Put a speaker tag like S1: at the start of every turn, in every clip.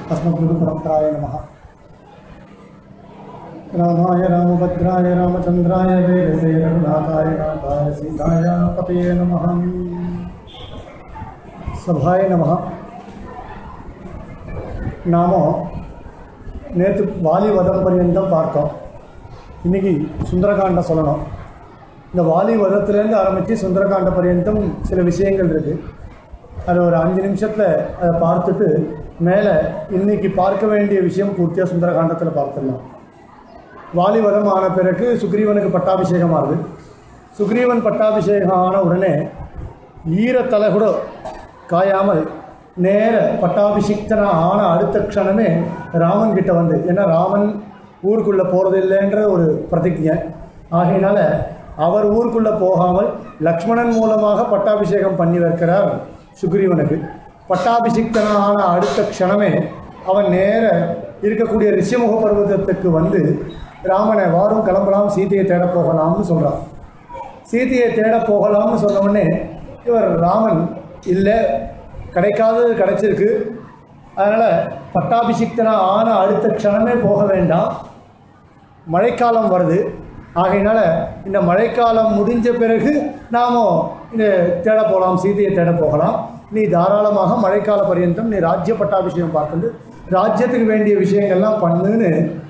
S1: अस्मद्गुरुपरम्पराय नमः रामाय रामभद्राय रामचन्द्राय वेदसे रघुनाथाय नाथाय सीताय पतये नमः சபாய நமஹ நாம நேற்று வாலி வதம் பர்யந்தம் பார்த்தோம் இன்னைக்கு சுந்தரகாண்ட சொல்லணும் இந்த வாலி வதத்துலேருந்து ஆரம்பித்து சுந்தரகாண்ட பர்யந்தம் சில விஷயங்கள் இருக்குது அது ஒரு அஞ்சு நிமிஷத்தில் அதை பார்த்துட்டு மேலே இன்னைக்கு பார்க்க வேண்டிய விஷயம் பூர்த்தியாக சுந்தரகாண்டத்தில் பார்த்துடலாம் வாலி வதம் ஆன பிறகு சுக்ரீவனுக்கு பட்டாபிஷேகம் ஆகுது சுக்ரீவன் பட்டாபிஷேகம் ஆன உடனே ஈரத்தலை கூட காயாமல் நேர பட்டாபிஷிக்தனா ஆன அடுத்த க்ஷணமே ராமன் கிட்ட வந்து ஏன்னா ராமன் ஊருக்குள்ளே போகிறதில்லைன்ற ஒரு பிரதிஜை ஆகையினால அவர் ஊருக்குள்ளே போகாமல் லக்ஷ்மணன் மூலமாக பட்டாபிஷேகம் பண்ணி வைக்கிறார் சுக்ரீவனுக்கு பட்டாபிஷிக்தனா ஆன அடுத்த க்ஷணமே அவன் நேர இருக்கக்கூடிய ரிஷிமுக பர்வதத்துக்கு வந்து ராமனை வாரும் கிளம்பலாம் சீதையை தேட போகலாம்னு சொல்கிறான் சீதையை தேட போகலாம்னு சொன்ன உடனே இவர் ராமன் இல்லை கிடைக்காதது கிடைச்சிருக்கு அதனால் பட்டாபிஷிக்தனா ஆன அடுத்த க்ஷணமே போக வேண்டாம் மழைக்காலம் வருது ஆகையினால இந்த மழைக்காலம் முடிஞ்ச பிறகு நாம் இந்த தேட போகலாம் சீதையை தேட போகலாம் நீ தாராளமாக மழைக்கால பர்யந்தம் நீ ராஜ்ய பட்டாபிஷேகம் பார்த்துட்டு ராஜ்யத்துக்கு வேண்டிய விஷயங்கள்லாம் பண்ணுன்னு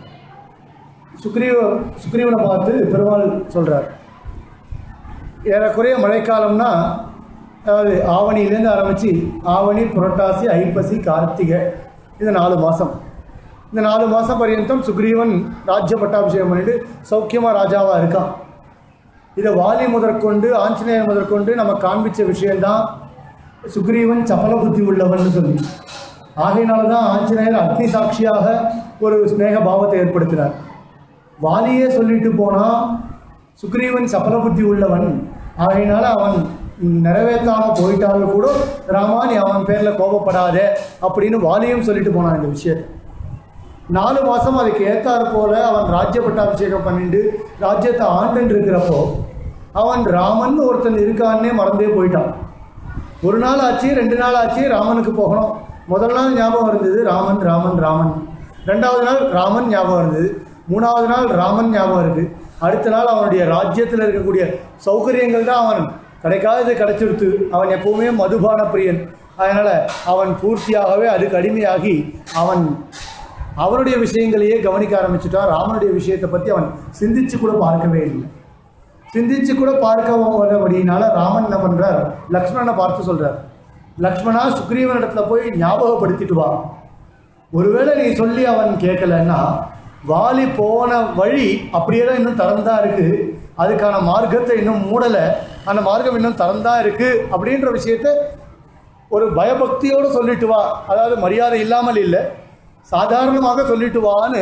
S1: சுக்ரீவ சுக்ரீவனை பார்த்து பெருமாள் சொல்கிறார் ஏறக்குறைய மழைக்காலம்னா அதாவது ஆவணியிலேருந்து ஆரம்பித்து ஆவணி புரட்டாசி ஐப்பசி கார்த்திகை இது நாலு மாதம் இந்த நாலு மாதம் பர்யந்தம் சுக்ரீவன் ராஜ்ய பட்டாபிஷேகம் பண்ணிட்டு சௌக்கியமாக ராஜாவாக இருக்கான் இதை வாலி முதற்கொண்டு ஆஞ்சநேயர் முதற்கொண்டு நம்ம காண்பிச்ச விஷயம்தான் சுக்ரீவன் சபல புத்தி உள்ளவன் சொல்லி ஆகையினால தான் ஆஞ்சநேயர் அக்னி சாட்சியாக ஒரு ஸ்நேக பாவத்தை ஏற்படுத்தினார் வாலியே சொல்லிட்டு போனால் சுக்ரீவன் சபல புத்தி உள்ளவன் ஆகையினால அவன் நிறைவேற்றாமல் போயிட்டாலும் கூட ராமா நீ அவன் பேரில் கோபப்படாதே அப்படின்னு வாலியும் சொல்லிட்டு போனான் இந்த விஷயத்தை நாலு மாதம் அதுக்கு ஏத்தாறு போல அவன் ராஜ்ய பட்டாபிஷேகம் பண்ணிட்டு ராஜ்யத்தை ஆண்டுன்னு இருக்கிறப்போ அவன் ராமன் ஒருத்தன் இருக்கான்னே மறந்தே போயிட்டான் ஒரு நாள் ஆச்சு ரெண்டு நாள் ஆச்சு ராமனுக்கு போகணும் முதல் நாள் ஞாபகம் இருந்தது ராமன் ராமன் ராமன் ரெண்டாவது நாள் ராமன் ஞாபகம் இருந்தது மூணாவது நாள் ராமன் ஞாபகம் இருக்குது அடுத்த நாள் அவனுடைய ராஜ்யத்தில் இருக்கக்கூடிய சௌகரியங்கள் தான் அவன் கிடைக்காதது கிடைச்சிருத்து அவன் எப்பவுமே மதுபான பிரியன் அதனால் அவன் பூர்த்தியாகவே அதுக்கு அடிமையாகி அவன் அவனுடைய விஷயங்களையே கவனிக்க ஆரம்பிச்சுட்டான் ராமனுடைய விஷயத்தை பற்றி அவன் சிந்திச்சு கூட பார்க்கவே இல்லை சிந்திச்சு கூட பார்க்கவதபடினால ராமன் என்ன பண்ணுறார் லக்ஷ்மணனை பார்த்து சொல்கிறார் லக்ஷ்மணா சுக்ரீவன் இடத்துல போய் ஞாபகப்படுத்திட்டு வா ஒருவேளை நீ சொல்லி அவன் கேட்கலன்னா வாலி போன வழி அப்படியே தான் இன்னும் திறந்தா இருக்கு அதுக்கான மார்க்கத்தை இன்னும் மூடலை அந்த மார்க்கம் இன்னும் திறந்தா இருக்கு அப்படின்ற விஷயத்த ஒரு பயபக்தியோடு சொல்லிட்டு வா அதாவது மரியாதை இல்லாமல் இல்லை சாதாரணமாக சொல்லிட்டு வான்னு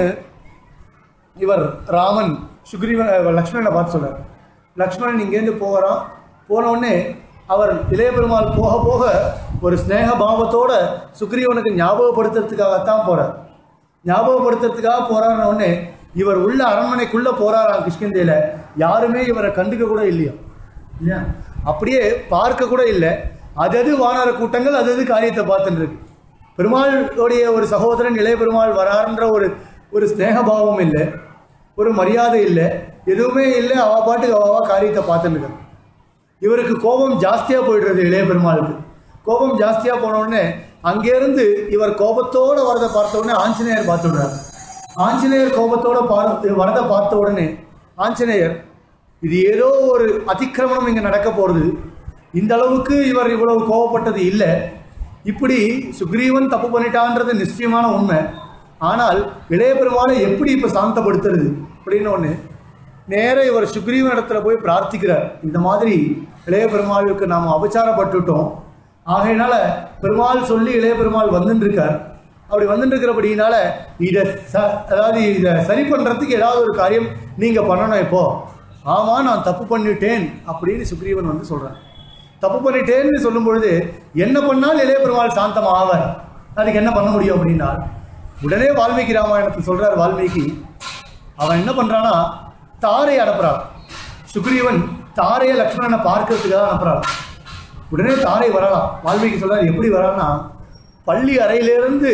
S1: இவர் ராமன் சுக்ரீவன் லக்ஷ்மணனை பார்த்து சொல்றார் லக்ஷ்மணன் இங்கேருந்து போகிறான் போன உடனே அவர் இளைய பெருமாள் போக போக ஒரு ஸ்நேக பாவத்தோட சுக்ரீவனுக்கு ஞாபகப்படுத்துறதுக்காகத்தான் போறார் ஞாபகப்படுத்துறதுக்காக போறாருன உடனே இவர் உள்ள அரண்மனைக்குள்ள போறாராம் கிருஷ்ணந்தையில யாருமே இவரை கண்டுக்க கூட இல்லையா இல்லையா அப்படியே பார்க்க கூட இல்லை அதது வானர கூட்டங்கள் அதது காரியத்தை பார்த்துட்டு இருக்கு பெருமாளுடைய ஒரு சகோதரன் இளைய பெருமாள் வராருன்ற ஒரு ஒரு ஸ்நேகபாவம் இல்லை ஒரு மரியாதை இல்லை எதுவுமே இல்லை அவ பாட்டுக்கு அவா காரியத்தை பார்த்துட்டு இருக்காரு இவருக்கு கோபம் ஜாஸ்தியாக போயிடுறது இளைய பெருமாளுக்கு கோபம் ஜாஸ்தியாக போன உடனே அங்கேருந்து இவர் கோபத்தோடு வரதை பார்த்த உடனே ஆஞ்சநேயர் பார்த்து விடுறாரு ஆஞ்சநேயர் கோபத்தோட பார்த்து வரதை பார்த்த உடனே ஆஞ்சநேயர் இது ஏதோ ஒரு அதிக்கிரமணம் இங்கே நடக்க போகிறது இந்த அளவுக்கு இவர் இவ்வளவு கோபப்பட்டது இல்லை இப்படி சுக்ரீவன் தப்பு பண்ணிட்டான்றது நிச்சயமான உண்மை ஆனால் இளைய பெருமாளை எப்படி இப்போ சாந்தப்படுத்துறது அப்படின்னு ஒன்று நேர இவர் சுக்ரீவன் இடத்துல போய் பிரார்த்திக்கிறார் இந்த மாதிரி இளைய பெருமாளுக்கு நாம் அபச்சாரப்பட்டுட்டோம் ஆகையினால பெருமாள் சொல்லி இளைய பெருமாள் வந்துட்டு இருக்கார் அப்படி வந்துட்டு இருக்கிறபடினால இதை ச அதாவது இதை சரி பண்ணுறதுக்கு ஏதாவது ஒரு காரியம் நீங்கள் பண்ணணும் இப்போ ஆமாம் நான் தப்பு பண்ணிட்டேன் அப்படின்னு சுக்ரீவன் வந்து சொல்கிறார் தப்பு பண்ணிட்டேன்னு சொல்லும் பொழுது என்ன பண்ணால் இளைய பெருமாள் சாந்தம் ஆவார் அதுக்கு என்ன பண்ண முடியும் அப்படின்னா உடனே வால்மீகி ராமாயணத்தில் சொல்றார் வால்மீகி அவன் என்ன பண்றானா தாரை அனுப்புறான் சுக்ரீவன் தாரையை லக்ஷ்மணனை பார்க்கறதுக்காக அனுப்புறான் உடனே தாரை வரலாம் வால்மீகி சொல்றார் எப்படி வரான்னா பள்ளி அறையிலேருந்து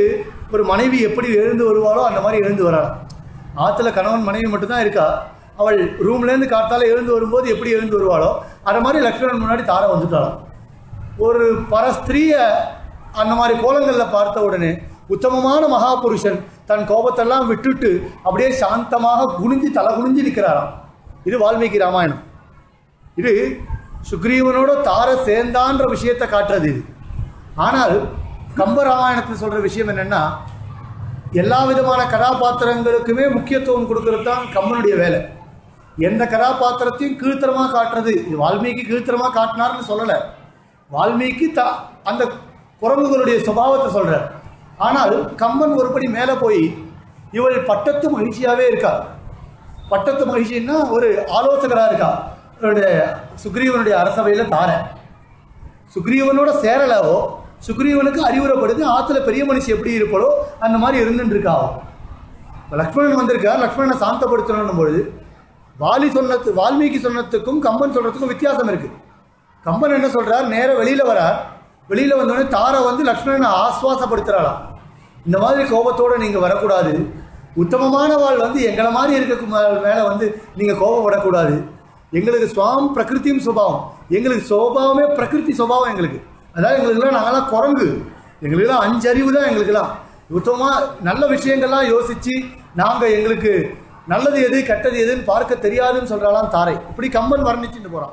S1: ஒரு மனைவி எப்படி எழுந்து வருவாளோ அந்த மாதிரி எழுந்து வராளாம் ஆற்றுல கணவன் மனைவி மட்டும்தான் இருக்கா அவள் ரூம்லேருந்து காத்தால எழுந்து வரும்போது எப்படி எழுந்து வருவாளோ அந்த மாதிரி லக்ஷ்மணன் முன்னாடி தாரை வந்துட்டாளாம் ஒரு பரஸ்திரிய அந்த மாதிரி கோலங்களில் பார்த்த உடனே உத்தமமான மகாபுருஷன் தன் கோபத்தெல்லாம் விட்டுட்டு அப்படியே சாந்தமாக குனிஞ்சு தலை குனிஞ்சு நிற்கிறாராம் இது வால்மீகி ராமாயணம் இது சுக்ரீவனோட தார சேர்ந்தான்ற விஷயத்தை காட்டுறது இது ஆனால் கம்ப ராமாயணத்தில் சொல்ற விஷயம் என்னன்னா எல்லா விதமான கதாபாத்திரங்களுக்குமே முக்கியத்துவம் கொடுக்கறது தான் கம்பனுடைய வேலை எந்த கதாபாத்திரத்தையும் கீழ்த்தரமா காட்டுறது இது வால்மீகி கீழ்த்தரமா காட்டினார்னு சொல்லலை வால்மீகி த அந்த குரங்குகளுடைய சுபாவத்தை சொல்றார் ஆனால் கம்பன் ஒருபடி மேலே போய் இவள் பட்டத்து மகிழ்ச்சியாவே இருக்கா பட்டத்து மகிழ்ச்சின்னா ஒரு ஆலோசகரா இருக்கா இவருடைய சுக்ரீவனுடைய அரசவையில் தாரேன் சுக்ரீவனோட சேரலாவோ சுக்ரீவனுக்கு அறிவுரைப்படுது ஆத்துல பெரிய மனுஷி எப்படி இருப்பாளோ அந்த மாதிரி இருந்துட்டு இருக்கா அவ. இப்ப லக்ஷ்மணன் வந்திருக்கார் லக்ஷ்மணனை சாந்தப்படுத்தணும் பொழுது வாலி சொன்னது வால்மீகி சொன்னதுக்கும் கம்பன் சொல்றதுக்கும் வித்தியாசம் இருக்கு கம்பன் என்ன சொல்றார் நேர வெளியில வரார் வெளியில வந்தோடனே தாரை வந்து லக்ஷ்மணனை ஆஸ்வாசப்படுத்துறாளாம் இந்த மாதிரி கோபத்தோட நீங்க வரக்கூடாது உத்தமமான வாழ் வந்து எங்களை மாதிரி இருக்க மே- மேல வந்து நீங்க கோபப்படக்கூடாது எங்களுக்கு சுவாம் பிரகிருத்தியும் சுபாவம் எங்களுக்கு சுபாவமே பிரகிருதி சுபாவம் எங்களுக்கு அதாவது எங்களுக்குலாம் நாங்கெல்லாம் குரங்கு எங்களுக்கெல்லாம் அஞ்சறிவு தான் எங்களுக்கெல்லாம் உத்தமமா நல்ல விஷயங்கள்லாம் யோசிச்சு நாங்க எங்களுக்கு நல்லது எது கெட்டது எதுன்னு பார்க்க தெரியாதுன்னு சொல்றாளாம் தாரை இப்படி கம்பன் வர்ணிச்சுட்டு போறான்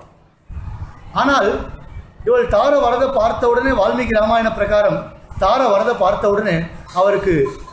S1: ஆனால் இவள் தார வரதை பார்த்த உடனே வால்மீகி ராமாயண பிரகாரம் தார வரதை பார்த்த உடனே அவருக்கு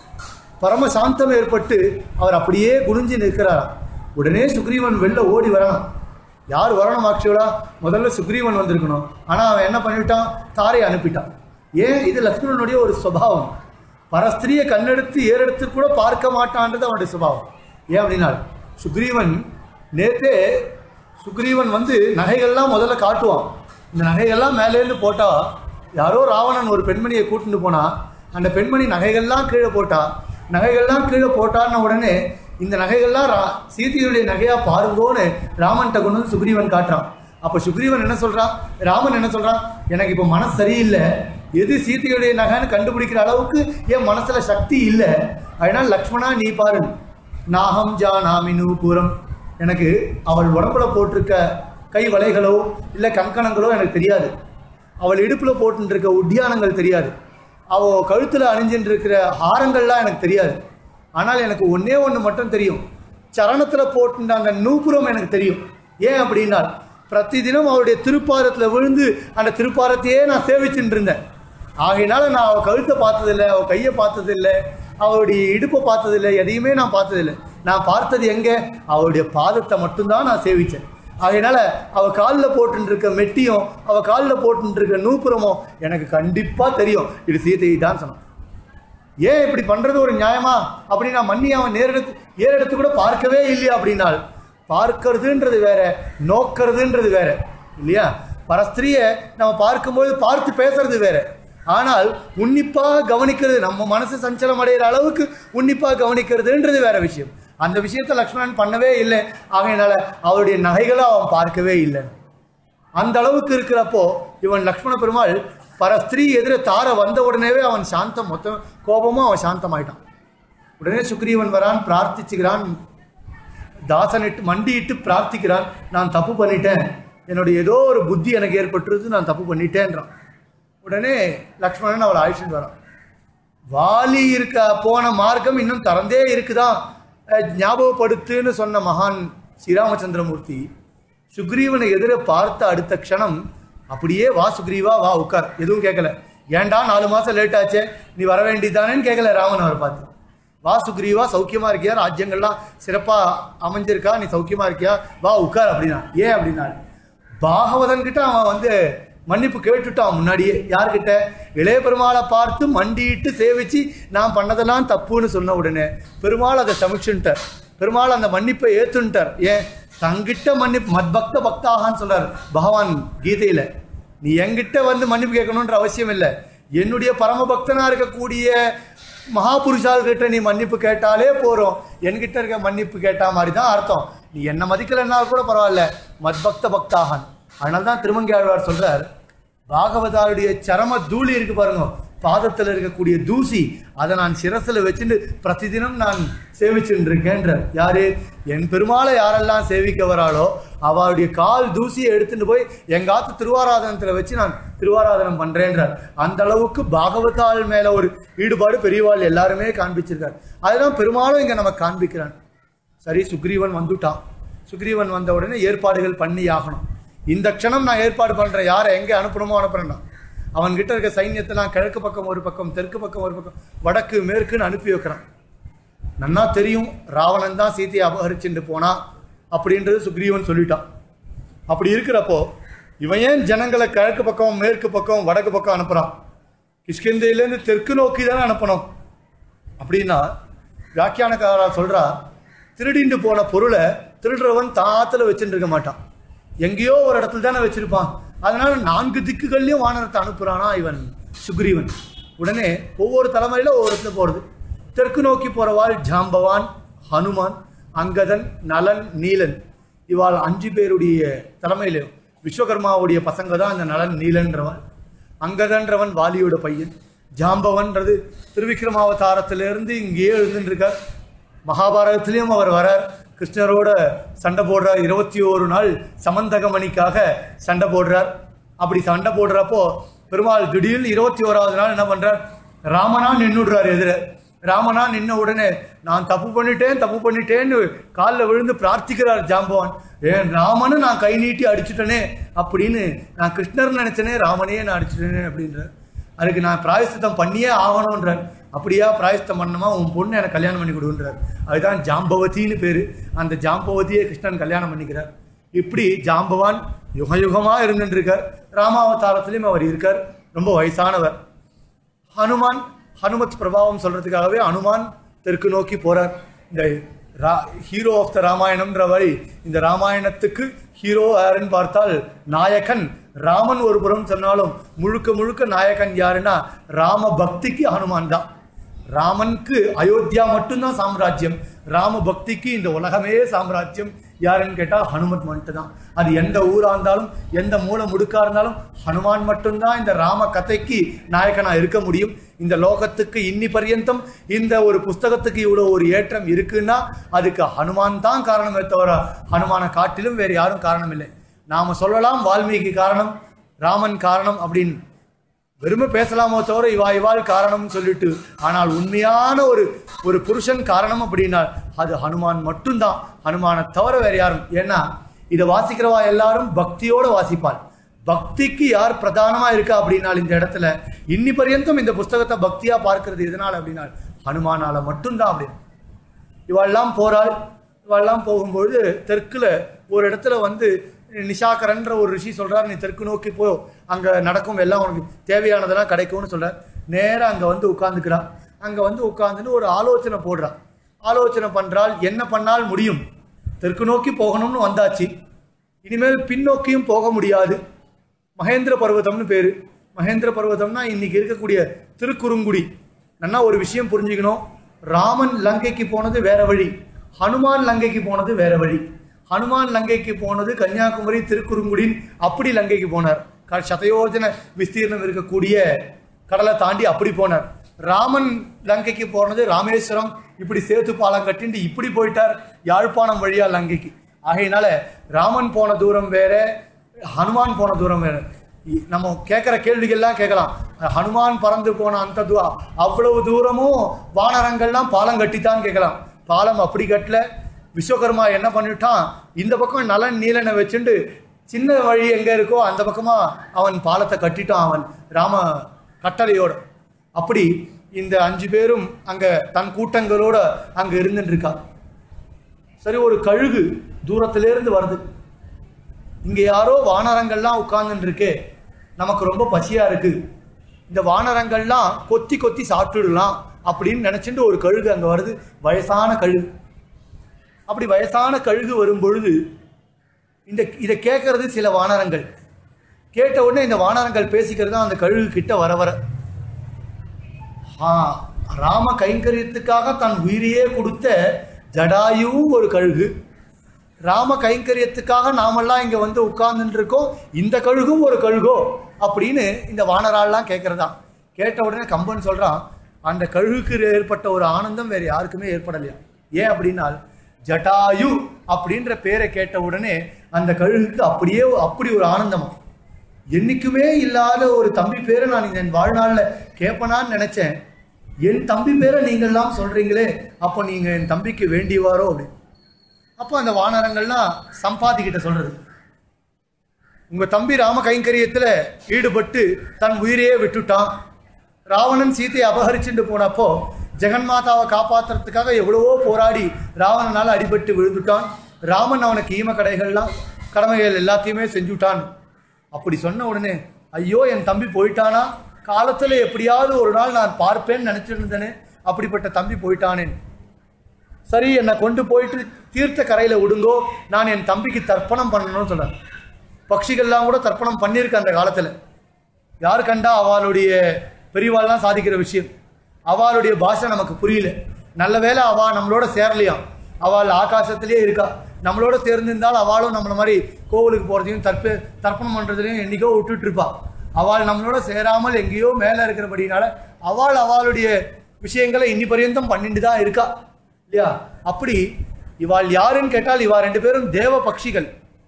S1: பரம சாந்தம் ஏற்பட்டு அவர் அப்படியே குனிஞ்சு நிற்கிறாராம் உடனே சுக்ரீவன் வெளில ஓடி வரணும் யார் வரணும் ஆக்சுவலா முதல்ல சுக்ரீவன் வந்திருக்கணும் ஆனால் அவன் என்ன பண்ணிவிட்டான் தாரை அனுப்பிட்டான் ஏன் இது லக்ஷ்மணனுடைய ஒரு சுபாவம் பரஸ்திரியை கண்ணெடுத்து ஏறெடுத்து கூட பார்க்க மாட்டான்றது அவனுடைய சுபாவம் ஏன் அப்படின்னா சுக்ரீவன் நேத்தே சுக்ரீவன் வந்து நகைகள்லாம் முதல்ல காட்டுவான் இந்த நகைகள்லாம் மேலேருந்து போட்டா யாரோ ராவணன் ஒரு பெண்மணியை கூட்டிட்டு போனா அந்த பெண்மணி நகைகள்லாம் கீழே போட்டா நகைகள்லாம் கீழே போட்டான்னு உடனே இந்த நகைகள்லாம் ரா சீதையுடைய நகையா பாருங்கோன்னு ராமன்கிட்ட கொண்டு வந்து சுக்ரீவன் காட்டுறான் அப்போ சுக்ரீவன் என்ன சொல்றான் ராமன் என்ன சொல்றான் எனக்கு இப்போ மனசு சரியில்லை எது சீதையுடைய நகைன்னு கண்டுபிடிக்கிற அளவுக்கு என் மனசுல சக்தி இல்லை அதனால லக்ஷ்மணா நீ பாரு நாகம் ஜானாமி நூபுரம் எனக்கு அவள் உடம்புல போட்டிருக்க கை வளைகளோ இல்லை கங்கணங்களோ எனக்கு தெரியாது அவள் இடுப்பில் போட்டுட்டு இருக்க உத்தியானங்கள் தெரியாது அவள் கழுத்தில் அணிஞ்சுட்டு இருக்கிற ஹாரங்கள்லாம் எனக்கு தெரியாது ஆனால் எனக்கு ஒன்றே ஒன்று மட்டும் தெரியும் சரணத்தில் போட்டுட்ட அந்த நூபுரம் எனக்கு தெரியும் ஏன் அப்படின்னா பிரதி தினம் அவருடைய திருப்பாரத்தில் விழுந்து அந்த திருப்பாரத்தையே நான் சேவிச்சுட்டு இருந்தேன் ஆகையினால நான் அவள் கழுத்தை பார்த்ததில்லை அவள் கையை பார்த்ததில்லை அவளுடைய இடுப்பை பார்த்ததில்லை எதையுமே நான் பார்த்ததில்லை நான் பார்த்தது எங்கே அவளுடைய பாதத்தை மட்டும்தான் நான் சேவிச்சேன் ஆகையினால அவ காலில் போட்டுட்டு இருக்க மெட்டியும் அவ காலில் போட்டுட்டு இருக்க நூப்புறமும் எனக்கு கண்டிப்பா தெரியும் இது சீதையை தான் சொன்னான் ஏன் இப்படி பண்றது ஒரு நியாயமா அப்படின்னா மன்னி அவன் நேரெடுத்து ஏறெடுத்து கூட பார்க்கவே இல்லையா அப்படின்னால் பார்க்கறதுன்றது வேற நோக்கிறதுன்றது வேற இல்லையா பரஸ்திரிய நம்ம பார்க்கும்போது பார்த்து பேசுறது வேற ஆனால் உன்னிப்பாக கவனிக்கிறது நம்ம மனசு சஞ்சலம் அடைகிற அளவுக்கு உன்னிப்பாக கவனிக்கிறதுன்றது வேற விஷயம் அந்த விஷயத்தை லக்ஷ்மணன் பண்ணவே இல்லை ஆகையினால அவருடைய நகைகளை அவன் பார்க்கவே இல்லை அந்த அளவுக்கு இருக்கிறப்போ இவன் லக்ஷ்மண பெருமாள் பர ஸ்திரீ எதிர தார வந்த உடனேவே அவன் சாந்தம் மொத்தம் கோபமும் அவன் சாந்தமாயிட்டான் உடனே சுக்ரீவன் வரான் பிரார்த்திச்சுக்கிறான் தாசனிட்டு மண்டியிட்டு பிரார்த்திக்கிறான் நான் தப்பு பண்ணிட்டேன் என்னுடைய ஏதோ ஒரு புத்தி எனக்கு ஏற்பட்டுருது நான் தப்பு பண்ணிட்டேன்றான் உடனே லக்ஷ்மணன் அவளை அழைச்சிட்டு வரான் வாலி இருக்க போன மார்க்கம் இன்னும் திறந்தே இருக்குதான் அஹ், ஞாபகப்படுத்துன்னு சொன்ன மகான் ஸ்ரீராமச்சந்திரமூர்த்தி சுக்ரீவனை எதிர பார்த்த அடுத்த க்ஷணம் அப்படியே வா சுக்ரீவா வா உட்கார் எதுவும் கேட்கல ஏன்டா நாலு மாசம் லேட் ஆச்சே நீ வர வேண்டியதானேன்னு கேட்கல ராமன் அவரை பார்த்து வா சுக்ரீவா சௌக்கியமா இருக்கியா ராஜ்யங்கள்லாம் சிறப்பா அமைஞ்சிருக்கா நீ சௌக்கியமா இருக்கியா வா உட்கார் அப்படின்னா ஏன் அப்படின்னா பாகவதன் கிட்ட அவன் வந்து மன்னிப்பு கேட்டுட்டான் முன்னாடியே யார்கிட்ட இளைய பெருமாளை பார்த்து மண்டியிட்டு சேவிச்சு நான் பண்ணதெல்லாம் தப்புன்னு சொன்ன உடனே பெருமாள் அதை சமிச்சுட்டார் பெருமாள் அந்த மன்னிப்பை ஏத்துன்ட்டார் ஏன் தங்கிட்ட மன்னிப்பு மத்பக்த பக்தாகான்னு சொல்றார் பகவான் கீதையில நீ என்கிட்ட வந்து மன்னிப்பு கேட்கணுன்ற அவசியம் இல்லை என்னுடைய பரம பக்தனா இருக்கக்கூடிய மகாபுருஷால் கிட்ட நீ மன்னிப்பு கேட்டாலே போறோம் என்கிட்ட இருக்க மன்னிப்பு கேட்டா மாதிரி தான் அர்த்தம் நீ என்ன மதிக்கலைன்னா கூட பரவாயில்ல மத்பக்த பக்தாகன் அதனால தான் திருமங்கி ஆழ்வார் சொல்றார் பாகவதாருடைய சரம தூளி இருக்கு பாருங்க
S2: பாதத்தில் இருக்கக்கூடிய தூசி அதை நான் சிரசில் வச்சுட்டு பிரதிதினம் நான் சேவிச்சுட்டு இருக்கேன்ற யாரு என் பெருமாளை யாரெல்லாம் சேவிக்க வராளோ அவளுடைய கால் தூசியை எடுத்துட்டு போய் எங்காத்து திருவாராதனத்தில் வச்சு நான் திருவாராதனம் பண்றேன்றார் அந்த அளவுக்கு பாகவதால் மேல ஒரு ஈடுபாடு பெரியவாள் எல்லாருமே காண்பிச்சிருக்கார் அதுதான் பெருமாளும் இங்க நமக்கு காண்பிக்கிறான் சரி சுக்ரீவன் வந்துட்டான் சுக்ரீவன் வந்த உடனே ஏற்பாடுகள் பண்ணி ஆகணும் இந்த க்ஷணம் நான் ஏற்பாடு பண்றேன் யாரை எங்க அனுப்பணுமோ அனுப்புறேன்னா அவன் கிட்ட இருக்க சைன்யத்தை நான் கிழக்கு பக்கம் ஒரு பக்கம் தெற்கு பக்கம் ஒரு பக்கம் வடக்கு மேற்குன்னு அனுப்பி வைக்கிறான் நன்னா தெரியும் ராவணன் தான் சீதையை அபகரிச்சுட்டு போனா அப்படின்றது சுக்ரீவன் சொல்லிட்டான் அப்படி இருக்கிறப்போ இவன் ஏன் ஜனங்களை கிழக்கு பக்கம் மேற்கு பக்கம் வடக்கு பக்கம் அனுப்புறான் கிஷ்கிந்தையிலேருந்து தெற்கு நோக்கி தானே அனுப்பணும் அப்படின்னா வியாக்கியானக்காரா சொல்றா திருடிண்டு போன பொருளை திருடுறவன் தாத்துல வச்சுட்டு இருக்க மாட்டான் எங்கேயோ ஒரு இடத்துல தானே வச்சிருப்பான் அதனால நான்கு திக்குகள்லயும் வானரத்தை அனுப்புறானா இவன் சுக்ரீவன் உடனே ஒவ்வொரு தலைமுறையில ஒவ்வொரு இடத்துல போறது தெற்கு நோக்கி போறவாள் ஜாம்பவான் ஹனுமான் அங்கதன் நலன் நீலன் இவாள் அஞ்சு பேருடைய தலைமையிலும் விஸ்வகர்மாவுடைய பசங்க தான் இந்த நலன் நீலன்றவன் அங்கதன்றவன் வாலியோட பையன் ஜாம்பவன்றது திருவிக்ரமாவதாரத்திலிருந்து இங்கேயே எழுந்துட்டு இருக்கார் மகாபாரதத்திலையும் அவர் வரார் கிருஷ்ணரோட சண்டை போடுறார் இருபத்தி ஓரு நாள் சமந்தகமணிக்காக சண்டை போடுறார் அப்படி சண்டை போடுறப்போ பெருமாள் திடீர்னு இருபத்தி ஓராவது நாள் என்ன பண்றார் ராமனா நின்னுடுறார் எதிர ராமனா நின்ன உடனே நான் தப்பு பண்ணிட்டேன் தப்பு பண்ணிட்டேன்னு காலில் விழுந்து பிரார்த்திக்கிறார் ஜாம்பவான் ஏன் ராமனு நான் கை நீட்டி அடிச்சுட்டனே அப்படின்னு நான் கிருஷ்ணர் நினைச்சனே ராமனையே நான் அடிச்சுட்டேனே அப்படின்றார் அதுக்கு நான் பிராயசித்தம் பண்ணியே ஆகணுன்றார் அப்படியா பிராயசித்தம் பண்ணணுமா உன் பொண்ணு எனக்கு கல்யாணம் பண்ணி கொடுன்றார் அதுதான் ஜாம்பவதின்னு பேரு அந்த ஜாம்பவதியை கிருஷ்ணன் கல்யாணம் பண்ணிக்கிறார் இப்படி ஜாம்பவான் யுக யுகமா இருந்துட்டு இருக்கார் ராமாவதாரத்திலையும் அவர் இருக்கார் ரொம்ப வயசானவர் ஹனுமான் ஹனுமத் பிரபாவம் சொல்றதுக்காகவே ஹனுமான் தெற்கு நோக்கி போறார் இந்த ஹீரோ ஆஃப் த ராமாயணம்ன்ற வழி இந்த ராமாயணத்துக்கு ஹீரோ யாருன்னு பார்த்தால் நாயகன் ராமன் ஒரு புறம் சொன்னாலும் முழுக்க முழுக்க நாயகன் யாருன்னா ராம பக்திக்கு ஹனுமான் தான் ராமனுக்கு அயோத்தியா மட்டும்தான் சாம்ராஜ்யம் ராம பக்திக்கு இந்த உலகமே சாம்ராஜ்யம் யாருன்னு கேட்டா ஹனுமத் மட்டும் தான் அது எந்த ஊரா இருந்தாலும் எந்த மூல முடுக்கா இருந்தாலும் ஹனுமான் மட்டும்தான் இந்த ராம கதைக்கு நாயகனா இருக்க முடியும் இந்த லோகத்துக்கு இன்னி பர்யந்தம் இந்த ஒரு புஸ்தகத்துக்கு இவ்வளோ ஒரு ஏற்றம் இருக்குன்னா அதுக்கு ஹனுமான் தான் காரணமே தவிர ஹனுமான காட்டிலும் வேறு யாரும் காரணம் இல்லை நாம சொல்லலாம் வால்மீகி காரணம் ராமன் காரணம் அப்படின்னு வெறுமை பேசலாமோ தவிர இவா இவாள் காரணம்னு சொல்லிட்டு ஆனால் உண்மையான ஒரு ஒரு புருஷன் காரணம் அப்படின்னா அது ஹனுமான் மட்டும்தான் ஹனுமானை தவிர வேற யாரும் ஏன்னா இதை வாசிக்கிறவா எல்லாரும் பக்தியோட வாசிப்பாள் பக்திக்கு யார் பிரதானமா இருக்கா அப்படின்னால் இந்த இடத்துல இன்னி பர்யந்தம் இந்த புஸ்தகத்தை பக்தியா பார்க்கிறது எதனால் அப்படின்னா ஹனுமானால மட்டும்தான் அப்படின்னு இவெல்லாம் போறாள் இவெல்லாம் போகும்பொழுது தெற்குல ஒரு இடத்துல வந்து நிஷாகரன்ற ஒரு ரிஷி சொல்றார் நீ தெற்கு நோக்கி போ அங்க நடக்கும் எல்லாம் உனக்கு தேவையானதெல்லாம் கிடைக்கும்னு சொல்றார் நேரா அங்க வந்து உட்கார்ந்துக்கிறா அங்க வந்து உட்கார்ந்துன்னு ஒரு ஆலோசனை போடுறா ஆலோசனை பண்றால் என்ன பண்ணால் முடியும் தெற்கு நோக்கி போகணும்னு வந்தாச்சு இனிமேல் பின்னோக்கியும் போக முடியாது மகேந்திர பர்வதம்னு பேரு மகேந்திர பர்வதம்னா இன்னைக்கு இருக்கக்கூடிய திருக்குறுங்குடி நல்லா ஒரு விஷயம் புரிஞ்சுக்கணும் ராமன் லங்கைக்கு போனது வேற வழி ஹனுமான் லங்கைக்கு போனது வேற வழி ஹனுமான் லங்கைக்கு போனது கன்னியாகுமரி திருக்குறுங்குடின் அப்படி லங்கைக்கு போனார் க- சதயோஜன விஸ்தீர்ணம் இருக்கக்கூடிய கடலை தாண்டி அப்படி போனார் ராமன் லங்கைக்கு போனது ராமேஸ்வரம் இப்படி சேத்து பாலம் கட்டிண்டு இப்படி போயிட்டார் யாழ்ப்பாணம் வழியா லங்கைக்கு ஆகையினால ராமன் போன தூரம் வேற ஹனுமான் போன தூரம் வேற இ- நம்ம கேட்குற கேள்விகள்லாம் கேட்கலாம் ஹனுமான் பறந்து போன அந்த தூ அவ்வளவு தூரமும் வானரங்கள்லாம் பாலம் கட்டித்தான் கேட்கலாம் பாலம் அப்படி கட்டல விஸ்வகர்மா என்ன பண்ணிட்டான் இந்த பக்கம் நலன் நீலனை வச்சுண்டு சின்ன வழி எங்க இருக்கோ அந்த பக்கமா அவன் பாலத்தை கட்டிட்டான் அவன் ராம கட்டளையோட அப்படி இந்த அஞ்சு பேரும் அங்க தன் கூட்டங்களோட அங்க இருந்துட்டு இருக்கா சரி ஒரு கழுகு தூரத்திலிருந்து வருது இங்க யாரோ வானரங்கள்லாம் உட்கார்ந்துட்டு இருக்கே நமக்கு ரொம்ப பசியா இருக்கு இந்த வானரங்கள்லாம் கொத்தி கொத்தி சாப்பிட்டுடலாம் அப்படின்னு நினைச்சிட்டு ஒரு கழுகு அங்க வருது வயசான கழுகு அப்படி வயசான கழுகு வரும் பொழுது இந்த இதை கேட்கறது சில வானரங்கள் கேட்ட உடனே இந்த வானரங்கள் பேசிக்கிறது தான் அந்த கழுகு கிட்ட வர வர ஆ, ராம கைங்கரியத்துக்காக தன் உயிரையே கொடுத்த ஜடாயுவும் ஒரு கழுகு ராம கைங்கரியத்துக்காக நாமெல்லாம் இங்க வந்து உட்கார்ந்துட்டு இருக்கோம் இந்த கழுகும் ஒரு கழுகோ அப்படின்னு இந்த வானராள்லாம் கேட்கறதா கேட்ட உடனே கம்பன் சொல்றான் அந்த கழுகுக்கு ஏற்பட்ட ஒரு ஆனந்தம் வேற யாருக்குமே ஏற்படலையா ஏன் அப்படின்னால் ஜட்டாயு அப்படின்ற பேரை கேட்ட உடனே அந்த கழுகுக்கு அப்படியே அப்படி ஒரு ஆனந்தமா என்னைக்குமே இல்லாத ஒரு தம்பி பேரை நான் என் வாழ்நாள்ல கேட்பனான்னு நினைச்சேன் என் தம்பி பேரை நீங்கள்லாம் சொல்றீங்களே அப்போ நீங்க என் தம்பிக்கு வேண்டியவாரோ அப்படி அப்போ அந்த வானரங்கள்லாம் சம்பாதி கிட்ட சொல்றது உங்க தம்பி ராம கைங்கரியத்துல ஈடுபட்டு தன் உயிரையே விட்டுட்டான் ராவணன் சீதையை அபகரிச்சுட்டு போனப்போ ஜெகன்மாதாவை காப்பாத்துறதுக்காக எவ்வளவோ போராடி ராவணனால அடிபட்டு விழுந்துட்டான் ராமன் அவனுக்கு ஈம கடைகள்லாம் கடமைகள் எல்லாத்தையுமே செஞ்சுட்டான் அப்படி சொன்ன உடனே ஐயோ என் தம்பி போயிட்டானா காலத்துல எப்படியாவது ஒரு நாள் நான் பார்ப்பேன்னு நினைச்சிருந்தேனே அப்படிப்பட்ட தம்பி போயிட்டானேன் சரி என்னை கொண்டு போயிட்டு தீர்த்த கரையில விடுங்கோ நான் என் தம்பிக்கு தர்ப்பணம் பண்ணணும்னு சொல்றேன் பட்சிகள்லாம் கூட தர்ப்பணம் பண்ணியிருக்கு அந்த காலத்துல யார் கண்டா அவளுடைய பெரியவாள்லாம் சாதிக்கிற விஷயம் அவளுடைய பாஷை நமக்கு புரியல நல்ல வேளை அவ நம்மளோட சேரலையாம் அவள் ஆகாசத்திலே இருக்கா நம்மளோட சேர்ந்திருந்தால் அவளும் நம்மள மாதிரி கோவிலுக்கு போறதையும் தற்ப தர்ப்பணம் பண்றதுலையும் என்னைக்கோ விட்டுட்டு இருப்பா அவள் நம்மளோட சேராமல் எங்கேயோ மேல இருக்கிறபடினால அவள் அவளுடைய விஷயங்களை இன்னி பரியந்தம் பண்ணிட்டு தான் இருக்கா இல்லையா அப்படி இவாள் யாருன்னு கேட்டால் இவா ரெண்டு பேரும் தேவ பட்சிகள்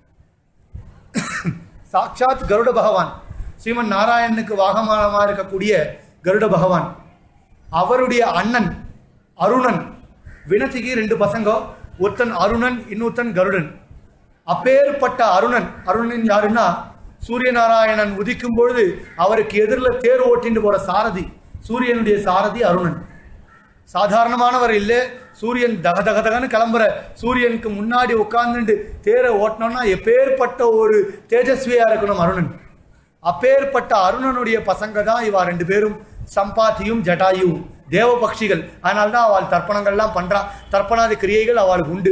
S2: சாட்சாத் கருட பகவான் ஸ்ரீமன் நாராயணனுக்கு வாகமானமா இருக்கக்கூடிய கருட பகவான் அவருடைய அண்ணன் அருணன் வினதிக்கு ரெண்டு பசங்க ஒருத்தன் அருணன் இன்னொருத்தன் கருடன் அப்பேற்பட்ட அருணன் அருணன் யாருன்னா சூரிய நாராயணன் உதிக்கும் பொழுது அவருக்கு எதிரில் தேர் ஓட்டின்னு போற சாரதி சூரியனுடைய சாரதி அருணன் சாதாரணமானவர் இல்லை சூரியன் தக தக தகன்னு கிளம்புற சூரியனுக்கு முன்னாடி உட்கார்ந்துட்டு தேரை ஓட்டணும்னா எப்பேற்பட்ட ஒரு தேஜஸ்வியா இருக்கணும் அருணன் அப்பேற்பட்ட அருணனுடைய பசங்க தான் இவா ரெண்டு பேரும் சம்பாத்தியும் ஜட்டாயும் தேவ பக்ஷிகள் அதனால தான் அவள் தர்ப்பணங்கள்லாம் பண்றா தர்ப்பணாதி கிரியைகள் அவளுக்கு உண்டு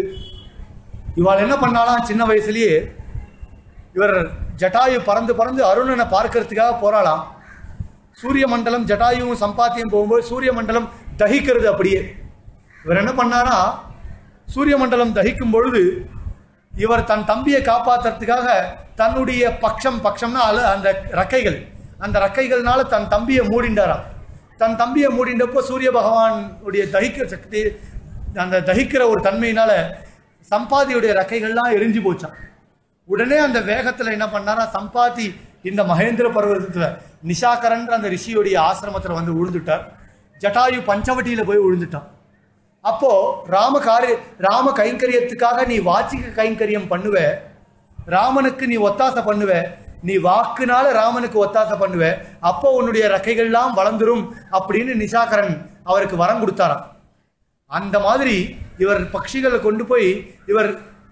S2: இவாள் என்ன பண்ணாலாம் சின்ன வயசுலயே இவர் ஜட்டாயு பறந்து பறந்து அருணனை பார்க்கறதுக்காக போறாளாம் சூரிய மண்டலம் ஜட்டாயுவும் சம்பாத்தியம் போகும்போது சூரிய மண்டலம் தகிக்கிறது அப்படியே இவர் என்ன பண்ணாரா சூரிய மண்டலம் தகிக்கும் பொழுது இவர் தன் தம்பியை காப்பாத்துறதுக்காக தன்னுடைய பக்ஷம் பக்ஷம்னா அல- அந்த ரக்கைகள் அந்த ரக்கைகள்னால தன் தம்பியை மூடிண்டாராம் தன் தம்பியை மூடிண்டப்போ சூரிய பகவான் உடைய தகிக்கிற சக்தி அந்த தகிக்கிற ஒரு தன்மையினால சம்பாதியுடைய ரக்கைகள்லாம் எரிஞ்சு போச்சான் உடனே அந்த வேகத்துல என்ன பண்ணாரா சம்பாதி இந்த மகேந்திர பர்வதத்துல நிஷாகரன்ற அந்த ரிஷியுடைய ஆசிரமத்துல வந்து விழுந்துட்டார் ஜட்டாயு பஞ்சவட்டியில போய் விழுந்துட்டான் அப்போ ராம காரிய ராம கைங்கரியத்துக்காக நீ வாச்சிக கைங்கரியம் பண்ணுவ ராமனுக்கு நீ ஒத்தாசை பண்ணுவ நீ வாக்குனால ராமனுக்கு ஒத்தாசை பண்ணுவ அப்போ உன்னுடைய ரெக்கைகள்லாம் வளர்ந்துரும் அப்படின்னு நிஷாகரன் அவருக்கு வரம் கொடுத்தாராம் அந்த மாதிரி இவர் பட்சிகளை கொண்டு போய் இவர்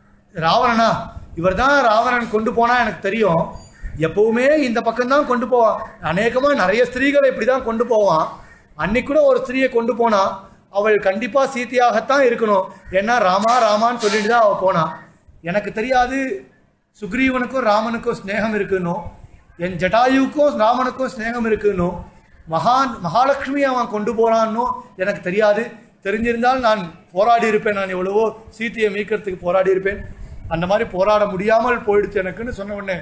S2: ராவணனா இவர் தான் ராவணன் கொண்டு போனா எனக்கு தெரியும் எப்பவுமே இந்த பக்கம்தான் கொண்டு போவான் அநேகமா நிறைய ஸ்திரீகளை இப்படி தான் கொண்டு போவான் அன்னைக்கு கூட ஒரு ஸ்திரீயை கொண்டு போனா அவள் கண்டிப்பா சீதையாகத்தான் இருக்கணும் ஏன்னா ராமா ராமான்னு சொல்லிட்டு தான் அவள் போனா எனக்கு தெரியாது சுக்ரீவனுக்கும் ராமனுக்கும் ஸ்நேகம் இருக்குன்னு என் ஜட்டாயுவுக்கும் ராமனுக்கும் ஸ்நேகம் இருக்குன்னு மகான் மகாலட்சுமி அவன் கொண்டு போறான்னு எனக்கு தெரியாது தெரிஞ்சிருந்தால் நான் போராடி இருப்பேன் நான் எவ்வளவோ சீத்தையை மீட்கிறதுக்கு போராடி இருப்பேன் அந்த மாதிரி போராட முடியாமல் போயிடுச்சு எனக்குன்னு சொன்ன உடனே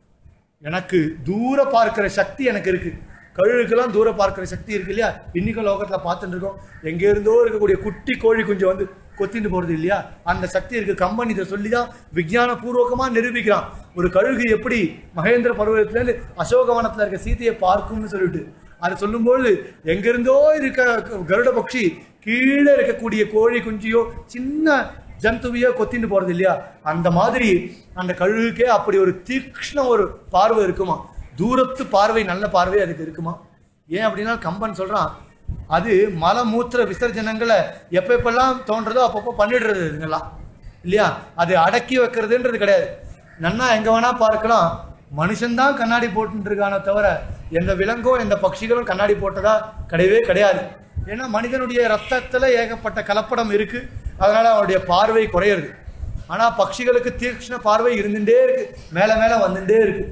S2: எனக்கு தூர பார்க்கிற சக்தி எனக்கு இருக்கு கழுகுக்கெல்லாம் தூர பார்க்கிற சக்தி இருக்கு இல்லையா இன்னைக்கும் லோகத்துல பார்த்துட்டு இருக்கோம் எங்க இருந்தோ இருக்கக்கூடிய குட்டி கோழி குஞ்சு வந்து கொத்திட்டு போறது இல்லையா அந்த சக்தி இருக்கு கம்பன் இதை சொல்லி தான் விஞ்ஞான பூர்வகமா நிரூபிக்கிறான் ஒரு கழுகு எப்படி மகேந்திர பருவத்துல இருந்து அசோகவனத்துல இருக்க சீதையை பார்க்கும்னு சொல்லிட்டு அது சொல்லும்போது எங்கிருந்தோ இருக்க கருட பக்ஷி கீழே இருக்கக்கூடிய கோழி குஞ்சியோ சின்ன ஜந்துவையோ கொத்திட்டு போறது இல்லையா அந்த மாதிரி அந்த கழுகுக்கே அப்படி ஒரு தீக்ஷ்ண ஒரு பார்வை இருக்குமா தூரத்து பார்வை நல்ல பார்வை அதுக்கு இருக்குமா ஏன் அப்படின்னா கம்பன் சொல்றான் அது மலமூத்திர விசர்ஜனங்களை எப்ப எப்பெல்லாம் தோன்றதோ அப்பப்போ பண்ணிடுறது இதுங்கெல்லாம் இல்லையா அது அடக்கி வைக்கிறதுன்றது கிடையாது நன்னா எங்க வேணா பார்க்கலாம் மனுஷன்தான் கண்ணாடி போட்டுட்டு இருக்கானே தவிர எந்த விலங்கோ எந்த பட்சிகளும் கண்ணாடி போட்டதா கிடையவே கிடையாது ஏன்னா மனிதனுடைய ரத்தத்துல ஏகப்பட்ட கலப்படம் இருக்கு அதனால அவனுடைய பார்வை குறையிறது ஆனா பட்சிகளுக்கு தீக்ஷ்ண பார்வை இருந்துட்டே இருக்கு மேல மேல வந்துட்டே இருக்கு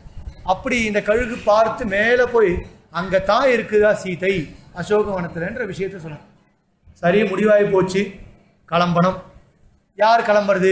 S2: அப்படி இந்த கழுகு பார்த்து மேல போய் அங்க தான் இருக்குதா சீதை அசோகவனத்துலன்ற விஷயத்த சொன்னான் சரி முடிவாகி போச்சு கிளம்பணும் யார் கிளம்புறது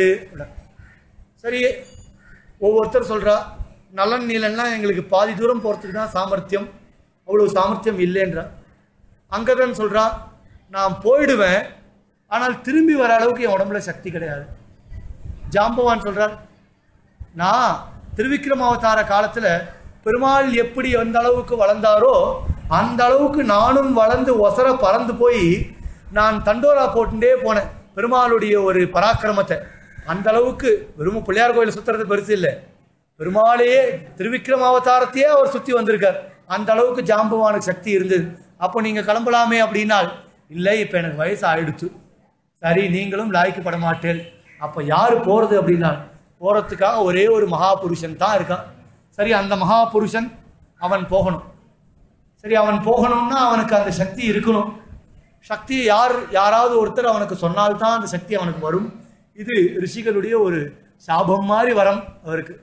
S2: சரி ஒவ்வொருத்தர் சொல்றா நலன் நீலன்லாம் எங்களுக்கு பாதி தூரம் போறதுக்கு தான் சாமர்த்தியம் அவ்வளவு சாமர்த்தியம் இல்லைன்றார் அங்கதன் சொல்றா நான் போயிடுவேன் ஆனால் திரும்பி வர அளவுக்கு என் உடம்புல சக்தி கிடையாது ஜாம்பவான் சொல்றார் நான் திருவிக்ரம அவதார காலத்துல பெருமாள் எப்படி எந்த அளவுக்கு வளர்ந்தாரோ அந்த அளவுக்கு நானும் வளர்ந்து ஒசர பறந்து போய் நான் தண்டோரா போட்டுட்டே போனேன் பெருமாளுடைய ஒரு பராக்கிரமத்தை அந்த அளவுக்கு வெறும் பிள்ளையார் கோயில் சுத்துறது பெருசு இல்லை பெருமாளையே திருவிக்ரம அவதாரத்தையே அவர் சுத்தி வந்திருக்கார் அந்த அளவுக்கு ஜாம்பவானுக்கு சக்தி இருந்தது அப்போ நீங்க கிளம்பலாமே அப்படின்னால் இல்லை இப்போ எனக்கு வயசு ஆயிடுச்சு சரி நீங்களும் லாய்க்கப்பட மாட்டேன் அப்ப யாரு போறது அப்படின்னா போறதுக்காக ஒரே ஒரு மகாபுருஷன் தான் இருக்கான் சரி அந்த மகாபுருஷன் அவன் போகணும் சரி அவன் போகணும்னா அவனுக்கு அந்த சக்தி இருக்கணும் சக்தி யார் யாராவது ஒருத்தர் அவனுக்கு சொன்னால்தான் அந்த சக்தி அவனுக்கு வரும் இது ரிஷிகளுடைய ஒரு சாபம் மாதிரி வரம் அவருக்கு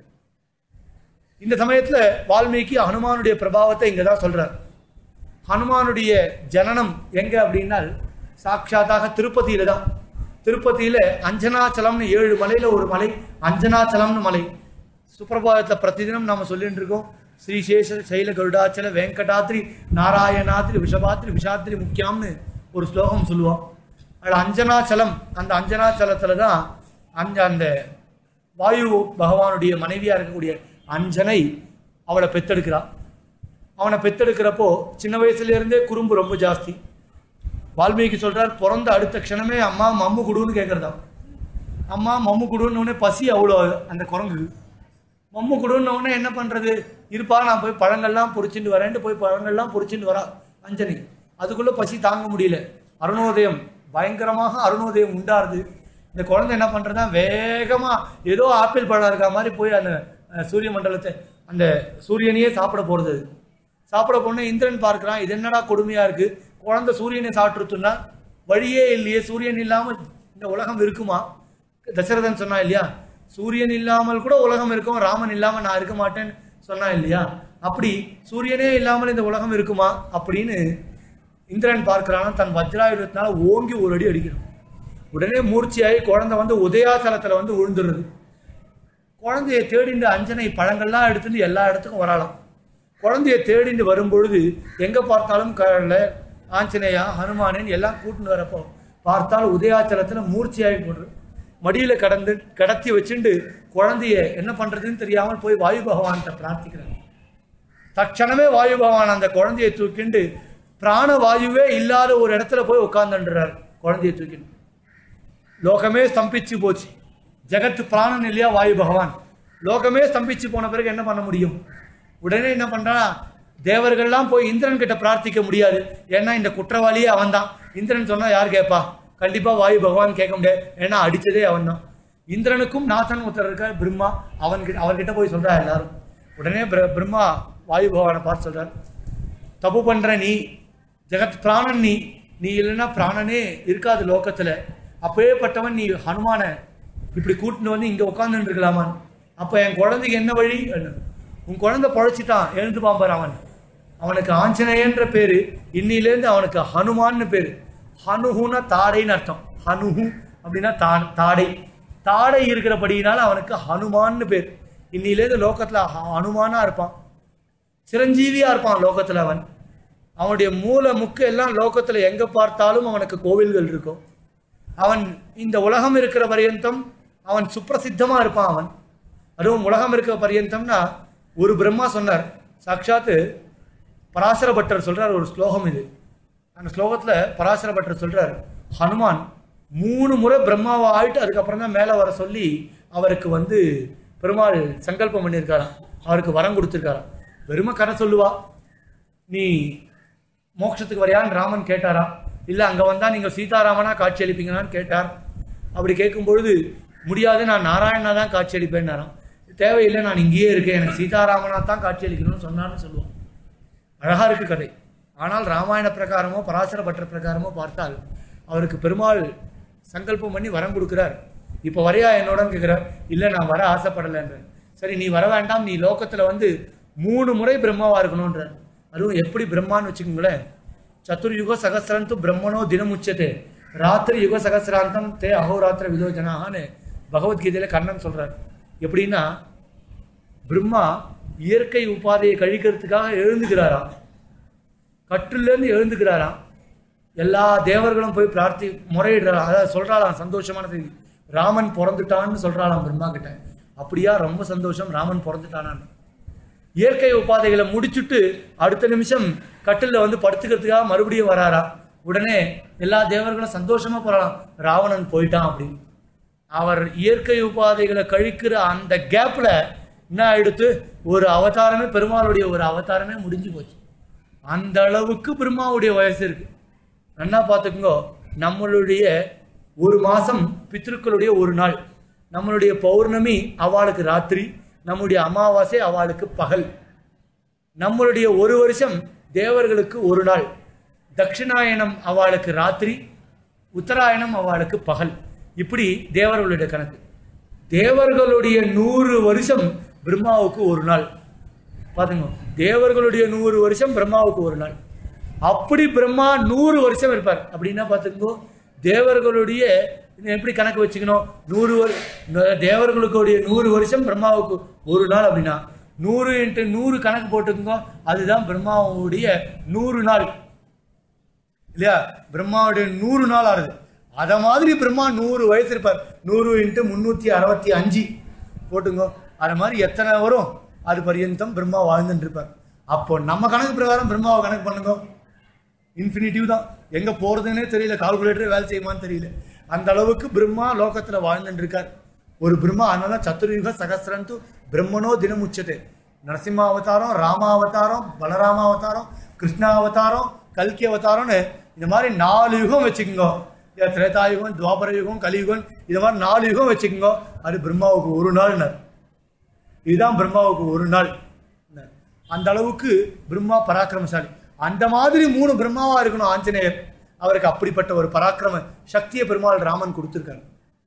S2: இந்த சமயத்துல வால்மீகி ஹனுமானுடைய பிரபாவத்தை இங்க தான் சொல்றார் ஹனுமானுடைய ஜனனம் எங்க அப்படின்னால் சாட்சாத்தாக திருப்பதியில தான் திருப்பதியில அஞ்சனாச்சலம்னு ஏழு மலையில ஒரு மலை அஞ்சனாச்சலம்னு மலை சுப்பிரபாதத்துல பிரதிதினம் நாம சொல்லிட்டு இருக்கோம் ஸ்ரீசேஷ சைல கருடாச்சல வெங்கடாத்ரி நாராயணாத்ரி விஷபாத்ரி விஷாத்ரி முக்கியம்னு ஒரு ஸ்லோகம் சொல்லுவோம் அது அஞ்சனாச்சலம் அந்த அஞ்சனாச்சலத்துல தான் அந்த அந்த வாயு பகவானுடைய மனைவியா இருக்கக்கூடிய அஞ்சனை அவளை பெத்தெடுக்கிறா அவனை பெத்தெடுக்கிறப்போ சின்ன வயசுல இருந்தே குறும்பு ரொம்ப ஜாஸ்தி வால்மீகி சொல்றார் பிறந்த அடுத்த க்ஷணமே அம்மா மம்மு குடுன்னு கேட்கறதா அம்மா மம்மு குடுன்னு உடனே பசி அவ்வளோ அந்த குரங்கு மம்மு குடுன்னு உடனே என்ன பண்றது இருப்பா நான் போய் பழங்கள்லாம் பொறிச்சிட்டு வரேன்ட்டு போய் பழங்கள்லாம் பொறிச்சிட்டு வரா அஞ்சனி அதுக்குள்ள பசி தாங்க முடியல அருணோதயம் பயங்கரமாக அருணோதயம் உண்டாருது இந்த குழந்தை என்ன பண்றதா வேகமா ஏதோ ஆப்பிள் பழம் இருக்க மாதிரி போய் அந்த அஹ், சூரிய மண்டலத்தை அந்த சூரியனையே சாப்பிட போறது அது. சாப்பிட போன இந்திரன் பார்க்கிறான் இது என்னடா கொடுமையா இருக்கு குழந்தை சூரியனை சாப்பிட்டுருத்துன்னா வழியே இல்லையே சூரியன் இல்லாமல் இந்த உலகம் இருக்குமா தசரதன் சொன்னா இல்லையா சூரியன் இல்லாமல் கூட உலகம் இருக்கும் ராமன் இல்லாமல் நான் இருக்க மாட்டேன்னு சொன்னா இல்லையா அப்படி சூரியனே இல்லாமல் இந்த உலகம் இருக்குமா அப்படின்னு இந்திரன் பார்க்கிறான் தன் வஜ்ராயுதத்தினால ஓங்கி ஒரு அடி அடிக்கிறான் உடனே மூர்ச்சியாகி குழந்தை வந்து உதயாசலத்துல வந்து விழுந்துருது குழந்தைய தேடிண்டு அஞ்சனை பழங்கள்லாம் எடுத்துட்டு எல்லா இடத்துக்கும் வரலாம் குழந்தைய தேடிண்டு வரும்பொழுது எங்க பார்த்தாலும் கடல்ல ஆஞ்சநேயா ஹனுமானன் எல்லாம் கூட்டின்னு வரப்போ பார்த்தால் உதயாச்சலத்துல மூர்ச்சியாகி போடுறது மடியில கடந்து கடத்தி வச்சுண்டு குழந்தைய என்ன பண்றதுன்னு தெரியாமல் போய் வாயு பகவான்கிட்ட பிரார்த்திக்கிறாங்க தட்சணமே வாயு பகவான் அந்த குழந்தையை தூக்கிண்டு பிராண வாயுவே இல்லாத ஒரு இடத்துல போய் உட்கார்ந்துன்றார் குழந்தையை தூக்கிண்டு லோகமே ஸ்தம்பிச்சு போச்சு ஜெகத் பிராணன் இல்லையா வாயு பகவான் லோகமே ஸ்தம்பிச்சு போன பிறகு என்ன பண்ண முடியும் உடனே என்ன பண்றான் தேவர்கள்லாம் போய் இந்திரன் கிட்ட பிரார்த்திக்க முடியாது ஏன்னா இந்த குற்றவாளியே அவன்தான் இந்திரன் சொன்னா யார் கேட்பா கண்டிப்பா வாயு பகவான் கேட்க முடியாது ஏன்னா அடிச்சதே அவன்தான் இந்திரனுக்கும் நாதன் ஒருத்தர் இருக்கார் பிரம்மா அவன்கிட்ட அவர்கிட்ட போய் சொல்றா எல்லாரும் உடனே பிர- பிரம்மா வாயு பகவானை பார்த்து சொல்றார் தப்பு பண்ற நீ ஜெகத் பிராணன் நீ நீ இல்லைன்னா பிராணனே இருக்காது லோகத்துல அப்பேற்பட்டவன் நீ ஹனுமான இப்படி கூட்டிட்டு வந்து இங்க உட்கார்ந்துட்டு இருக்கலாமான் அப்ப என் குழந்தைக்கு என்ன வழி அப்படின்னாரு. உன் குழந்தை பழைச்சிட்டான் எழுந்து பாம்பார் அவன் அவனுக்கு ஆஞ்சநேயன்ற பேரு இன்னிலேருந்து அவனுக்கு ஹனுமான்னு பேரு ஹனுஹுனா தாடைன்னு அர்த்தம் ஹனுஹு அப்படின்னா தா தாடை தாடை இருக்கிறபடியினால அவனுக்கு ஹனுமான்னு பேர் இன்னிலேருந்து லோகத்துல ஹ- ஹனுமானா இருப்பான் சிரஞ்சீவியா இருப்பான் லோகத்துல அவன் அவனுடைய மூல முக்கு எல்லாம் லோகத்துல எங்க பார்த்தாலும் அவனுக்கு கோவில்கள் இருக்கும் அவன் இந்த உலகம் இருக்கிற பரியந்தம் அவன் சுப்பிரசித்தமா இருப்பான் அவன் அதுவும் உலகம் இருக்கிற பரியந்தம்னா ஒரு பிரம்மா சொன்னார் சாட்சாத்து பராசர பட்டர் சொல்றார் ஒரு ஸ்லோகம் இது அந்த ஸ்லோகத்துல பராசர பட்டர் சொல்றார் ஹனுமான் மூணு முறை பிரம்மாவா ஆயிட்டு அதுக்கப்புறம் தான் மேலே வர சொல்லி அவருக்கு வந்து பெருமாள் சங்கல்பம் பண்ணியிருக்காராம் அவருக்கு வரம் கொடுத்துருக்காராம் வெறுமை கதை சொல்லுவா நீ மோட்சத்துக்கு வரையான்னு ராமன் கேட்டாரா இல்லை அங்கே வந்தால் நீங்கள் சீதாராமனா காட்சி அளிப்பீங்களான்னு கேட்டார் அப்படி கேட்கும்பொழுது முடியாது நான் நாராயணா தான் காட்சி அளிப்பேன்னாராம் தேவையில்லை நான் இங்கேயே இருக்கேன் எனக்கு சீதாராமனா தான் காட்சி அளிக்கணும்னு சொன்னான்னு சொல்லுவான் அழகா இருக்கு கதை ஆனால் ராமாயண பிரகாரமோ பராசர பற்ற பிரகாரமோ பார்த்தால் அவருக்கு பெருமாள் சங்கல்பம் பண்ணி வரம் கொடுக்கிறார் இப்போ வரையா என்னோடன்னு கேட்கிறார் இல்லை நான் வர ஆசைப்படலைன்ற சரி நீ வர வேண்டாம் நீ லோகத்துல வந்து மூணு முறை பிரம்மாவா இருக்கணும்ன்ற அதுவும் எப்படி பிரம்மான்னு வச்சுக்கோங்களேன் சத்துர்யுக சகசிரந்து பிரம்மனோ தினம் உச்சதே ராத்திரி யுக சகசிராந்தம் தே அகோராத்திர விலோஜனான்னு பகவத்கீதையில கண்ணன் சொல்றார் எப்படின்னா பிரம்மா இயற்கை உபாதையை கழிக்கிறதுக்காக எழுந்துக்கிறாராம்
S3: கட்டிலேருந்து எழுந்துக்கிறாராம் எல்லா தேவர்களும் போய் பிரார்த்தி முறையிடுறாராம் அதாவது சொல்றாளாம் சந்தோஷமான செய்தி ராமன் பிறந்துட்டான்னு சொல்றாளாம் பிரம்மா கிட்ட அப்படியா ரொம்ப சந்தோஷம் ராமன் பிறந்துட்டானான்னு இயற்கை உபாதைகளை முடிச்சுட்டு அடுத்த நிமிஷம் கட்டில்ல வந்து படுத்துக்கிறதுக்காக மறுபடியும் வராரா உடனே எல்லா தேவர்களும் சந்தோஷமா போறாராம் ராவணன் போயிட்டான் அப்படின்னு அவர் இயற்கை உபாதைகளை கழிக்கிற அந்த கேப்ல என்ன ஆயிடுத்து ஒரு அவதாரமே பெருமாளுடைய ஒரு அவதாரமே முடிஞ்சு போச்சு அந்த அளவுக்கு பெருமாவுடைய வயசு இருக்கு நல்லா பார்த்துக்கோங்க நம்மளுடைய ஒரு மாசம் பித்ருக்களுடைய ஒரு நாள் நம்மளுடைய பௌர்ணமி அவளுக்கு ராத்திரி நம்முடைய அமாவாசை அவளுக்கு பகல் நம்மளுடைய ஒரு வருஷம் தேவர்களுக்கு ஒரு நாள் தட்சிணாயனம் அவளுக்கு ராத்திரி உத்தராயணம் அவளுக்கு பகல் இப்படி தேவர்களுடைய கணக்கு தேவர்களுடைய நூறு வருஷம் பிரம்மாவுக்கு ஒரு நாள் பாத்துங்க தேவர்களுடைய நூறு வருஷம் பிரம்மாவுக்கு ஒரு நாள் அப்படி பிரம்மா நூறு வருஷம் இருப்பார் அப்படின்னா பார்த்துக்கோ தேவர்களுடைய இது எப்படி கணக்கு வச்சுக்கணும் நூறு வரு ந- தேவர்களுடைய நூறு வருஷம் பிரம்மாவுக்கு ஒரு நாள் அப்படின்னா நூறு இன்ட்டு நூறு கணக்கு போட்டுக்கோங்க அதுதான் பிரம்மாவுடைய நூறு நாள் இல்லையா பிரம்மாவுடைய நூறு நாள் ஆறுது அத மாதிரி பிரம்மா நூறு வயசு இருப்பார் நூறு இன்ட்டு முன்னூத்தி அறுபத்தி அஞ்சு போட்டுங்க அது மாதிரி எத்தனை வரும் அது பரியந்தம் பிரம்மா வாழ்ந்துட்டு இருப்பார் அப்போ நம்ம கணக்கு பிரகாரம் பிரம்மாவை கணக்கு பண்ணுங்க இன்ஃபினிட்டிவ் தான் எங்க போறதுன்னே தெரியல கால்குலேட்டரே வேலை செய்யுமான்னு தெரியல அந்த அளவுக்கு பிரம்மா லோகத்துல வாழ்ந்துட்டு இருக்கார் ஒரு பிரம்மா அதனால சத்துர்யுக சகசிரந்து பிரம்மனோ தினம் உச்சதே நரசிம்ம அவதாரம் ராம அவதாரம் பலராம அவதாரம் கிருஷ்ணா அவதாரம் கல்கி அவதாரம்னு இந்த மாதிரி நாலு யுகம் வச்சுக்கோங்க இல்ல திரேதா யுகம் துவாபர யுகம் கலியுகம் இது மாதிரி நாலு யுகம் வச்சுக்கோங்க அது பிரம்மாவுக்கு ஒரு நாள்னர் இதுதான் பிரம்மாவுக்கு ஒரு நாள் அந்த அளவுக்கு பிரம்மா பராக்கிரமசாலி அந்த மாதிரி மூணு பிரம்மாவா இருக்கணும் ஆஞ்சநேயர் அவருக்கு அப்படிப்பட்ட ஒரு பராக்கிரம சக்தியை பெருமாள் ராமன் கொடுத்திருக்காரு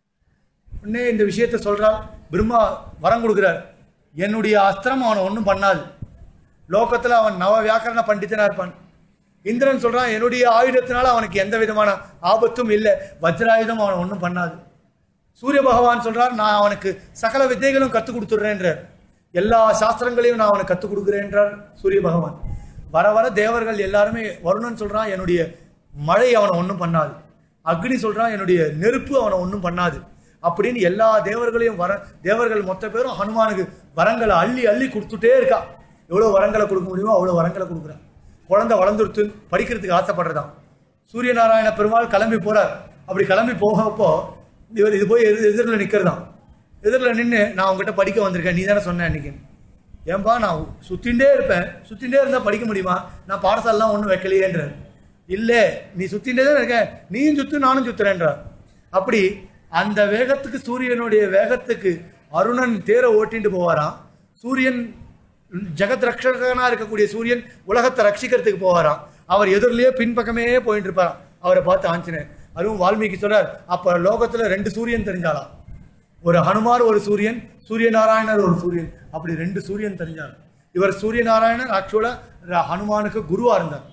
S3: உடனே இந்த விஷயத்த சொல்றார் பிரம்மா வரம் கொடுக்கிறார் என்னுடைய அஸ்திரம் அவனை ஒன்றும் பண்ணாது லோகத்துல அவன் நவ வியாக்கரண பண்டிதனா இருப்பான் இந்திரன் சொல்றான் என்னுடைய ஆயுதத்தினால அவனுக்கு எந்த விதமான ஆபத்தும் இல்லை வஜ்ராயுதம் அவனை ஒன்றும் பண்ணாது சூரிய பகவான் சொல்றார் நான் அவனுக்கு சகல வித்தைகளும் கற்றுக் கொடுத்துடுறேன்றார் எல்லா சாஸ்திரங்களையும் நான் அவனுக்கு கற்றுக் கொடுக்குறேன்றார் சூரிய பகவான் வர வர தேவர்கள் எல்லாருமே வருணன் சொல்றான் என்னுடைய மழை அவனை ஒன்றும் பண்ணாது அக்னி சொல்றான் என்னுடைய நெருப்பு அவனை ஒன்றும் பண்ணாது அப்படின்னு எல்லா தேவர்களையும் வர தேவர்கள் மொத்த பேரும் ஹனுமானுக்கு வரங்களை அள்ளி அள்ளி கொடுத்துட்டே இருக்கா எவ்வளோ வரங்களை கொடுக்க முடியுமோ அவ்வளோ வரங்களை கொடுக்குறான் குழந்தை வளர்ந்துருத்து படிக்கிறதுக்கு ஆசைப்படுறதாம் சூரியநாராயண பெருமாள் கிளம்பி போறார் அப்படி கிளம்பி போகப்போ இவர் இது போய் எதிர் எதிரில் நிற்கிறதாம் எதிரில் நின்று நான் உங்ககிட்ட படிக்க வந்திருக்கேன் நீ தானே சொன்ன அன்னைக்கு ஏன்பா நான் சுத்தின்டே இருப்பேன் சுத்தின்டே இருந்தா படிக்க முடியுமா நான் பாடசாலாம் ஒன்றும் வைக்கலையேன்றார் இல்லை நீ சுத்தின்டே தான் இருக்க நீயும் சுத்து நானும் சுத்துறேன்றார் அப்படி அந்த வேகத்துக்கு சூரியனுடைய வேகத்துக்கு அருணன் தேரை ஓட்டிட்டு போவாராம் சூரியன் ஜெகத் ரட்சகனா இருக்கக்கூடிய சூரியன் உலகத்தை ரட்சிக்கிறதுக்கு போவாராம் அவர் எதிரிலேயே பின்பக்கமே போயிட்டு இருப்பாராம் அவரை பார்த்து ஆஞ்சநேயர் அதுவும் வால்மீகி சொல்றார் அப்ப லோகத்துல ரெண்டு சூரியன் தெரிஞ்சாலாம் ஒரு ஹனுமார் ஒரு சூரியன் சூரிய நாராயணர் ஒரு சூரியன் அப்படி ரெண்டு சூரியன் தெரிஞ்சார் இவர் சூரிய நாராயணர் ஆக்சுவலா ஹனுமானுக்கு குருவா இருந்தார்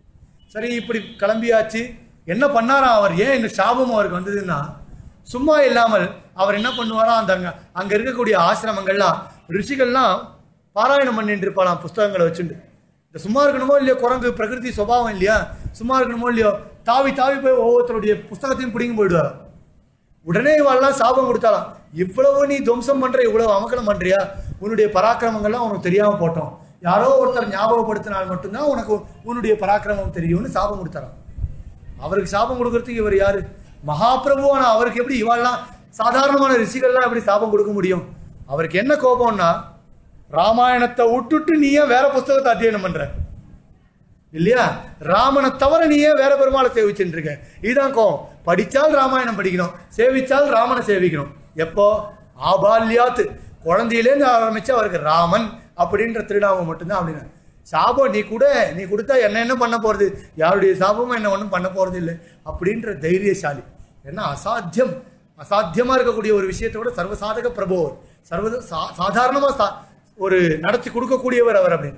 S3: சரி இப்படி கிளம்பியாச்சு என்ன பண்ணாராம் அவர் ஏன் இந்த சாபம் அவருக்கு வந்ததுன்னா சும்மா இல்லாமல் அவர் என்ன பண்ணுவாராம் அந்த அங்க அங்க இருக்கக்கூடிய ஆசிரமங்கள்லாம் ரிஷிகள்லாம் பாராயணம் பண்ணிட்டு இருப்பாளாம் புஸ்தகங்களை வச்சுட்டு இந்த சும்மா இருக்கணுமோ இல்லையோ குரங்கு பிரகிருதி சுபாவம் இல்லையா சும்மா இருக்கணுமோ இல்லையோ தாவி தாவி போய் ஒவ்வொருத்தருடைய புஸ்தகத்தையும் பிடிங்கி போயிடுவாராம் உடனே இவாள்லாம் சாபம் கொடுத்தாலாம் இவ்வளவு நீ துவம்சம் பண்ற இவ்வளவு அமக்கலம் பண்றியா உன்னுடைய பராக்கிரமங்கள்லாம் உனக்கு தெரியாம போட்டோம் யாரோ ஒருத்தர் ஞாபகப்படுத்தினால் மட்டும்தான் உனக்கு உன்னுடைய பராக்கிரமம் தெரியும்னு சாபம் கொடுத்தாராம் அவருக்கு சாபம் கொடுக்கறதுக்கு இவர் யாரு மகாபிரபுவான அவருக்கு எப்படி இவாள்லாம் சாதாரணமான ரிஷிகள்லாம் எப்படி சாபம் கொடுக்க முடியும் அவருக்கு என்ன கோபம்னா ராமாயணத்தை விட்டுட்டு நீ ஏன் வேற புஸ்தகத்தை அத்தியனம் பண்ற இல்லையா ராமனை தவிர நீ ஏன் வேற பெருமாளை சேவிச்சுட்டு இருக்க இதுதான் கோவம் படிச்சால் ராமாயணம் படிக்கணும் சேவிச்சால் ராமனை சேவிக்கணும் எப்போ ஆபால்யாத்து குழந்தையிலேருந்து ஆரம்பிச்சு அவருக்கு ராமன் அப்படின்ற திருநாமம் மட்டும்தான் அப்படின்னா சாபம் நீ கூட நீ கொடுத்தா என்ன என்ன பண்ண போறது யாருடைய சாபமும் என்ன ஒன்றும் பண்ண போறது இல்லை அப்படின்ற தைரியசாலி ஏன்னா அசாத்தியம் அசாத்தியமா இருக்கக்கூடிய ஒரு விஷயத்தை விட சர்வசாதக பிரபோவர் சர்வ சா- சாதாரணமா சா- ஒரு நடத்தி கொடுக்கக்கூடியவர் அவர் அப்படின்னு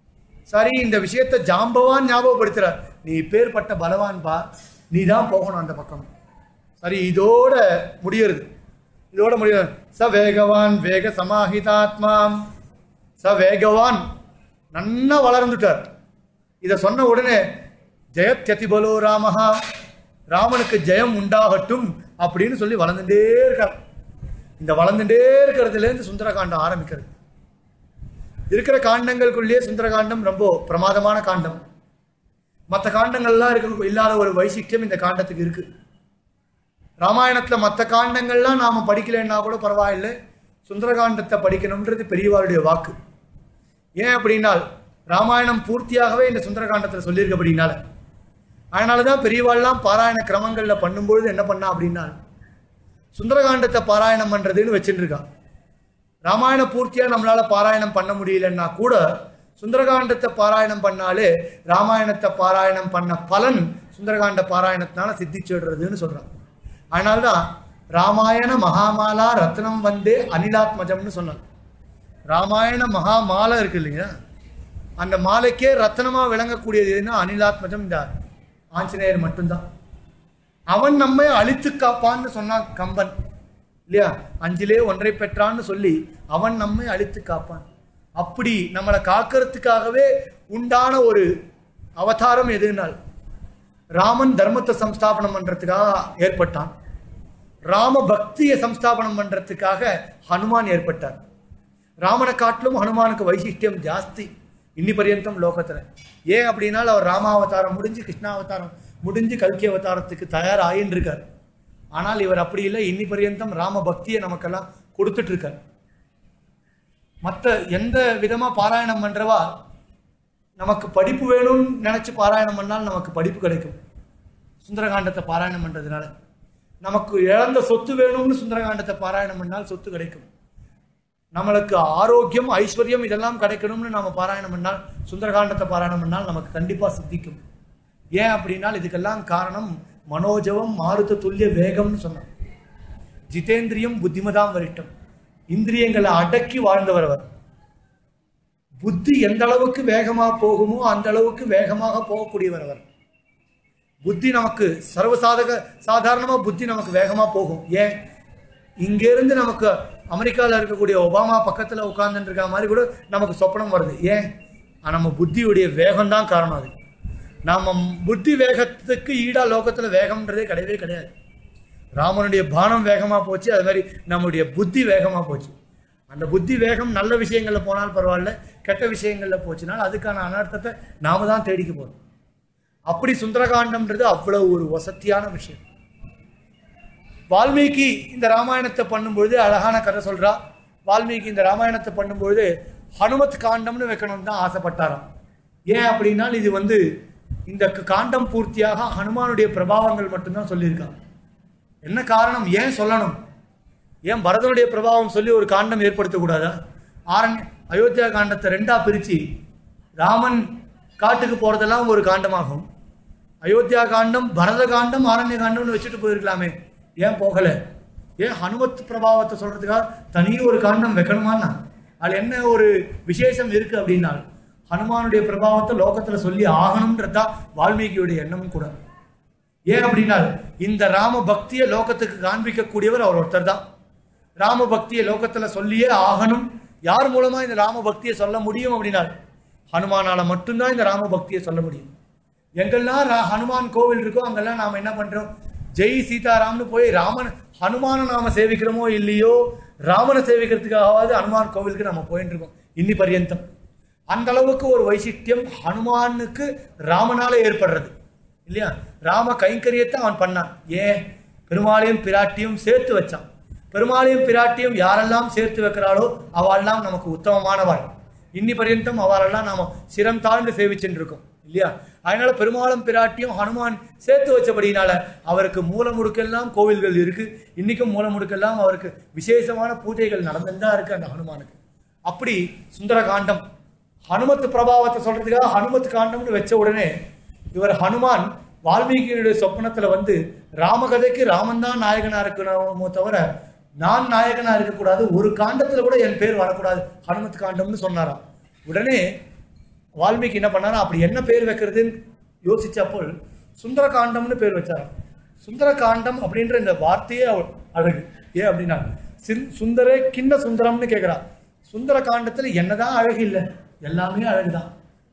S3: சரி இந்த விஷயத்தை ஜாம்பவான் ஞாபகப்படுத்துறார் நீ பேர்பட்ட பலவான்பா நீ தான் போகணும் அந்த பக்கம் சரி இதோட முடியறது இதோட முடிய ச வேகவான் வேக சமாஹிதாத்மாம் ச வேகவான் நன்னா வளர்ந்துட்டார்
S2: இதை சொன்ன உடனே ஜெயத்யதிபலோ ராமஹா ராமனுக்கு ஜெயம் உண்டாகட்டும் அப்படின்னு சொல்லி வளர்ந்துட்டே இருக்கார் இந்த வளர்ந்துட்டே இருக்கிறதுலேருந்து சுந்தரகாண்டம் ஆரம்பிக்கிறது இருக்கிற காண்டங்களுக்குள்ளேயே சுந்தரகாண்டம் ரொம்ப பிரமாதமான காண்டம் மற்ற காண்டங்கள்லாம் இருக்க இல்லாத ஒரு வைசிஷ்டியம் இந்த காண்டத்துக்கு இருக்கு ராமாயணத்துல மற்ற காண்டங்கள்லாம் நாம படிக்கலைன்னா கூட பரவாயில்லை சுந்தரகாண்டத்தை படிக்கணும்ன்றது பெரியவாருடைய வாக்கு ஏன் அப்படின்னால் ராமாயணம் பூர்த்தியாகவே இந்த சுந்தரகாண்டத்தில் சொல்லியிருக்கபடினால அதனால தான் பெரியவாள்லாம் பாராயண கிரமங்கள்ல பண்ணும்பொழுது என்ன பண்ணா அப்படின்னா சுந்தரகாண்டத்தை பாராயணம் பண்றதுன்னு வச்சுட்டு இருக்கா ராமாயண பூர்த்தியா நம்மளால பாராயணம் பண்ண முடியலன்னா கூட சுந்தரகாண்டத்தை பாராயணம் பண்ணாலே ராமாயணத்தை பாராயணம் பண்ண பலன் சுந்தரகாண்ட பாராயணத்தினால சித்திச்சிடுறதுன்னு சொல்றான் அதனால்தான் ராமாயண மகாமாலா ரத்னம் வந்தே அனிலாத்மஜம்னு சொன்னான் ராமாயண மகாமாலை இருக்கு இல்லைங்க அந்த மாலைக்கே ரத்னமா விளங்கக்கூடியது எதுன்னா அனிலாத்மஜம் இந்த ஆஞ்சநேயர் மட்டும்தான் அவன் நம்மை அழித்து காப்பான்னு சொன்னான் கம்பன் இல்லையா அஞ்சிலே ஒன்றை பெற்றான்னு சொல்லி அவன் நம்மை அழித்து காப்பான் அப்படி நம்மளை காக்கிறதுக்காகவே உண்டான ஒரு அவதாரம் எதுனால் ராமன் தர்மத்தை சம்ஸ்தாபனம் பண்றதுக்காக ஏற்பட்டான் ராம பக்தியை சம்ஸ்தாபனம் பண்றதுக்காக ஹனுமான் ஏற்பட்டார் ராமனை காட்டிலும் ஹனுமானுக்கு வைசிஷ்டியம் ஜாஸ்தி இன்னி பர்யந்தம் லோகத்துல ஏன் அப்படின்னா அவர் ராமாவதாரம் முடிஞ்சு கிருஷ்ணாவதாரம் முடிஞ்சு கல்கி அவதாரத்துக்கு தயார் ஆயின்னு இருக்கார் ஆனால் இவர் அப்படி இல்லை இன்னி பர்யந்தம் ராம பக்தியை நமக்கெல்லாம் கொடுத்துட்டு இருக்கார் மற்ற எந்த விதமா பாராயணம் பண்றவா நமக்கு படிப்பு வேணும்னு நினைச்சு பாராயணம் பண்ணால் நமக்கு படிப்பு கிடைக்கும் சுந்தரகாண்டத்தை பாராயணம் பண்றதுனால நமக்கு இழந்த சொத்து வேணும்னு சுந்தரகாண்டத்தை பாராயணம் பண்ணால் சொத்து கிடைக்கும் நம்மளுக்கு ஆரோக்கியம் ஐஸ்வர்யம் இதெல்லாம் கிடைக்கணும்னு நாம பாராயணம் பண்ணால் சுந்தரகாண்டத்தை பாராயணம் பண்ணால் நமக்கு கண்டிப்பா சித்திக்கும் ஏன் அப்படின்னா இதுக்கெல்லாம் காரணம் மனோஜவம் மாருத துல்லிய வேகம்னு சொன்னான் ஜிதேந்திரியம் புத்திமதாம் வரிட்டம் இந்திரியங்களை அடக்கி வாழ்ந்தவர் அவர் புத்தி எந்த அளவுக்கு வேகமா போகுமோ அந்த அளவுக்கு வேகமாக போகக்கூடியவர் அவர் புத்தி நமக்கு சர்வசாதக சாதாரணமா புத்தி நமக்கு வேகமா போகும் ஏன் இங்க இருந்து நமக்கு அமெரிக்கால இருக்கக்கூடிய ஒபாமா பக்கத்துல உட்கார்ந்துட்டு இருக்க மாதிரி கூட நமக்கு சொப்பனம் வருது ஏன் ஆனா, நம்ம புத்தியுடைய வேகம் தான் காரணம் அது நாம புத்தி வேகத்துக்கு ஈடா லோகத்துல வேகம்ன்றதே கிடையவே கிடையாது ராமனுடைய பானம் வேகமா போச்சு அது மாதிரி நம்முடைய புத்தி வேகமா போச்சு அந்த புத்தி வேகம் நல்ல விஷயங்கள்ல போனால் பரவாயில்ல கெட்ட விஷயங்கள்ல போச்சுனால் அதுக்கான அனர்த்தத்தை நாம தான் தேடிக்க போறோம் அப்படி சுந்தரகாண்டம்ன்றது அவ்வளவு ஒரு வசத்தியான விஷயம் வால்மீகி இந்த ராமாயணத்தை பண்ணும்பொழுது அழகான கதை சொல்றா வால்மீகி இந்த ராமாயணத்தை பண்ணும்பொழுது ஹனுமத் காண்டம்னு வைக்கணும்னு தான் ஆசைப்பட்டாராம் ஏன் அப்படின்னா இது வந்து இந்த க- காண்டம் பூர்த்தியாக ஹனுமானுடைய பிரபாவங்கள் மட்டும்தான் சொல்லியிருக்காங்க என்ன காரணம் ஏன் சொல்லணும் ஏன் பரதனுடைய பிரபாவம் சொல்லி ஒரு காண்டம் ஏற்படுத்தக்கூடாதா ஆரண்ய அயோத்தியா காண்டத்தை ரெண்டா பிரிச்சு ராமன் காட்டுக்கு போறதெல்லாம் ஒரு காண்டமாகும் அயோத்தியா காண்டம் பரத காண்டம் ஆரண்ய காண்டம்னு வச்சுட்டு போயிருக்கலாமே ஏன் போகல ஏன் ஹனுமத் பிரபாவத்தை சொல்றதுக்காக தனியே ஒரு காண்டம் வைக்கணுமான்னா அது என்ன ஒரு விசேஷம் இருக்கு அப்படின்னா ஹனுமானுடைய பிரபாவத்தை லோகத்துல சொல்லி ஆகணும்ன்றதா வால்மீகியுடைய எண்ணமும் கூட ஏன் அப்படின்னா இந்த ராம பக்தியை லோகத்துக்கு காண்பிக்கக்கூடியவர் அவர் ஒருத்தர் தான் ராம பக்தியை லோகத்துல சொல்லியே ஆகணும் யார் மூலமா இந்த ராம பக்தியை சொல்ல முடியும் அப்படின்னா ஹனுமானால மட்டும்தான் இந்த ராம பக்தியை சொல்ல முடியும் எங்கெல்லாம் ரா- ஹனுமான் கோவில் இருக்கோ அங்கெல்லாம் நாம என்ன பண்றோம் ஜெய் சீதாராம்னு போய் ராமன் ஹனுமானை நாம சேவிக்கிறோமோ இல்லையோ ராமனை சேவிக்கிறதுக்காகவாவது ஹனுமான் கோவிலுக்கு நம்ம போயிட்டு இருக்கோம் இன்னி பர்யந்தம் அந்த அளவுக்கு ஒரு வைசிஷ்டியம் ஹனுமானுக்கு ராமனால ஏற்படுறது இல்லையா ராம கைங்கரியத்தை அவன் பண்ணான் ஏன் பெருமாளையும் பிராட்டியும் சேர்த்து வச்சான் பெருமாளையும் பிராட்டியும் யாரெல்லாம் சேர்த்து வைக்கிறாளோ அவெல்லாம் நமக்கு உத்தமமானவாள் இன்னி பர்யந்தம் அவரெல்லாம் நாம சிரம் தாழ்ந்து சேவிச்சுட்டு இருக்கோம் இல்லையா அதனால பெருமாளும் பிராட்டியும் ஹனுமான் சேர்த்து வச்சபடினால அவருக்கு மூல முடுக்கெல்லாம் கோவில்கள் இருக்கு இன்னைக்கும் மூல முடுக்கெல்லாம் அவருக்கு விசேஷமான பூஜைகள் நடந்துட்டு தான் இருக்கு அந்த ஹனுமானுக்கு அப்படி சுந்தரகாண்டம் ஹனுமத் பிரபாவத்தை சொல்றதுக்காக ஹனுமத் காண்டம்னு வச்ச உடனே இவர் ஹனுமான் வால்மீகியுடைய சொப்பனத்துல வந்து ராமகதைக்கு ராமன் தான் நாயகனா இருக்கணுமோ தவிர நான் நாயகனா இருக்கக்கூடாது ஒரு காண்டத்துல கூட என் பேர் வரக்கூடாது ஹனுமத் காண்டம்னு சொன்னாராம் உடனே வால்மீகி என்ன பண்ணாரா அப்படி என்ன பேர் வைக்கிறதுன்னு யோசிச்சப்போ சுந்தர காண்டம்னு பேர் வச்சாராம் சுந்தர காண்டம் அப்படின்ற இந்த வார்த்தையே அவ- அழகு ஏன் அப்படின்னா சின் சுந்தரே கிண்ண சுந்தரம்னு கேட்கிறா சுந்தர காண்டத்துல என்னதான் அழகு இல்லை எல்லாமே அழகுதான்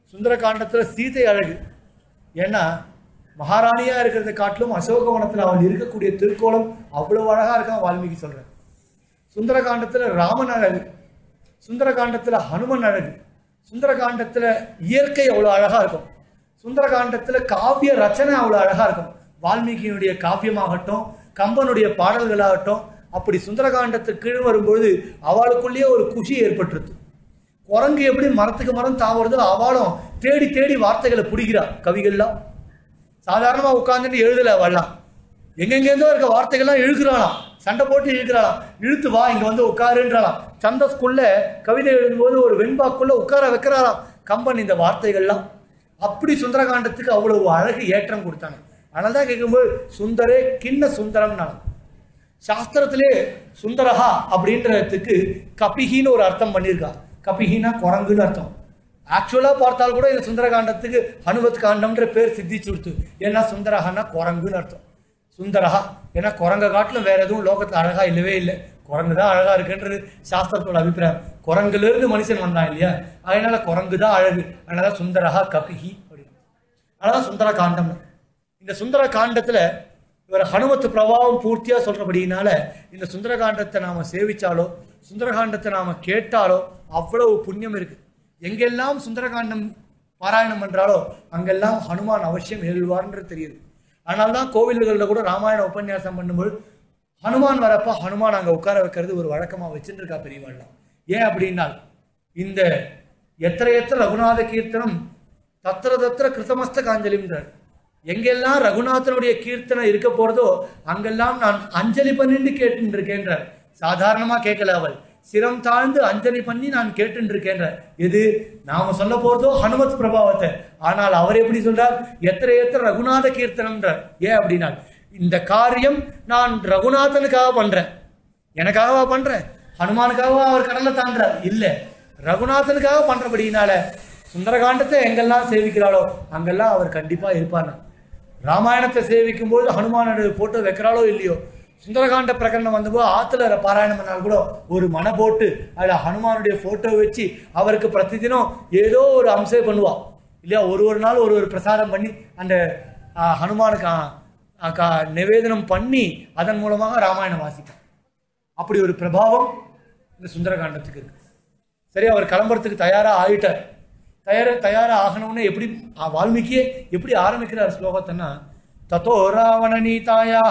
S3: சுந்தரகாண்டத்துல சீதை அழகு ஏன்னா மகாராணியா இருக்கிறத காட்டிலும் அசோகவனத்துல அவள் இருக்கக்கூடிய திருக்கோலம் அவ்வளவு அழகா இருக்கான் வால்மீகி சொல்றேன் சுந்தரகாண்டத்துல ராமன் அழகு சுந்தரகாண்டத்துல ஹனுமன் அழகு சுந்தரகாண்டத்துல இயற்கை அவ்வளவு அழகா இருக்கும் சுந்தரகாண்டத்துல காவிய ரச்சனை அவ்வளவு அழகா இருக்கும் வால்மீகியினுடைய காவியமாகட்டும் கம்பனுடைய பாடல்களாகட்டும் அப்படி சுந்தரகாண்டத்துக்கு கீழ் வரும்பொழுது அவளுக்குள்ளேயே ஒரு குஷி ஏற்பட்டுருது குரங்கு எப்படி மரத்துக்கு மரம் தாவுறதோ அவளும் தேடி தேடி வார்த்தைகளை பிடிக்கிறா கவிகள்லாம் சாதாரணமா உட்கார்ந்துட்டு எழுதல வரலாம் எங்கெங்கேருந்தோ இருக்க வார்த்தைகள்லாம் இழுக்கிறாளாம் சண்டை போட்டு இழுக்கிறாளாம் இழுத்து வா இங்க வந்து உட்காருன்றாளாம் சந்தஸ்குள்ள கவிதை எழுதும்போது ஒரு வெண்பாக்குள்ள உட்கார வைக்கிறாளாம் கம்பன் இந்த வார்த்தைகள்லாம் அப்படி சுந்தரகாண்டத்துக்கு அவ்வளவு அழகு ஏற்றம் கொடுத்தாங்க அதனால தான் கேட்கும்போது சுந்தரே கிண்ண சுந்தரம்னாலும் சாஸ்திரத்திலே சுந்தரஹா அப்படின்றதுக்கு கபிகின்னு ஒரு அர்த்தம் பண்ணியிருக்கா கபிகினா குரங்குன்னு அர்த்தம் ஆக்சுவலாக பார்த்தால் கூட இந்த சுந்தரகாண்டத்துக்கு ஹனுமத் காண்டம்ன்ற பேர் சித்திச்சு கொடுத்து ஏன்னா சுந்தரஹான்னா குரங்குன்னு அர்த்தம் சுந்தரஹா ஏன்னா குரங்க காட்டிலும் வேற எதுவும் லோகத்துல அழகா இல்லவே இல்லை குரங்கு தான் அழகா இருக்குன்றது சாஸ்திரத்தோட அபிப்பிராயம் குரங்குல இருந்து மனுஷன் வந்தான் இல்லையா அதனால குரங்கு தான் அழகு அதனால சுந்தரஹா கபிகி அப்படின்னு அதான் சுந்தர காண்டம் இந்த சுந்தர காண்டத்துல இவர் ஹனுமத் பிரபாவம் பூர்த்தியா சொல்றபடியினால இந்த சுந்தர காண்டத்தை நாம சேவிச்சாலோ சுந்தர காண்டத்தை நாம கேட்டாலோ அவ்வளவு புண்ணியம் இருக்கு எங்கெல்லாம் சுந்தரகாண்டம் பாராயணம் பண்றாலோ அங்கெல்லாம் ஹனுமான் அவசியம் எழுவார்ன்றது தெரியுது அதனால தான் கோவில்களில் கூட ராமாயண உபன்யாசம் பண்ணும்போது ஹனுமான் வரப்ப ஹனுமான் அங்க உட்கார வைக்கிறது ஒரு வழக்கமா வச்சுட்டு இருக்கா பெரியவாள்லாம் ஏன் அப்படின்னால் இந்த எத்திர எத்திர ரகுநாத கீர்த்தனம் தத்திர தத்திர கிருத்தமஸ்த காஞ்சலின்றார் எங்கெல்லாம் ரகுநாதனுடைய கீர்த்தனை இருக்க போறதோ அங்கெல்லாம் நான் அஞ்சலி பண்ணிட்டு கேட்டு இருக்கேன்றார் சாதாரணமா கேட்கல அவள் சிரம் தாழ்ந்து அஞ்சலி பண்ணி நான் கேட்டு இருக்கேன்றார் எது நாம சொல்ல போறதோ ஹனுமத் பிரபாவத்தை ஆனால் அவர் எப்படி சொல்றார் எத்திர எத்திர ரகுநாத கீர்த்தனம்ன்றார் ஏன் அப்படின்னா இந்த காரியம் நான் ரகுநாதனுக்காக பண்றேன் எனக்காகவா பண்றேன் ஹனுமானுக்காகவா அவர் கடலை தாண்டுறார் இல்ல ரகுநாதனுக்காக பண்றபடினால சுந்தரகாண்டத்தை எங்கெல்லாம் சேவிக்கிறாளோ அங்கெல்லாம் அவர் கண்டிப்பா இருப்பார் ராமாயணத்தை சேவிக்கும் போது ஹனுமானோட போட்டோ வைக்கிறாளோ இல்லையோ சுந்தரகாண்ட பிரகடனம் வந்தபோது ஆத்துல பாராயணம் பண்ணால் கூட ஒரு மனை போட்டு அதுல ஹனுமானுடைய போட்டோ வச்சு அவருக்கு பிரதிதினம் ஏதோ ஒரு அம்சம் பண்ணுவா இல்லையா ஒரு ஒரு நாள் ஒரு ஒரு பிரசாரம் பண்ணி அந்த ஆ, ஹனுமானுக்கு ஆ, ஆ, கா- நிவேதனம் பண்ணி அதன் மூலமாக ராமாயணம் வாசிப்பார் அப்படி ஒரு பிரபாவம் இந்த சுந்தரகாண்டத்துக்கு இருக்கு சரி அவர் கிளம்புறதுக்கு தயாரா ஆயிட்டார் தயார தயாரா ஆகணும்னு எப்படி ஆ, வால்மீகியே எப்படி ஆரம்பிக்கிறார் ஸ்லோகத்தைன்னா தத்தோ ராவண நீதாயாக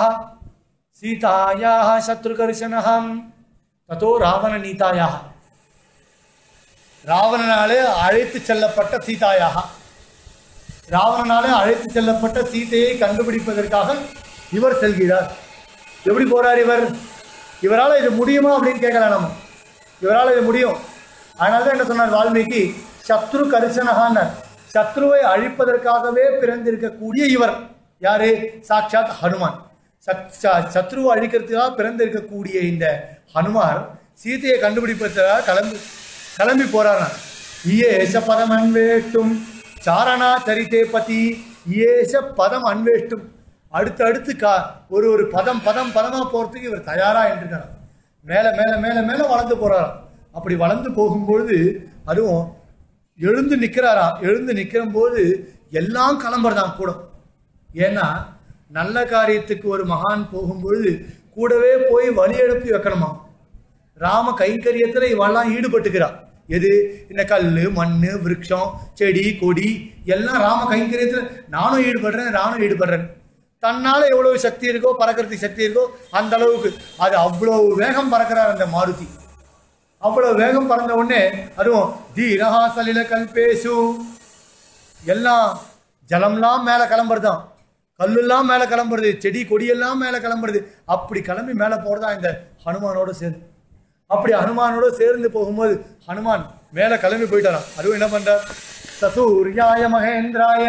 S3: சீதாயாக சத்ருகர்ஷனகம் தத்தோ ராவண நீதாயாக
S2: ராவணனாலே அழைத்து செல்லப்பட்ட சீதாயாக ராவணனாலே அழைத்து செல்லப்பட்ட சீதையை கண்டுபிடிப்பதற்காக இவர் செல்கிறார் எப்படி போறார் இவர் இவரால் இது முடியுமா அப்படின்னு கேட்கலாம் நம்ம இவரால் இது முடியும் அதனால தான் என்ன சொன்னார் வால்மீகி சத்ரு கரிசனகான்னர் சத்ருவை அழிப்பதற்காகவே பிறந்திருக்கக்கூடிய இவர் யாரு சாட்சாத் ஹனுமான் சத்- ச- சத்ருவை அழிக்கிறதுக்காக பிறந்திருக்கக்கூடிய இந்த ஹனுமார் சீதையை கண்டுபிடிப்பதற்காக கிளம்பி கிளம்பி போறாராம் இயேச பதம் அன்வேஷ்டும் சாரணா சரிதே பதி இயேச பதம் அன்வேஷ்டும் அடுத்து அடுத்து கா ஒரு ஒரு பதம் பதம் பதமா போறதுக்கு இவர் தயாரா இருக்காராம் மேல மேல மேல மேல வளர்ந்து போறாராம் அப்படி வளர்ந்து போகும்பொழுது அதுவும் எழுந்து நிக்கிறாராம் எழுந்து நிக்கிற போது எல்லாம் கிளம்புறதாம் கூட ஏன்னா நல்ல காரியத்துக்கு ஒரு மகான் போகும்பொழுது கூடவே போய் வழி எழுப்பி வைக்கணுமா ராம கைங்கரியத்துல இவெல்லாம் ஈடுபட்டுக்கிறா எது இந்த கல்லு மண்ணு விருட்சம் செடி கொடி எல்லாம் ராம கைங்கரியத்துல நானும் ஈடுபடுறேன் நானும் ஈடுபடுறேன் தன்னால எவ்வளவு சக்தி இருக்கோ பறக்கிறதுக்கு சக்தி இருக்கோ அந்த அளவுக்கு அது அவ்வளவு வேகம் பறக்கிறார் அந்த மாருதி அவ்வளவு வேகம் பறந்த உடனே அதுவும் தீரஹா சலில கல்பேசு எல்லாம் ஜலம்லாம் மேல கிளம்புறதாம் கல்லுலாம் மேல கிளம்புறது செடி கொடியெல்லாம் மேல கிளம்புறது அப்படி கிளம்பி மேல போறதா இந்த ஹனுமானோட சேர்ந்து அப்படி ஹனுமானோட சேர்ந்து போகும்போது ஹனுமான் மேல கிளம்பி போயிட்டாராம் அதுவும் என்ன பண்றார் சசூர்யாய மகேந்திராய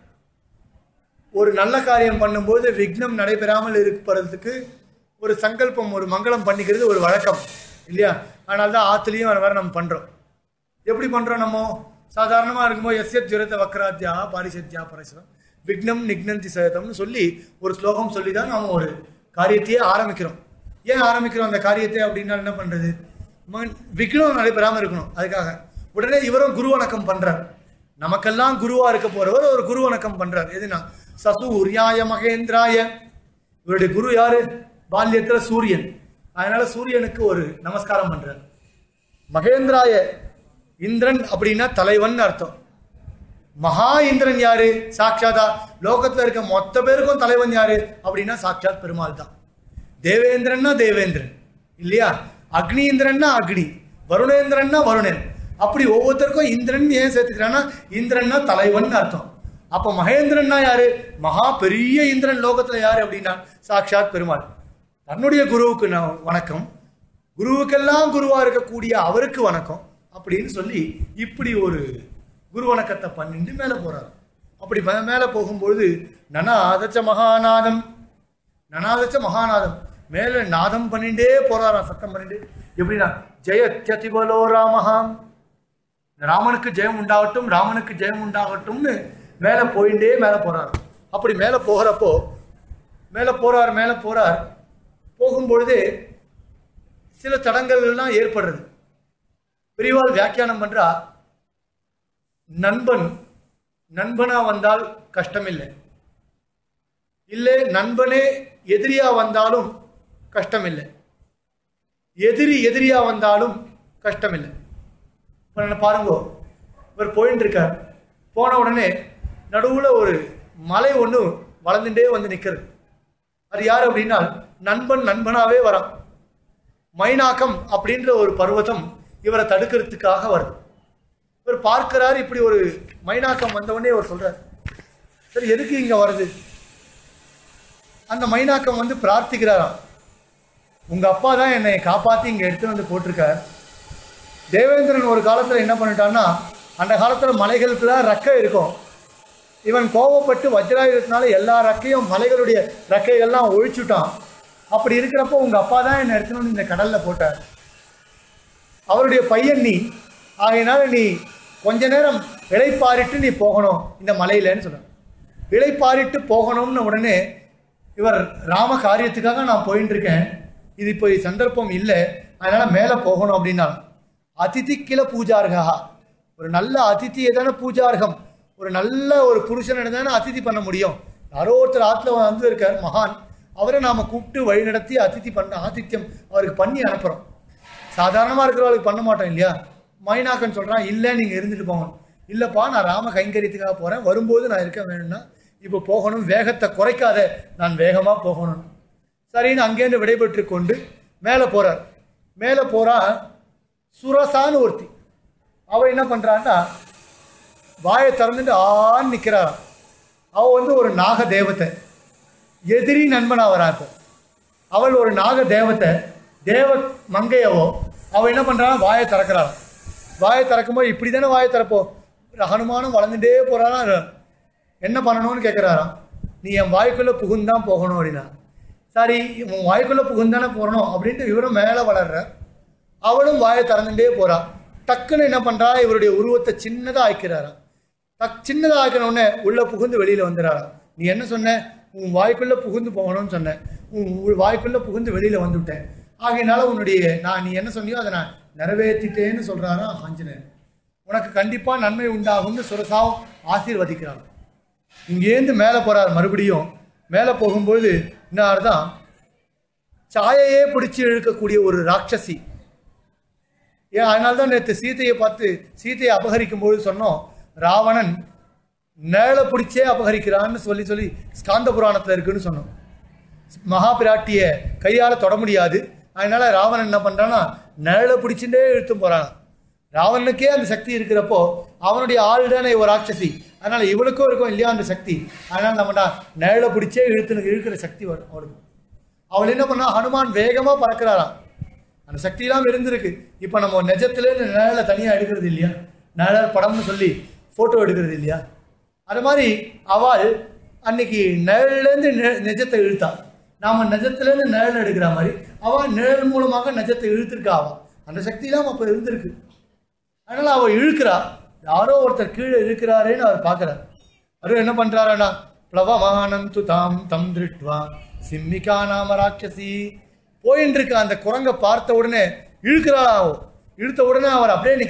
S2: ஒரு நல்ல காரியம் பண்ணும்போது விக்னம் நடைபெறாமல் இருப்பதற்கு ஒரு சங்கல்பம் ஒரு மங்களம் பண்ணிக்கிறது ஒரு வழக்கம் இல்லையா அதனால தான் ஆத்துலேயும் வர வர நம்ம பண்ணுறோம் எப்படி பண்ணுறோம் நம்ம சாதாரணமாக இருக்கும்போது எஸ்ய ஜுரத வக்ராத்யா பாரிசத்யா பரசுரம் விக்னம் நிக்னந்தி சதம்னு சொல்லி ஒரு ஸ்லோகம் சொல்லி தான் நம்ம ஒரு காரியத்தையே ஆரம்பிக்கிறோம் ஏன் ஆரம்பிக்கிறோம் அந்த காரியத்தை அப்படின்னா என்ன பண்ணுறது விக்னம் நடைபெறாமல் இருக்கணும் அதுக்காக உடனே இவரும் குரு வணக்கம் பண்ணுறார் நமக்கெல்லாம் குருவா இருக்க போறவர் ஒரு குரு வணக்கம் பண்றார் எதுனா சசூர்யாய மகேந்திராய இவருடைய குரு யாரு பால்யத்துல சூரியன் அதனால சூரியனுக்கு ஒரு நமஸ்காரம் பண்றார் மகேந்திராய இந்திரன் அப்படின்னா தலைவன் அர்த்தம் மகா இந்திரன் யாரு சாட்சாதா லோகத்துல இருக்க மொத்த பேருக்கும் தலைவன் யாரு அப்படின்னா சாட்சாத் பெருமாள் தான் தேவேந்திரன்னா தேவேந்திரன் இல்லையா அக்னி இந்திரன்னா அக்னி வருணேந்திரன்னா வருணன் அப்படி ஒவ்வொருத்தருக்கும் இந்திரன் ஏன் சேர்த்துக்கிறான்னா இந்திரன்னா தலைவன் அர்த்தம் அப்ப மகேந்திரன்னா யாரு மகா பெரிய இந்திரன் லோகத்துல யாரு அப்படின்னா சாட்சாத் பெருமாள் தன்னுடைய குருவுக்கு நான் வணக்கம் குருவுக்கெல்லாம் குருவா இருக்கக்கூடிய அவருக்கு வணக்கம் அப்படின்னு சொல்லி இப்படி ஒரு குரு வணக்கத்தை பண்ணிட்டு மேல போறாரு அப்படி மே- மேல போகும்பொழுது நனாதச்ச மகாநாதம் நனாதச்ச மகாநாதம் மேல நாதம் பண்ணிட்டே போறாராம் சத்தம் பண்ணிட்டு எப்படின்னா ஜெயத்யதிபலோ ராமஹாம் ராமனுக்கு ஜெயம் உண்டாகட்டும் ராமனுக்கு ஜெயம் உண்டாகட்டும்னு மேல போயிட்டே மேல போறார் அப்படி மேல போகிறப்போ மேல போறார் மேல போறார் போகும்பொழுது சில தடங்கள்லாம் ஏற்படுறது பெரியவாள் வியாக்கியானம் பண்றா நண்பன் நண்பனா வந்தால் கஷ்டமில்லை இல்லை நண்பனே எதிரியா வந்தாலும் கஷ்டமில்லை எதிரி எதிரியா வந்தாலும் கஷ்டமில்லை இப்போ நான் பாருங்க இவர் போயிட்டு இருக்கார் போன உடனே நடுவுல ஒரு மலை ஒன்று வளர்ந்துட்டே வந்து நிற்கிறது அது யார் அப்படின்னா நண்பன் நண்பனாவே வரான் மைனாக்கம் அப்படின்ற ஒரு பர்வதம் இவரை தடுக்கிறதுக்காக வருது இவர் பார்க்கிறார் இப்படி ஒரு மைனாக்கம் வந்த உடனே இவர் சொல்றார் சரி எதுக்கு இங்க வருது அந்த மைனாக்கம் வந்து பிரார்த்திக்கிறாராம் உங்க அப்பா தான் என்னை காப்பாத்தி இங்க எடுத்து வந்து போட்டிருக்கார் தேவேந்திரன் ஒரு காலத்துல என்ன பண்ணிட்டான்னா அந்த காலத்துல மலைகளுக்குலாம் ரெக்கை இருக்கும் இவன் கோபப்பட்டு வஜ்ராயுதத்தினால எல்லா ரெக்கையும் மலைகளுடைய ரெக்கைகள்லாம் ஒழிச்சுட்டான் அப்படி இருக்கிறப்போ உங்க அப்பா தான் என்னை எடுத்துன்னு வந்து இந்த கடல்ல போட்டார் அவருடைய பையன் நீ ஆகையினால நீ கொஞ்ச நேரம் இளைப்பாரிட்டு நீ போகணும் இந்த மலையிலன்னு சொன்னார் இளைப்பாரிட்டு போகணும்னு உடனே இவர் ராம காரியத்துக்காக நான் போயிட்டு இருக்கேன் இது இப்போ சந்தர்ப்பம் இல்லை அதனால மேலே போகணும் அப்படின்னா அதிதி கில பூஜார்கா ஒரு நல்ல அதிதியை தானே பூஜார்கம் ஒரு நல்ல ஒரு புருஷனை தானே அதிதி பண்ண முடியும் யாரோ ஒருத்தர் ஆற்றுல வந்து இருக்கார் மகான் அவரை நாம கூப்பிட்டு வழி நடத்தி அதிதி பண்ண ஆதித்யம் அவருக்கு பண்ணி அனுப்புறோம் சாதாரணமாக இருக்கிறவங்களுக்கு பண்ண மாட்டோம் இல்லையா மைனாக்கன் சொல்கிறான் இல்லை நீங்கள் இருந்துட்டு போங்க இல்லைப்பா நான் ராம கைங்கரியத்துக்காக போகிறேன் வரும்போது நான் இருக்க வேணும்னா இப்போ போகணும் வேகத்தை குறைக்காத நான் வேகமாக போகணும் சரின்னு அங்கேருந்து விடைபெற்று கொண்டு மேலே போகிறார் மேலே போகிறா சுரசான்னு ஒருத்தி அவள் என்ன பண்ணுறான்னா வாயை திறந்துட்டு ஆன்னு நிற்கிறாராம் அவள் வந்து ஒரு நாக தேவத்தை எதிரி நண்பனா வரா இப்போ அவள் ஒரு நாக தேவத்தை தேவ மங்கையவோ அவள் என்ன பண்ணுறான் வாயை திறக்கிறாள் வாயை திறக்கும்போது இப்படி தானே வாயை திறப்போ ஹனுமானும் வளர்ந்துட்டே போகிறானா என்ன பண்ணணும்னு கேட்குறாராம் நீ என் வாய்க்குள்ளே புகுந்தான் போகணும் அப்படின்னா சரி உன் வாய்க்குள்ளே புகுந்தானே போகணும் அப்படின்ட்டு இவரும் மேலே வளர்ற அவளும் வாயை திறந்துட்டே போறா டக்குன்னு என்ன பண்றா இவருடைய உருவத்தை சின்னதா ஆக்கிறாராம் டக் சின்னதா ஆக்கின உடனே உள்ள புகுந்து வெளியில வந்துடுறாராம் நீ என்ன சொன்ன உன் வாய்க்குள்ள புகுந்து போகணும்னு சொன்னேன் உன் உன் வாய்க்குள்ள புகுந்து வெளியில வந்துவிட்டேன் ஆகையினால உன்னுடைய நான் நீ என்ன சொன்னியோ அதை நான் நிறைவேற்றிட்டேன்னு சொல்றாராம் ஆஞ்சநேயர் உனக்கு கண்டிப்பா நன்மை உண்டாகும்னு சுரசாவும் ஆசீர்வதிக்கிறார் இங்கேருந்து மேலே போறார் மறுபடியும் மேலே போகும்போது என்ன தான் சாயையே பிடிச்சி இழுக்கக்கூடிய ஒரு ராட்சசி ஏன் அதனால தான் நேற்று சீதையை பார்த்து சீதையை அபகரிக்கும் போது சொன்னோம் ராவணன் நேளை பிடிச்சே அபகரிக்கிறான்னு சொல்லி சொல்லி ஸ்காந்த புராணத்தில் இருக்குன்னு சொன்னோம் மகா பிராட்டிய கையால் தொட முடியாது அதனால ராவணன் என்ன பண்றான்னா நிழலை பிடிச்சுட்டே இழுத்து போறான் ராவணனுக்கே அந்த சக்தி இருக்கிறப்போ அவனுடைய ஆள் தானே ஒரு ராட்சசி அதனால இவளுக்கும் இருக்கும் இல்லையா அந்த சக்தி அதனால நம்ம நிழலை பிடிச்சே இழுத்து இழுக்கிற சக்தி வரும் அவளுக்கு அவள் என்ன பண்ணா ஹனுமான் வேகமா பறக்கிறாராம் அந்த சக்தியெல்லாம் இருந்திருக்கு இப்போ நம்ம நிஜத்துல இந்த நிழலை தனியாக எடுக்கிறது இல்லையா நிழல் படம்னு சொல்லி ஃபோட்டோ எடுக்கிறது இல்லையா அது மாதிரி அவள் அன்னைக்கு நிழல்லேருந்து நெ- நிஜத்தை இழுத்தா நாம நிஜத்துலேருந்து நிழல் எடுக்கிற மாதிரி அவள் நிழல் மூலமாக நிஜத்தை இழுத்திருக்கா அவள் அந்த சக்தியெல்லாம் அப்போ இருந்திருக்கு அதனால அவள் இழுக்கிறா யாரோ ஒருத்தர் கீழே இழுக்கிறாரேன்னு அவர் பார்க்குறார் அவர் என்ன பண்றாருன்னா பிளவமானம் து தாம் தம் திருட்வா சிம்மிகா நாம ராட்சசி போயின்னு இருக்க அந்த குரங்கை பார்த்த உடனே இழுக்கிறாளா அவ இழுத்த உடனே அவர் அப்படியே நிற்கிறார்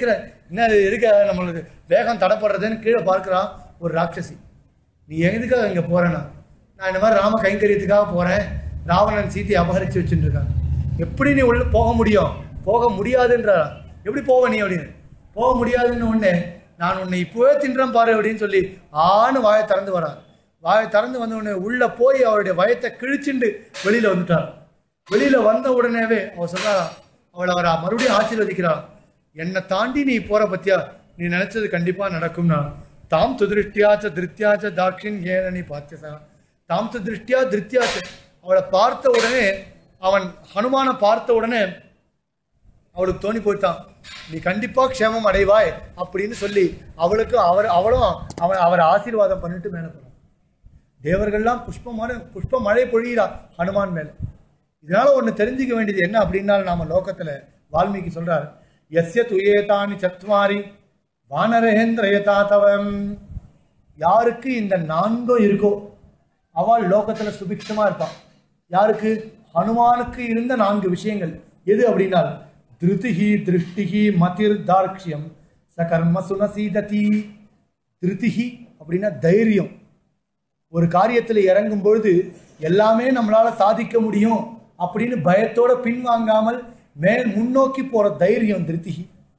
S3: என்ன இது எதுக்கு நம்மளுக்கு வேகம் தடப்படுறதுன்னு கீழே பார்க்குறான் ஒரு ராட்சசி நீ எதுக்காக இங்கே போறேன்னா நான் இந்த மாதிரி ராம கைங்கரியத்துக்காக போகிறேன் ராவணன் சீத்தையை அபகரித்து வச்சுட்டு இருக்கான் எப்படி நீ உள்ள போக முடியும் போக முடியாதுன்றா எப்படி போவ நீ அப்படின்னு போக முடியாதுன்னு உடனே நான் உன்னை இப்போவே தின்றேன் பாரு அப்படின்னு சொல்லி ஆணு வாயை திறந்து வரான் வாயை திறந்து வந்த உடனே உள்ள போய் அவருடைய வயத்தை கிழிச்சுண்டு வெளியில வந்துட்டார் வெளியில வந்த உடனேவே அவ சொல்றாராம் அவளை அவரை மறுபடியும் ஆசீர்வதிக்கிறாள் என்னை தாண்டி நீ போற பத்தியா நீ நினைச்சது கண்டிப்பா நடக்கும்னா தாம் து திருஷ்டியாச்ச திருத்தியாச்ச தாட்சின் ஏன நீ பார்த்தியசா தாம் து திருஷ்டியா திருத்தியாச்ச அவளை பார்த்த உடனே அவன் ஹனுமானை பார்த்த உடனே அவளுக்கு தோணி போயிட்டான் நீ கண்டிப்பா க்ஷேமம் அடைவாய் அப்படின்னு சொல்லி அவளுக்கு அவர் அவளும் அவன் அவரை ஆசீர்வாதம் பண்ணிட்டு மேலே போறான் தேவர்கள்லாம் புஷ்பமான புஷ்ப மழை பொழிகிறா ஹனுமான் மேல இதனால ஒண்ணு தெரிஞ்சுக்க வேண்டியது என்ன அப்படின்னா நாம லோகத்துல வால்மீகி சொல்றாரு எஸ்ய துயேதானி சத்வாரி வானரேந்திரயதா தவம் யாருக்கு இந்த நான்கும் இருக்கோ அவள் லோகத்துல சுபிக்ஷமா இருப்பான் யாருக்கு ஹனுமானுக்கு இருந்த நான்கு விஷயங்கள் எது அப்படின்னா திருதிஹி திருஷ்டிஹி மதிர் தார்க்ஷ்யம் சகர்ம சுனசீததி திருதிஹி அப்படின்னா தைரியம் ஒரு காரியத்தில் இறங்கும் பொழுது எல்லாமே நம்மளால சாதிக்க முடியும் அப்படின்னு பயத்தோட பின்வாங்காமல் மேல் முன்னோக்கி போற தைரியம் திருத்திகி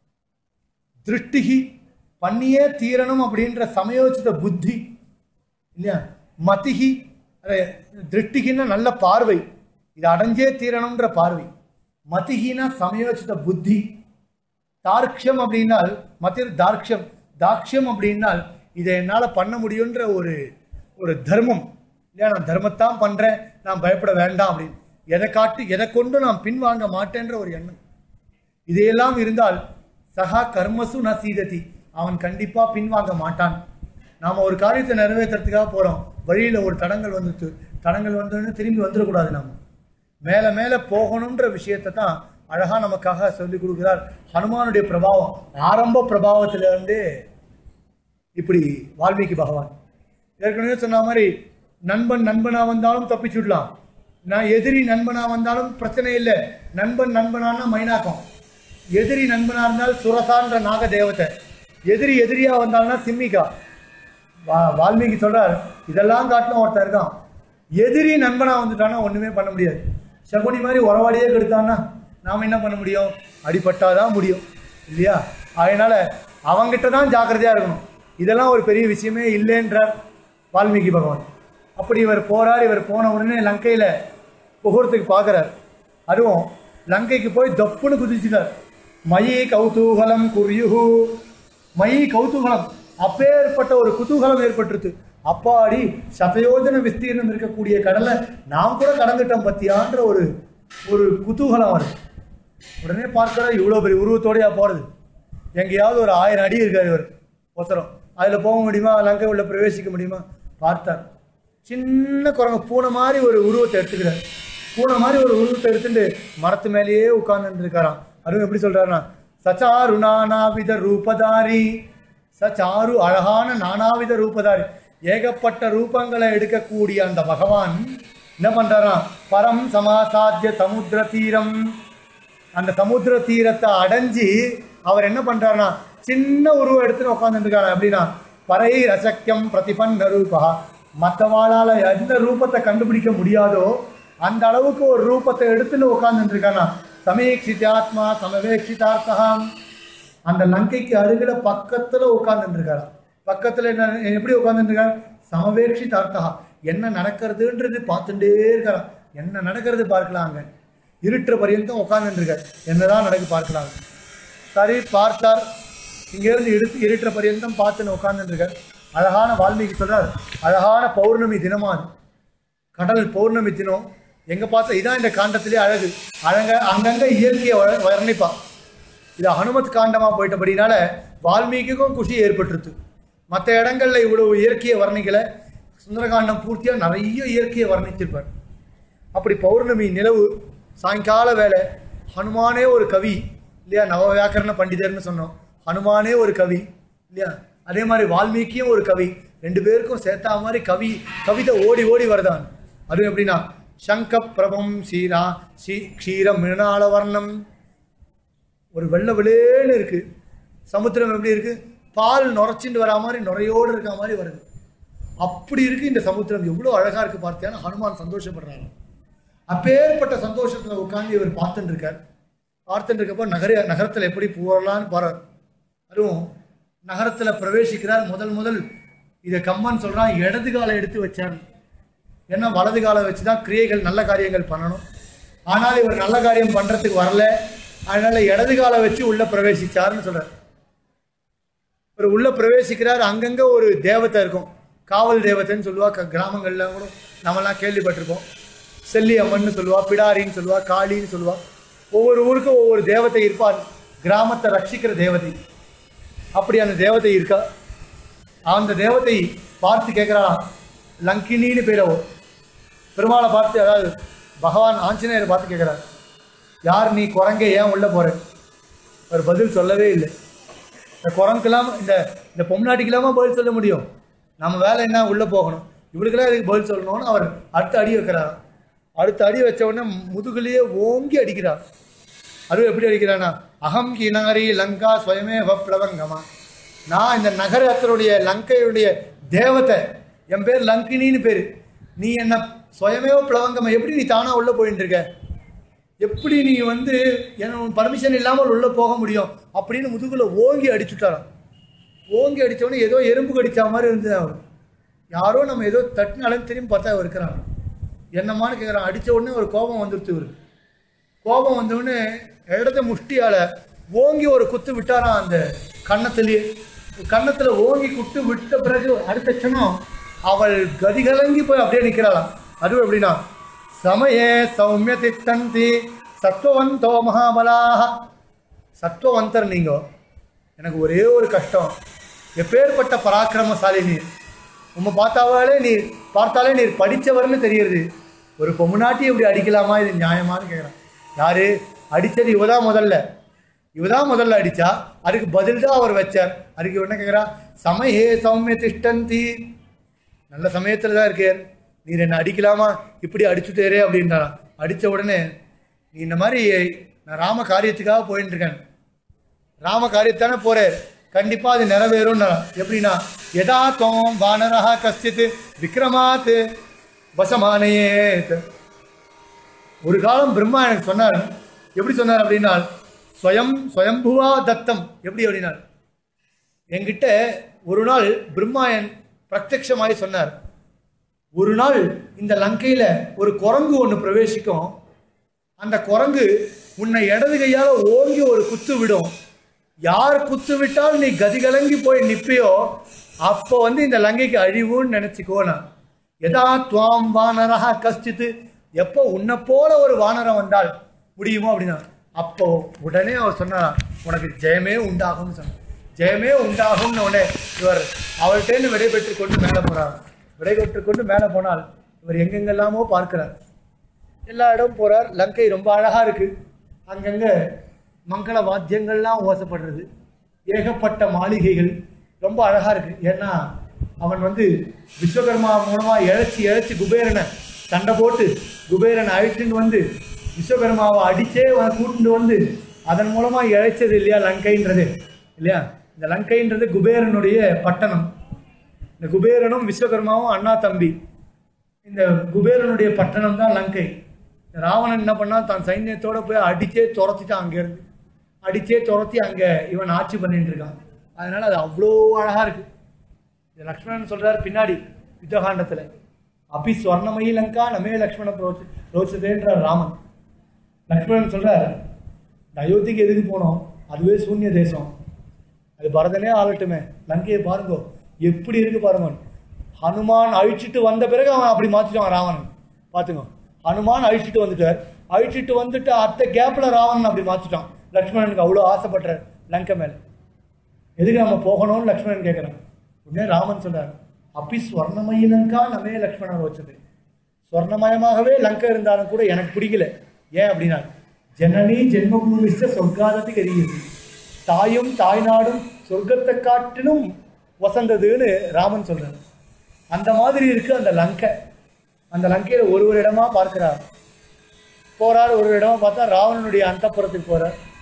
S3: திருஷ்டிகி பண்ணியே தீரணும் அப்படின்ற சமயோசித புத்தி இல்லையா மதிகி அது திருஷ்டிகின்னா நல்ல பார்வை இது அடைஞ்சே தீரணும்ன்ற பார்வை மதிகினா சமயோசித புத்தி தார்க்ஷம் அப்படின்னால் மத்திய தார்க்ஷம் தாக்ஷம் அப்படின்னால் இதை என்னால் பண்ண முடியுன்ற ஒரு ஒரு தர்மம் இல்லையா நான் தர்மத்தான் பண்றேன் நான் பயப்பட வேண்டாம் அப்படின்னு எதை காட்டு எதை கொண்டு நான் பின்வாங்க மாட்டேன்ற ஒரு எண்ணம் இதையெல்லாம் இருந்தால் சகா கர்மசு ந சீததி அவன் கண்டிப்பா பின்வாங்க மாட்டான் நாம ஒரு காரியத்தை நிறைவேற்றுறதுக்காக போறோம் வழியில ஒரு தடங்கள் வந்துட்டு தடங்கள் வந்தோடனே திரும்பி வந்துடக்கூடாது நாம மேல மேல போகணுன்ற விஷயத்தை தான் அழகா நமக்காக சொல்லி கொடுக்கிறார் ஹனுமானுடைய பிரபாவம் ஆரம்ப பிரபாவத்துல இருந்து இப்படி வால்மீகி பகவான் ஏற்கனவே சொன்ன மாதிரி நண்பன் நண்பனா வந்தாலும் தப்பிச்சுடலாம் நான் எதிரி நண்பனா வந்தாலும் பிரச்சனை இல்லை நண்பன் நண்பனானா மைனாக்கம் எதிரி நண்பனா இருந்தால் சுரசான்ற நாக தேவதை எதிரி எதிரியா வந்தால்னா சிம்மிகா வா வால்மீகி சொல்றார் இதெல்லாம் காட்டிலும் ஒருத்தன் இருக்கான் எதிரி நண்பனா வந்துட்டானா ஒண்ணுமே பண்ண முடியாது சகுனி மாதிரி உறவாடியே கெடுத்தான்னா நாம என்ன பண்ண முடியும் அடிபட்டாதான் முடியும் இல்லையா அதனால அவங்கிட்ட தான் ஜாக்கிரதையா இருக்கணும் இதெல்லாம் ஒரு பெரிய விஷயமே இல்லைன்றார் வால்மீகி பகவான் அப்படி இவர் போறார் இவர் போன உடனே லங்கையில புகூர்த்துக்கு பார்க்கறார் அதுவும் லங்கைக்கு போய் தப்புன்னு குதிச்சுட்டார் மயி கௌதூகலம் குர்யுஹு மயி கௌதூகலம் அப்பேற்பட்ட ஒரு குதூகலம் ஏற்பட்டுருது அப்பாடி சதயோஜன விஸ்தீர்ணம் இருக்கக்கூடிய கடலை நாம் கூட கடந்துட்டோம் பத்தியான்ற ஒரு ஒரு குதூகலம் வருது உடனே பார்க்கிற இவ்வளோ பெரிய உருவத்தோடயா போறது எங்கேயாவது ஒரு ஆயிரம் அடி இருக்காரு இவர் ஒருத்தரம் அதில் போக முடியுமா லங்கை உள்ள பிரவேசிக்க முடியுமா பார்த்தார் சின்ன குரங்கு பூனை மாதிரி ஒரு உருவத்தை எடுத்துக்கிறார் பூனை மாதிரி ஒரு உருவத்தை எடுத்துட்டு மரத்து மேலேயே உட்கார்ந்துட்டு இருக்காராம் அதுவும் எப்படி சொல்றாருன்னா சச்சாரு நானாவித ரூபதாரி சச்சாரு அழகான நானாவித ரூபதாரி ஏகப்பட்ட ரூபங்களை எடுக்கக்கூடிய அந்த பகவான் என்ன பண்றாராம் பரம் சமாசாத்திய சமுத்திர தீரம் அந்த சமுத்திர தீரத்தை அடைஞ்சு அவர் என்ன பண்றாருன்னா சின்ன உருவம் எடுத்துன்னு உட்காந்துருக்காரு அப்படின்னா பறை ரசக்கியம் பிரதிபன்ன ரூபா மற்றவாளால எந்த ரூபத்தை கண்டுபிடிக்க முடியாதோ அந்த அளவுக்கு ஒரு ரூபத்தை எடுத்துன்னு உட்காந்துருக்கானா சமீட்சிதாத்மா சமவேட்சிதார்த்தகம் அந்த லங்கைக்கு அருகில பக்கத்துல உட்கார்ந்துட்டு இருக்காரு பக்கத்துல என்ன எப்படி உட்கார்ந்துட்டு இருக்காரு சமவேட்சிதார்த்தகா என்ன நடக்கிறதுன்றது பார்த்துட்டே இருக்காரா என்ன நடக்கிறது பார்க்கலாங்க இருட்டுற பரியந்தம் உட்கார்ந்துட்டு இருக்காரு என்னதான் நடக்கு பார்க்கலாம் சரி பார்த்தார் இங்கேருந்து எடுத்து இருட்டுற பரியந்தம் பார்த்துன்னு உட்கார்ந்துட்டு இருக்கார் அழகான வால்மீகி சொல்றார் அழகான பௌர்ணமி தினமா அது கடல் பௌர்ணமி தினம் எங்க பார்த்தா இதான் இந்த காண்டத்திலே அழகு அழக அங்கங்க இயற்கையை வர- வர்ணிப்பா இது ஹனுமத் காண்டமா போயிட்டபடினால வால்மீகிக்கும் குஷி ஏற்பட்டுருது மற்ற இடங்கள்ல இவ்வளவு இயற்கையை வர்ணிக்கல சுந்தரகாண்டம் பூர்த்தியா நிறைய இயற்கையை வர்ணிச்சிருப்பார் அப்படி பௌர்ணமி நிலவு சாயங்கால வேலை ஹனுமானே ஒரு கவி இல்லையா நவ வியாக்கரண பண்டிதர்னு சொன்னோம் ஹனுமானே ஒரு கவி இல்லையா அதே மாதிரி வால்மீகியும் ஒரு கவி ரெண்டு பேருக்கும் சேர்த்தா மாதிரி கவி கவிதை ஓடி ஓடி வருதான் அது எப்படின்னா சங்க பிரபம் சீரா ஸ்ரீ க்ஷீர மிருணாள வர்ணம் ஒரு வெள்ளை வெளியேன்னு இருக்கு
S2: சமுத்திரம் எப்படி இருக்கு பால் நுரைச்சிட்டு வரா மாதிரி நுரையோடு இருக்க மாதிரி வருது அப்படி இருக்கு இந்த சமுத்திரம் எவ்வளோ அழகா இருக்கு பார்த்தியான்னு ஹனுமான் சந்தோஷப்படுறாரு அப்பேற்பட்ட சந்தோஷத்துல உட்கார்ந்து இவர் பார்த்துட்டு இருக்கார் பார்த்துட்டு இருக்கப்போ நகர நகரத்துல எப்படி போகலான்னு பாரு அதுவும் நகரத்துல பிரவேசிக்கிறார் முதல் முதல் இதை கம்மன் சொல்றான் இடது காலை எடுத்து வச்சார் ஏன்னா வலது காலை வச்சு தான் கிரியைகள் நல்ல காரியங்கள் பண்ணணும் ஆனால் இவர் நல்ல காரியம் பண்றதுக்கு வரல அதனால இடது காலை வச்சு உள்ள பிரவேசிச்சாருன்னு சொல்றார் இவர் உள்ள பிரவேசிக்கிறார் அங்கங்க ஒரு தேவதை இருக்கும் காவல் தேவதைன்னு சொல்லுவா க- கிராமங்கள்ல கூட நம்மலாம் கேள்விப்பட்டிருப்போம் செல்லி அம்மன்னு சொல்லுவா பிடாரின்னு சொல்லுவா காளின்னு சொல்லுவா ஒவ்வொரு ஊருக்கும் ஒவ்வொரு தேவதை இருப்பார் கிராமத்தை ரட்சிக்கிற தேவதை அப்படி அந்த தேவதை இருக்கா அந்த தேவதை பார்த்து கேட்குறாளாம் லங்கினின்னு பேரவோ பெருமாளை பார்த்து அதாவது பகவான் ஆஞ்சநேயரை பார்த்து கேட்குறார் யார் நீ குரங்க ஏன் உள்ள போற அவர் பதில் சொல்லவே இல்லை இந்த குரங்குக்கெல்லாம் இந்த இந்த பொம்நாட்டிக்கெல்லாமா பதில் சொல்ல முடியும் நம்ம வேலை என்ன உள்ளே போகணும் இவளுக்கெல்லாம் இதுக்கு பதில் சொல்லணும்னு அவர் அடுத்த அடி வைக்கிறார் அடுத்த அடி வச்ச உடனே முதுகுலேயே ஓங்கி அடிக்கிறார் அதுவும் எப்படி அடிக்கிறானா அகம் கிணரி லங்கா ஸ்வயமே வப்ளவங்கமா நான் இந்த நகரத்தினுடைய லங்கையுடைய தேவதை என் பேர் லங்கினின்னு பேர் நீ என்ன சுயமேவ பிளவங்கமா எப்படி நீ தானா உள்ள போயிட்டு இருக்க எப்படி நீ வந்து என்ன பர்மிஷன் இல்லாமல் உள்ள போக முடியும் அப்படின்னு முதுகுல ஓங்கி அடிச்சுட்டாராம் ஓங்கி அடிச்ச ஏதோ எறும்பு கடிச்ச மாதிரி இருந்தது அவர் யாரோ நம்ம ஏதோ தட்டினாலும் திரும்பி பார்த்தா அவர் இருக்கிறாங்க என்னமான்னு கேட்குறான் அடிச்ச உடனே ஒரு கோபம் வந்துருச்சு இவருக்கு கோபம் வந்தவுடனே இடத்த முஷ்டியால ஓங்கி ஒரு குத்து விட்டாராம் அந்த கன்னத்திலேயே கன்னத்துல ஓங்கி குத்து விட்ட பிறகு அடுத்த க்ஷணம் அவள் கதிகலங்கி போய் அப்படியே நிற்கிறாளாம் அதுவும் எப்படின்னா சமயே சௌமிய திட்டந்தி சத்வவந்தோ மகாபலாக சத்வவந்தர் நீங்க எனக்கு ஒரே ஒரு கஷ்டம் எப்பேற்பட்ட பராக்கிரமசாலி நீர் உம்மை பார்த்தாவே நீர் பார்த்தாலே நீர் படித்தவர்னு தெரியுது ஒரு பொம்முநாட்டி இப்படி அடிக்கலாமா இது நியாயமான்னு கேட்குறான் யாரு அடித்தது இவதான் முதல்ல இவதான் முதல்ல அடிச்சா அதுக்கு பதில் தான் அவர் வச்சார் அதுக்கு இவன் என்ன கேட்குறா சமயே சௌமிய திஷ்டந்தி நல்ல சமயத்தில் தான் இருக்கார் நீர் என்ன அடிக்கலாமா இப்படி அடிச்சுட்டேரே அப்படின்றாராம் அடித்த உடனே நீ இந்த மாதிரி நான் ராம காரியத்துக்காக போயிட்டு இருக்கேன் ராம காரியத்தானே போறார் கண்டிப்பா அது நிறைவேறும் எப்படின்னா எதா துவம் வானரா கஷ்டித் விக்ரமாத் வசமானேத் ஒரு காலம் பிரம்மா எனக்கு சொன்னார் எப்படி சொன்னார் அப்படின்னா ஸ்வயம் ஸ்வயம்புவா தத்தம் எப்படி அப்படின்னார் என்கிட்ட ஒரு நாள் பிரம்மாயன் பிரத்யட்சமாய் சொன்னார் ஒரு நாள் இந்த லங்கையில ஒரு குரங்கு ஒன்று பிரவேசிக்கும் அந்த குரங்கு உன்னை இடது கையால ஓங்கி ஒரு குத்து விடும் யார் குத்து விட்டால் நீ கதிகலங்கி போய் நிப்பியோ அப்போ வந்து இந்த லங்கைக்கு அழிவுன்னு நினைச்சுக்கோனா எதா துவாம் வானரா கஷ்டித்து எப்போ உன்னை போல ஒரு வானரம் வந்தால் முடியுமோ அப்படின்னா அப்போ உடனே அவர் சொன்னார் உனக்கு ஜெயமே உண்டாகும்னு சொன்னார் ஜெயமே உண்டாகும்னு உடனே இவர் அவர்கிட்டேருந்து விடைபெற்று கொண்டு மேலே போறார் விடைபெற்று கொண்டு மேலே போனால் இவர் எங்கெங்கெல்லாமோ பார்க்கிறார் எல்லா இடம் போறார் லங்கை ரொம்ப அழகா இருக்கு அங்கங்க மங்கள வாத்தியங்கள்லாம் ஓசப்படுறது ஏகப்பட்ட மாளிகைகள் ரொம்ப அழகா இருக்கு ஏன்னா அவன் வந்து விஸ்வகர்மா மூலமா இழைச்சி இழைச்சி குபேரனை சண்டை போட்டு குபேரனை அழிச்சுட்டு வந்து விஸ்வகர்மாவை அடிச்சே அவன் கூட்டிட்டு வந்து அதன் மூலமா இழைச்சது இல்லையா லங்கைன்றது இல்லையா இந்த லங்கைன்றது குபேரனுடைய பட்டணம் இந்த குபேரனும் விஸ்வகர்மாவும் அண்ணா தம்பி இந்த குபேரனுடைய பட்டணம் தான் லங்கை ராவணன் என்ன பண்ணா தான் சைன்யத்தோட போய் அடிச்சே துரத்திட்டான் அங்கேருந்து அடிச்சே துரத்தி அங்கே இவன் ஆட்சி பண்ணிட்டு இருக்கான் அதனால அது அவ்வளோ அழகா இருக்கு இது லக்ஷ்மணன் சொல்றாரு பின்னாடி யுத்தகாண்டத்தில் அபி ஸ்வர்ணமயி லங்கா நமே லக்ஷ்மண ரோச்ச ரோச்சதேன்றார் ராமன் லக்ஷ்மணன் சொல்றார் இந்த அயோத்திக்கு எதுக்கு போனோம் அதுவே சூன்ய தேசம் அது பரதனே ஆளட்டுமே லங்கையை பாருங்க எப்படி இருக்கு பாருங்க ஹனுமான் அழிச்சிட்டு வந்த பிறகு அவன் அப்படி மாத்திட்டான் ராவணன் பார்த்துங்க ஹனுமான் அழிச்சிட்டு வந்துட்டார் அழிச்சிட்டு வந்துட்டு அத்த கேப்ல ராவணன் அப்படி மாத்திட்டான் லக்ஷ்மணனுக்கு அவ்வளோ ஆசைப்படுறார் லங்கை மேல எதுக்கு நம்ம போகணும்னு லக்ஷ்மணன் கேட்குறான் உடனே ராமன் சொல்றார் அப்பி ஸ்வர்ணமயி லங்கா நமே லக்ஷ்மணன் வச்சது ஸ்வர்ணமயமாகவே லங்கை இருந்தாலும் கூட எனக்கு பிடிக்கல ஏன் அப்படின்னா ஜனனி ஜென்மபூமிஷ்ட சொர்க்காதத்து கரியுது தாயும் தாய்நாடும் சொர்க்கத்தை காட்டிலும் வசந்ததுன்னு ராமன் சொல்றாரு அந்த மாதிரி இருக்கு அந்த லங்கை அந்த லங்கையில ஒரு ஒரு இடமா பார்க்கிறார் போறார் ஒரு இடமா பார்த்தா ராவணனுடைய அந்தப்புறத்துக்கு போறார்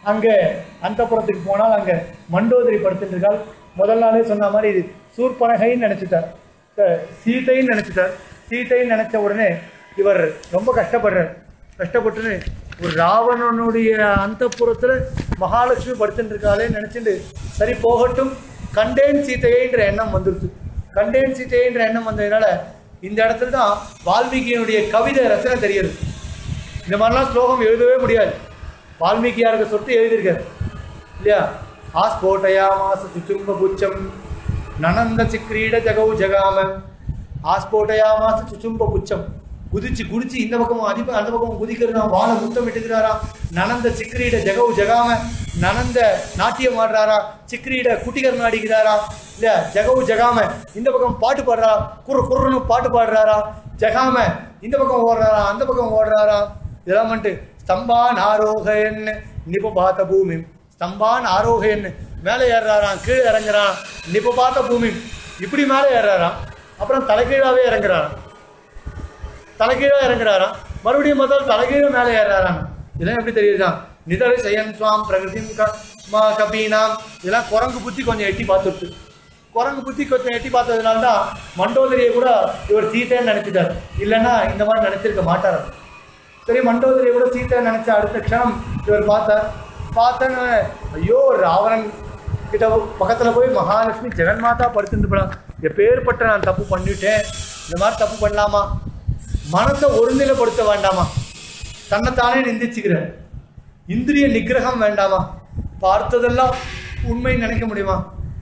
S3: அங்கே அந்தப்புறத்துக்கு போனால் அங்கே மண்டோதரி படுத்துட்டு இருக்காள் முதல் நாளே சொன்ன மாதிரி இது சூர்பனகைன்னு நினைச்சிட்டார் அஹ் சீதைன்னு நினைச்சிட்டார் சீதைன்னு நினைச்ச உடனே இவர் ரொம்ப கஷ்டப்படுறார் கஷ்டப்பட்டுன்னு ஒரு ராவணனுடைய அந்தப்புறத்துல மகாலட்சுமி படுத்துட்டு இருக்காளே நினைச்சிட்டு சரி போகட்டும் கண்டேன் சீதையைன்ற எண்ணம் வந்துருச்சு கண்டேன் சீதையைன்ற எண்ணம் வந்ததுனால இந்த இடத்துல தான் வால்மீகியினுடைய கவிதை ரசனை தெரியுது இந்த மாதிரிலாம் ஸ்லோகம் எழுதவே முடியாது வால்மீகியாருக்கு சொத்து எழுதியிருக்காரு இல்லையா ஆஸ்போட்டயாமாச சுச்சும்ப புச்சம் நனந்த சிக்ரீட ஜகவு ஜகாம ஆஸ்போட்டயாமாச சுச்சும்ப புச்சம் குதிச்சு குடிச்சு இந்த பக்கமும் அதி அந்த பக்கமும் குதிக்கிறாராம் வாழை முத்தம் இட்டுக்கிறாராம் நனந்த சிக்ரீட ஜகவு ஜகாம நனந்த நாட்டியம் ஆடுறாரா சிக்ரீட குட்டிகர் நாடிக்கிறாரா இல்ல ஜகவு ஜகாம இந்த பக்கம் பாட்டு பாடுறா குறு குறுன்னு பாட்டு பாடுறாரா ஜகாம இந்த பக்கம் ஓடுறாரா அந்த பக்கம் ஓடுறாரா இதெல்லாம் வந்துட்டு ஸ்தம்பான் ஆரோகன் நிபபாத்த பூமி ஸ்தம்பான் ஆரோகன் மேலே ஏறுறாராம் கீழே இறங்குறான் நிபபாத்த பூமி இப்படி மேலே ஏறுறாராம் அப்புறம் தலைகீழாவே இறங்குறாராம் தலைகீழா இறங்குறாராம் மறுபடியும் முதல் தலைகீழ மேலே ஏறுறாராம் இதெல்லாம் எப்படி தெரியுதா நிதரை செய்யன் சுவாம் பிரகதிம் க மா கபீனாம் இதெல்லாம் குரங்கு புத்தி கொஞ்சம் எட்டி பார்த்துட்டு குரங்கு புத்தி கொஞ்சம் எட்டி பார்த்ததுனால தான் மண்டோதரியை கூட இவர் சீத்தைன்னு நினைச்சிட்டார் இல்லைன்னா இந்த மாதிரி நினைச்சிருக்க மாட்டார் சரி மண்டோதரியை கூட சீத்தை நினைச்ச அடுத்த க்ஷணம் இவர் பார்த்தார் பார்த்தேன்னு ஐயோ ராவணன் கிட்ட பக்கத்துல போய் மகாலட்சுமி ஜெகன்மாதா படுத்துட்டு போலாம் எப்பேற்பட்ட நான் தப்பு பண்ணிட்டேன் இந்த மாதிரி தப்பு பண்ணலாமா மனசை ஒருநிலைப்படுத்த வேண்டாமா தன்னைத்தானே நிந்திச்சுக்கிறேன் இந்திரிய நிகிரகம் வேண்டாமா பார்த்ததெல்லாம் உண்மை நினைக்க முடியுமா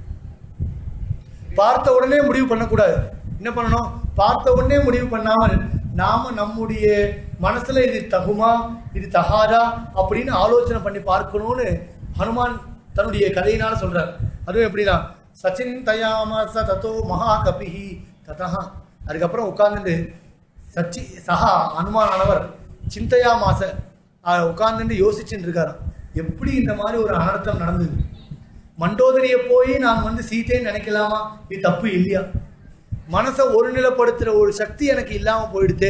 S3: பார்த்த உடனே முடிவு பண்ணக்கூடாது என்ன பண்ணணும் பார்த்த உடனே முடிவு பண்ணாமல் நாம நம்முடைய மனசுல இது தகுமா இது தகாதா அப்படின்னு ஆலோசனை பண்ணி பார்க்கணும்னு ஹனுமான் தன்னுடைய கதையினால சொல்றார் அதுவும் எப்படின்னா சச்சின் தயாமச தத்தோ மகாகபிஹி ததா அதுக்கப்புறம் உட்கார்ந்துட்டு சச்சி சஹா ஹனுமானானவர் சிந்தையா மாச உட்கார்ந்துட்டு யோசிச்சுட்டு இருக்காராம் எப்படி இந்த மாதிரி ஒரு அனர்த்தம் நடந்தது மண்டோதரியை போய் நான் வந்து சீத்தைன்னு நினைக்கலாமா இது தப்பு இல்லையா மனசை ஒருநிலைப்படுத்துற ஒரு சக்தி எனக்கு இல்லாம போயிடுதே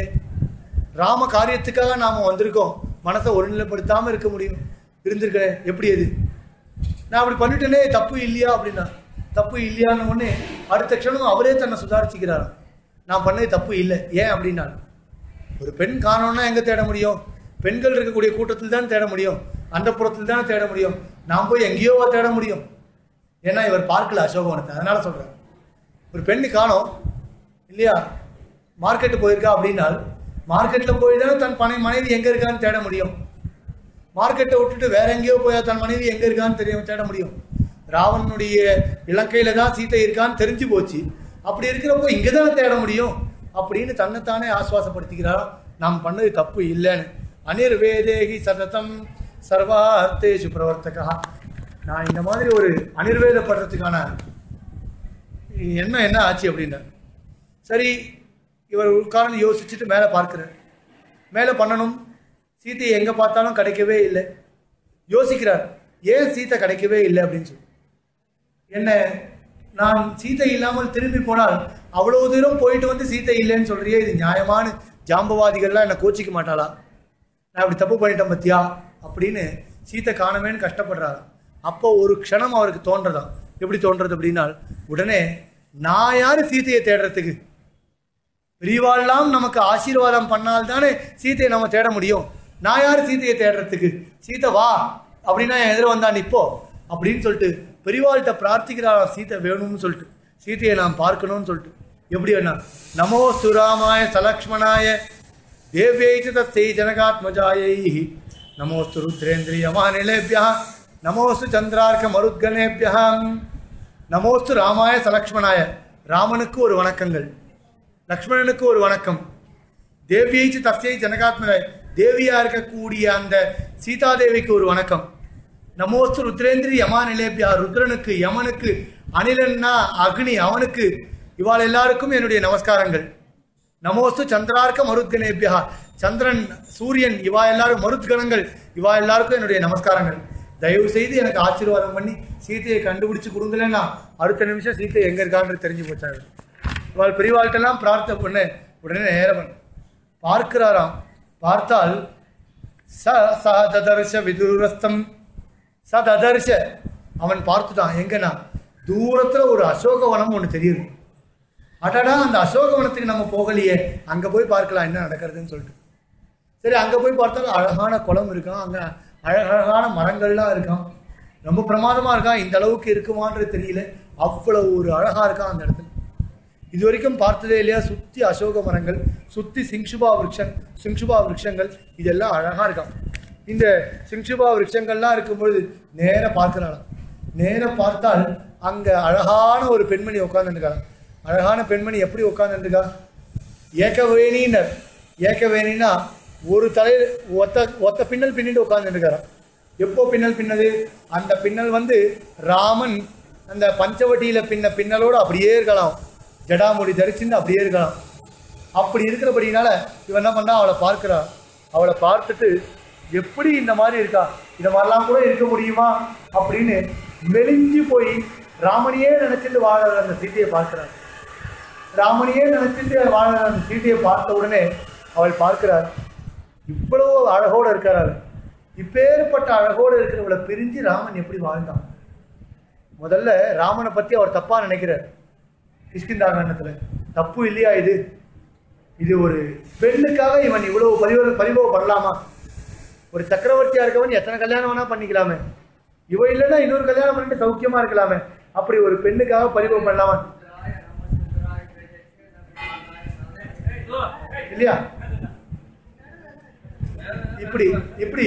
S3: ராம காரியத்துக்காக நாம வந்திருக்கோம் மனசை ஒருநிலைப்படுத்தாம இருக்க முடியும் இருந்திருக்கிறேன் எப்படி அது நான் அப்படி பண்ணிட்டேனே தப்பு இல்லையா அப்படின்னா தப்பு இல்லையான்னு உடனே அடுத்த க்ஷணம் அவரே தன்னை சுதாரிச்சுக்கிறாராம் நான் பண்ணது தப்பு இல்லை ஏன் அப்படின்னா ஒரு பெண் காணோம்னா எங்க தேட முடியும் பெண்கள் இருக்கக்கூடிய கூட்டத்தில் தான் தேட முடியும் அந்த புறத்தில் தான் தேட முடியும் நான் போய் எங்கேயோ தேட முடியும் ஏன்னா இவர் பார்க்கல அசோகவனத்தை அதனால சொல்றேன் ஒரு பெண்ணு காணோம் இல்லையா மார்க்கெட்டு போயிருக்கா அப்படின்னால் மார்க்கெட்டில் போய் தான் தன் பனை மனைவி எங்கே இருக்கான்னு தேட முடியும் மார்க்கெட்டை விட்டுட்டு வேற எங்கேயோ போய் தன் மனைவி எங்கே இருக்கான்னு தெரிய தேட முடியும் ராவணனுடைய இலங்கையில தான் சீதை இருக்கான்னு தெரிஞ்சு போச்சு அப்படி இருக்கிறப்போ இங்கே தான் தேட முடியும் அப்படின்னு தன்னைத்தானே ஆஸ்வாசப்படுத்திக்கிறாராம் நாம் பண்ணது தப்பு இல்லைன்னு அனிர்வேதேகி சததம் சர்வார்த்தேஷு பிரவர்த்தகா நான் இந்த மாதிரி ஒரு அனிர்வேதப்படுறதுக்கான எண்ணம் என்ன ஆச்சு அப்படின்னா சரி இவர் உட்கார்ந்து யோசிச்சுட்டு மேலே பார்க்கிறார் மேலே பண்ணணும் சீத்தை எங்கே பார்த்தாலும் கிடைக்கவே இல்லை யோசிக்கிறார் ஏன் சீத்தை கிடைக்கவே இல்லை அப்படின்னு சொல்லி என்ன நான் சீத்தை இல்லாமல் திரும்பி போனால் அவ்வளவு தூரம் போயிட்டு வந்து சீத்தை இல்லைன்னு சொல்றியே இது நியாயமான ஜாம்பவாதிகள்லாம் என்னை கோச்சிக்க மாட்டாளா நான் இப்படி தப்பு பண்ணிட்டேன் பத்தியா அப்படின்னு சீத்தை காணமேன்னு கஷ்டப்படுறாரு அப்போ ஒரு க்ஷணம் அவருக்கு தோன்றதாம் எப்படி தோன்றது அப்படின்னா உடனே நான் யாரு சீத்தையை தேடுறதுக்கு பெரியவாள்லாம் நமக்கு ஆசீர்வாதம் பண்ணால் தானே சீத்தையை நம்ம தேட முடியும் நான் யார் சீத்தையை தேடுறதுக்கு சீத்தை வா அப்படின்னா என் எதிர வந்தான் இப்போ அப்படின்னு சொல்லிட்டு பெரியவாள்கிட்ட பிரார்த்திக்கிறாராம் சீத்தை வேணும்னு சொல்லிட்டு சீத்தையை நாம் பார்க்கணும்னு சொல்லிட்டு எப்படி வேணா நமோ சுராமாய சலக்ஷ்மணாய தேவ்யை தஸ்யை ஜனகாத்மஜாயை நமோஸ்து ருத்ரேந்திரியமானிலேபியா நமோஸ்து சந்திரார்க்க மருத்கணேபியா நமோஸ்து ராமாய சலக்ஷ்மணாய ராமனுக்கு ஒரு வணக்கங்கள் லக்ஷ்மணனுக்கு ஒரு வணக்கம் தேவியைச்சு தஸ்யை ஜனகாத்மஜாய தேவியா இருக்கக்கூடிய அந்த சீதாதேவிக்கு ஒரு வணக்கம் நமோஸ்து ருத்ரேந்திரி யமா நிலேபியா ருத்ரனுக்கு யமனுக்கு அனிலன்னா அக்னி அவனுக்கு இவாள் எல்லாருக்கும் என்னுடைய நமஸ்காரங்கள் நமோஸ்து சந்திரார்க்க மருத்கணேபியா சந்திரன் சூரியன் இவா எல்லாரும் மருத்கணங்கள் இவா எல்லாருக்கும் என்னுடைய நமஸ்காரங்கள் தயவு செய்து எனக்கு ஆசீர்வாதம் பண்ணி சீத்தையை கண்டுபிடிச்சு கொடுங்களேன்னா அடுத்த நிமிஷம் சீத்தை எங்க இருக்கான்னு தெரிஞ்சு போச்சாங்க இவாள் பெரியவாள்கிட்டலாம் பிரார்த்தனை பண்ண உடனே நேரம் பார்க்கிறாராம் பார்த்தால் ச ச ததர்ஷ விதுரஸ்தம்
S2: சத் அதர்ஷ அவன் பார்த்துட்டான் எங்கன்னா தூரத்துல ஒரு அசோகவனம் ஒன்று தெரியுது அடடா அந்த அசோகவனத்துக்கு நம்ம போகலையே அங்க போய் பார்க்கலாம் என்ன நடக்கிறதுன்னு சொல்லிட்டு சரி அங்க போய் பார்த்தாலும் அழகான குளம் இருக்கான் அங்க அழகழகான மரங்கள்லாம் இருக்கான் ரொம்ப பிரமாதமா இருக்கான் இந்த அளவுக்கு இருக்குமான்றது தெரியல அவ்வளவு ஒரு அழகா இருக்கான் அந்த இடத்துல இது வரைக்கும் பார்த்ததே இல்லையா சுத்தி அசோக மரங்கள் சுத்தி சிங்சுபா விருட்சம் சிங்சுபா விருட்சங்கள் இதெல்லாம் அழகா இருக்கான் இந்த சிங்சுபா விருட்சங்கள்லாம் இருக்கும்பொழுது நேர பார்க்கிறாளாம் நேர பார்த்தால் அங்க அழகான ஒரு பெண்மணி உட்கார்ந்துருக்காங்க அழகான பெண்மணி எப்படி உட்கார்ந்துருக்கா ஏக்கவேணினர் ஏக்கவேணினா ஒரு தலையில் ஒத்த ஒத்த பின்னல் பின்னிட்டு உட்கார்ந்துருக்காராம் எப்போ பின்னல் பின்னது அந்த பின்னல் வந்து ராமன் அந்த பஞ்சவட்டியில பின்ன பின்னலோடு அப்படியே இருக்கலாம் ஜடாமுடி தரிச்சுன்னு அப்படியே இருக்கலாம் அப்படி இருக்கிறபடினால இவன் என்ன பண்ணா அவளை பார்க்கிறா அவளை பார்த்துட்டு எப்படி இந்த மாதிரி இருக்கா இந்த மாதிரிலாம் கூட இருக்க முடியுமா அப்படின்னு மெலிஞ்சு போய் ராமனையே நினைச்சிட்டு வாழற அந்த சீதையை பார்க்கிறார் ராமனையே நினைச்சிட்டு வாழற அந்த சீதையை பார்த்த உடனே அவள் பார்க்கிறார் இவ்வளவு அழகோடு இருக்கிறாள் இப்பேற்பட்ட அழகோடு இருக்கிறவளை பிரிஞ்சு ராமன் எப்படி வாழ்ந்தான் முதல்ல ராமனை பத்தி அவர் தப்பா நினைக்கிறார் கிஷ்கிந்தாகரணத்துல தப்பு இல்லையா இது இது ஒரு பெண்ணுக்காக இவன் இவ்வளவு பரிவ பரிபவம் பண்ணலாமா ஒரு சக்கரவர்த்தியா இருக்கவன் எத்தனை கல்யாணம் வேணா பண்ணிக்கலாமே இவ இல்லைன்னா இன்னொரு கல்யாணம் பண்ணிட்டு சௌக்கியமா இருக்கலாமே அப்படி ஒரு பெண்ணுக்காக பரிபவம் பண்ணலாமா இல்லையா இப்படி இப்படி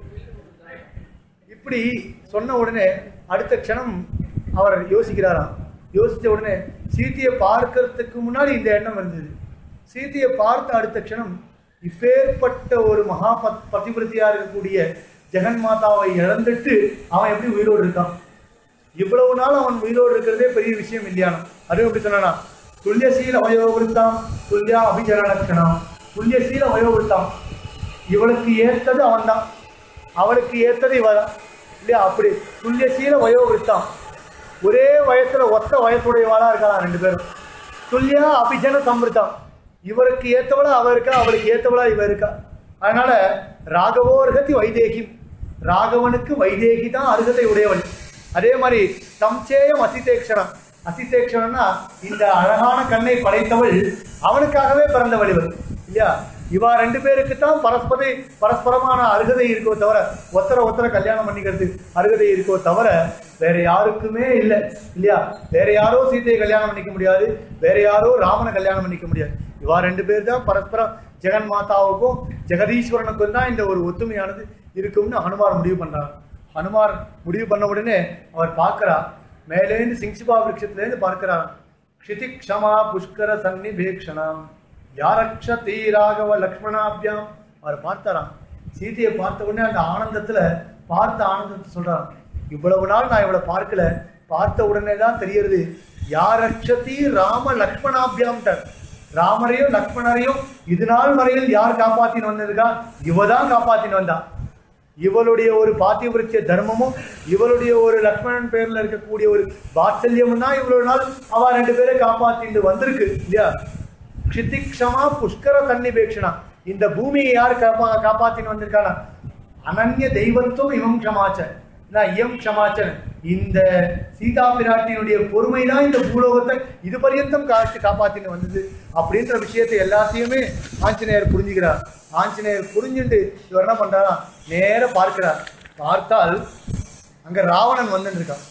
S2: இப்படி சொன்ன உடனே அடுத்த க்ஷணம் அவர் யோசிக்கிறாராம் யோசிச்ச உடனே சீதையை பார்க்கறதுக்கு முன்னாடி இந்த எண்ணம் இருந்தது சீதையை பார்த்த அடுத்த க்ஷணம் இப்பேற்பட்ட ஒரு மகா பத் பதிவிரத்தியா இருக்கக்கூடிய ஜெகன் மாதாவை இழந்துட்டு அவன் எப்படி உயிரோடு இருக்கான் இவ்வளவு நாள் அவன் உயிரோடு இருக்கிறதே பெரிய விஷயம் இல்லையானோ அதுவும் எப்படி சொன்னானா துல்லியசீல வயோவிருத்தாம் துல்லியா அபிஜனலட்சணம் துல்லியசீல வயோவிருத்தாம் இவளுக்கு ஏத்தது அவன்தான் அவளுக்கு ஏத்தது இவதான் இல்லையா அப்படி துல்லியசீல வயோவிருத்தாம் ஒரே வயசுல ஒத்த வயசுடையவாளா இருக்கலாம் ரெண்டு பேரும் துல்லியா அபிஜன சம்பிருத்தம் இவருக்கு ஏத்தவளா அவ இருக்கா அவளுக்கு ஏத்தவளா இவ இருக்கா அதனால ராகவோ அருகதி வைதேகி ராகவனுக்கு வைதேகி தான் அருகதை உடையவள் அதே மாதிரி சம்சேயம் அசிதேக்ஷணம் அசிதேக்ஷணம்னா இந்த அழகான கண்ணை படைத்தவள் அவனுக்காகவே பிறந்தவள் இவள் இல்லையா இவா ரெண்டு பேருக்கு தான் பரஸ்பரை பரஸ்பரமான அருகதை இருக்கோ தவிர ஒத்தர ஒத்தர கல்யாணம் பண்ணிக்கிறது அருகதை இருக்கோ தவிர வேற யாருக்குமே இல்லை இல்லையா வேற யாரோ சீதையை கல்யாணம் பண்ணிக்க முடியாது வேற யாரோ ராமனை கல்யாணம் பண்ணிக்க முடியாது இவா ரெண்டு பேர் தான் பரஸ்பரம் ஜெகன் மாதாவுக்கும் ஜெகதீஸ்வரனுக்கும் தான் இந்த ஒரு ஒத்துமையானது இருக்கும்னு ஹனுமார் முடிவு பண்றார் ஹனுமார் முடிவு பண்ண உடனே அவர் பார்க்கிறார் மேலேந்து சிங்சிபா விருட்சத்திலேருந்து பார்க்கிறார் க்ஷிதி க்ஷமா புஷ்கர சன்னிபேக்ஷணாம் யாரக்ஷதி ராகவ லக்ஷ்மணாபியாம் அவர் பார்த்தாராம் சீதையை பார்த்த உடனே அந்த ஆனந்தத்துல பார்த்த ஆனந்தத்தை சொல்றாராம் இவ்வளவு நாள் நான் இவளை பார்க்கல பார்த்த உடனே தான் தெரியறது யாரக்ஷதி ராம லக்ஷ்மணாபியாம்ட்டார் ராமரையும் லக்ஷ்மணரையும் இது நாள் வரையில் யார் காப்பாத்தின்னு வந்திருக்கா இவ தான் காப்பாத்தின்னு வந்தா இவளுடைய ஒரு பாத்தியவிருத்திய தர்மமும் இவளுடைய ஒரு லக்ஷ்மணன் பேர்ல இருக்கக்கூடிய ஒரு வாத்சல்யமும் தான் இவ்வளவு நாள் அவ ரெண்டு பேரை காப்பாத்திட்டு வந்திருக்கு இல்லையா க்ஷிதிக்ஷமா புஷ்கர சன்னிபேக்ஷனா இந்த பூமியை யார் காப்பா காப்பாத்தின்னு வந்திருக்கானா அனன்ய தெய்வத்துவம் இவம் க்ஷமாச்ச நான் இயம் க்ஷமாச்சன் இந்த சீதா பிராட்டியினுடைய பொறுமை தான் இந்த பூலோகத்தை இது பரியந்தம் காத்து காப்பாத்தின்னு வந்தது அப்படின்ற விஷயத்தை எல்லாத்தையுமே ஆஞ்சநேயர் புரிஞ்சுக்கிறார் ஆஞ்சநேயர் புரிஞ்சுட்டு இவர் என்ன பண்றாரா நேர பார்க்கிறார் பார்த்தால் அங்க ராவணன் வந்துட்டு இருக்கான்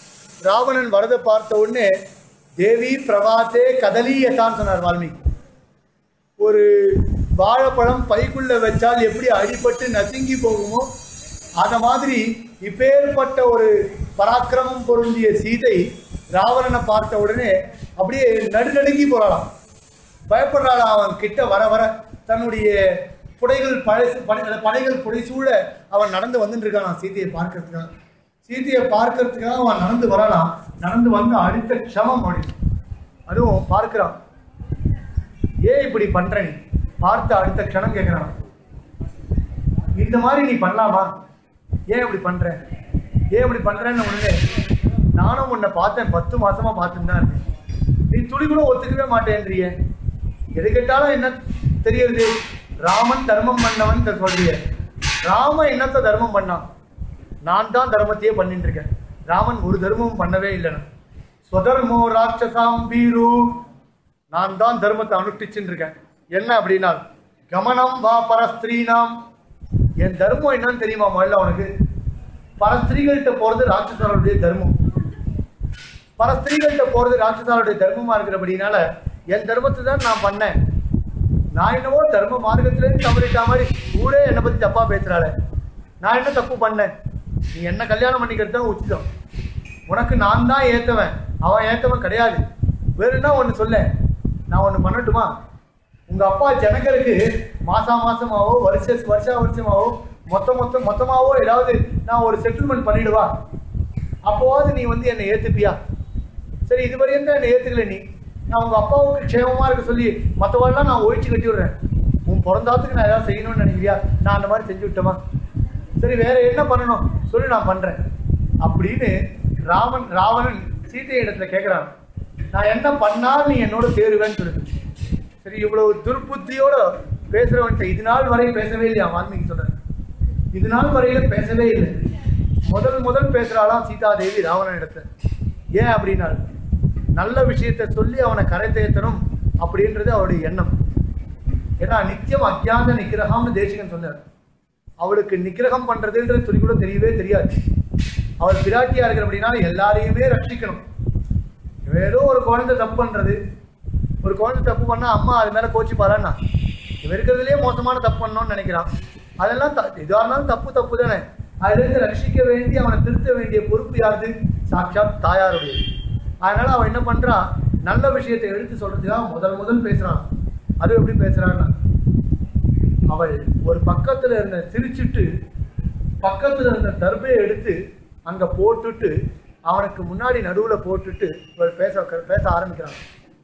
S2: ராவணன் வரதை பார்த்த உடனே தேவி பிரபாத்தே கதலீயத்தான் சொன்னார் வால்மீகி ஒரு வாழைப்பழம் பைக்குள்ள வச்சால் எப்படி அடிபட்டு நசுங்கி போகுமோ அத மாதிரி இப்பேற்பட்ட ஒரு பராக்கிரமம் பொருந்திய சீதை ராவணனை பார்த்த உடனே அப்படியே நடுநடுங்கி போறாளாம் பயப்படுறாளாம் அவன் கிட்ட வர வர தன்னுடைய புடைகள் பழசு படை- படைகள் புடைசூழ அவன் நடந்து வந்துட்டு இருக்கான் சீதையை பார்க்கறதுக்காக சீதையை பார்க்கறதுக்காக அவன் நடந்து வரலாம் நடந்து வந்து அடுத்த க்ஷமம் அப்படி அதுவும் பார்க்கிறான் ஏன் இப்படி பண்ற நீ பார்த்த அடுத்த க்ஷணம் கேட்கிறான் இந்த மாதிரி நீ பண்ணலாமா ஏன் இப்படி பண்ற ஏன் இப்படி பண்றேன்னு உடனே நானும் உன்னை பார்த்தேன் பத்து மாசமா பார்த்துட்டு தான் இருக்கேன் நீ துளி கூட ஒத்துக்கவே மாட்டேன்றியே எது கேட்டாலும் என்ன தெரியுது ராமன் தர்மம் பண்ணவன் சொல்றிய ராம என்னத்த தர்மம் பண்ணான்
S3: நான் தான் தர்மத்தையே பண்ணிட்டு இருக்கேன் ராமன் ஒரு தர்மமும் பண்ணவே இல்லைன்னு ஸ்வதர்மோ ராட்சசாம் பீரு நான் தான் தர்மத்தை அனுஷ்டிச்சுட்டு இருக்கேன் என்ன அப்படின்னா கமனம் வா பரஸ்திரீனாம் என் தர்மம் என்னன்னு தெரியுமா முதல்ல உனக்கு பரஸ்திரீகள்கிட்ட போறது ராட்சசர்களுடைய தர்மம் பல ஸ்திரீகள்கிட்ட போறது ராட்சசாளுடைய தர்மமா இருக்கிறபடினால என் தர்மத்தை தான் நான் பண்ணேன் நான் என்னவோ தர்ம மார்க்கத்திலேருந்து தவறிட்ட மாதிரி ஊரே என்னை பத்தி தப்பா பேசுறாளே நான் என்ன தப்பு பண்ணேன் நீ என்ன கல்யாணம் பண்ணிக்கிறது தான் உச்சிதம் உனக்கு நான் தான் ஏத்தவன் அவன் ஏத்தவன் கிடையாது வேற என்ன ஒன்று சொல்ல நான் ஒன்று பண்ணட்டுமா உங்க அப்பா ஜனகருக்கு மாசா மாசமாவோ வருஷ வருஷா வருஷமாவோ மொத்த மொத்தம் மொத்தமாவோ ஏதாவது நான் ஒரு செட்டில்மெண்ட் பண்ணிடுவா அப்போவாது நீ வந்து என்னை ஏத்துப்பியா சரி இது வரையும் தான் என்னை ஏத்துக்கல நீ நான் உங்க அப்பாவுக்கு க்ஷேமமா இருக்க சொல்லி மற்றவாள்லாம் நான் ஒழிச்சு கட்டி விடுறேன் உன் பிறந்தாத்துக்கு நான் ஏதாவது செய்யணும்னு நினைக்கிறியா நான் அந்த மாதிரி செஞ்சு விட்டோமா சரி வேற என்ன பண்ணணும் சொல்லி நான் பண்றேன் அப்படின்னு ராமன் ராவணன் சீதை இடத்துல கேட்கிறான் நான் என்ன பண்ணால் நீ என்னோட சேருவேன்னு சொல்லுது சரி இவ்வளவு துர்புத்தியோட பேசுறவன்ட்ட இது நாள் வரை பேசவே இல்லையா வால்மீகி சொல்றேன் இது நாள் வரையில பேசவே இல்லை முதல் முதல் பேசுறாளாம் சீதாதேவி ராவணன் இடத்துல ஏன் அப்படின்னா நல்ல விஷயத்தை சொல்லி அவனை கரை தேத்தணும் அப்படின்றது அவருடைய எண்ணம் ஏன்னா நித்தியம் அஜாத நிக்கிரகம்னு தேசிகன் சொன்னார் அவளுக்கு நிக்கிரகம் பண்றதுன்றது சொல்லி கூட தெரியவே தெரியாது அவள் பிராட்டியா இருக்கிற அப்படின்னால எல்லாரையுமே ரட்சிக்கணும் ஏதோ ஒரு குழந்தை தப்பு பண்றது ஒரு குழந்தை தப்பு பண்ணா அம்மா அது மேல கோச்சு பாரான்னா இவன் இருக்கிறதுலயே மோசமான தப்பு பண்ணணும்னு நினைக்கிறான் அதெல்லாம் த- எதுவா இருந்தாலும் தப்பு தப்பு தானே அதுல இருந்து ரட்சிக்க வேண்டிய அவனை திருத்த வேண்டிய பொறுப்பு யாருது சாட்சாத் தாயாருடைய அதனால அவன் என்ன பண்றான் நல்ல விஷயத்தை எடுத்து சொல்றதுக்காக முதல் முதல் பேசுறான் அது எப்படி பேசுறான்னா அவள் ஒரு பக்கத்துல இருந்த சிரிச்சுட்டு பக்கத்துல இருந்த தர்பையை எடுத்து அங்க போட்டுட்டு அவனுக்கு முன்னாடி நடுவுல போட்டுட்டு இவள் பேச பேச ஆரம்பிக்கிறான்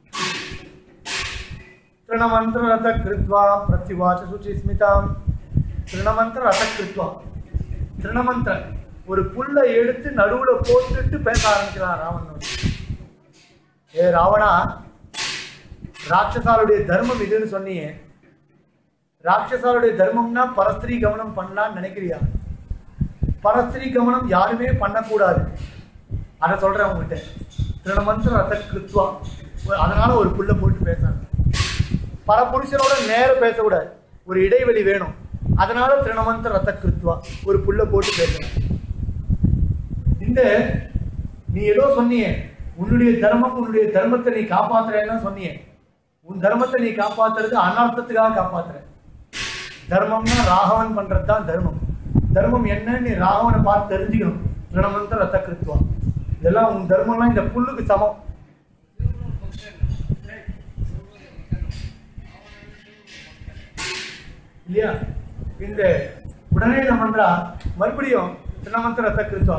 S3: திருணமந்திர ரத கிருத்வா பிரத்யுவாச்ச சுச்சி ஸ்மிதாம் திருணமந்திர ரத கிருத்வா திருணமந்திர ஒரு புல்லை எடுத்து நடுவுல போட்டுட்டு பேச ஆரம்பிக்கிறான் ராவணன் ஏ ராவணா ராட்சசாலுடைய தர்மம் இதுன்னு சொன்னியே ராட்சசாலுடைய தர்மம்னா பரஸ்திரீ கவனம் பண்ணலாம்னு நினைக்கிறியா பரஸ்திரீ கவனம் யாருமே பண்ணக்கூடாது அதை சொல்றேன் உங்ககிட்ட திருணமந்திர ரத்த கிருத்வா அதனால ஒரு புல்ல போட்டு பேசுறாங்க பரபுருஷனோட நேரம் பேசக்கூடாது ஒரு இடைவெளி வேணும் அதனால திருணமந்திர ரத்த கிருத்வா ஒரு புல்ல போட்டு பேசுறாங்க இந்த நீ ஏதோ சொன்னியே உன்னுடைய தர்மம் உன்னுடைய தர்மத்தை நீ காப்பாத்துறேன்னு சொன்னியே உன் தர்மத்தை நீ காப்பாத்துறது அனர்த்தத்துக்காக காப்பாத்துற தர்மம்னா ராகவன் பண்றது தான் தர்மம் தர்மம் என்னன்னு நீ ராகவனை பார்த்து தெரிஞ்சுக்கணும் திருணமந்திர ரத்த கிருத்துவா இதெல்லாம் உன் தர்மம்லாம் இந்த புல்லுக்கு சமம் இல்லையா இந்த உடனே என்ன பண்றா மறுபடியும் திருணமந்திர ரத்த கிருத்துவா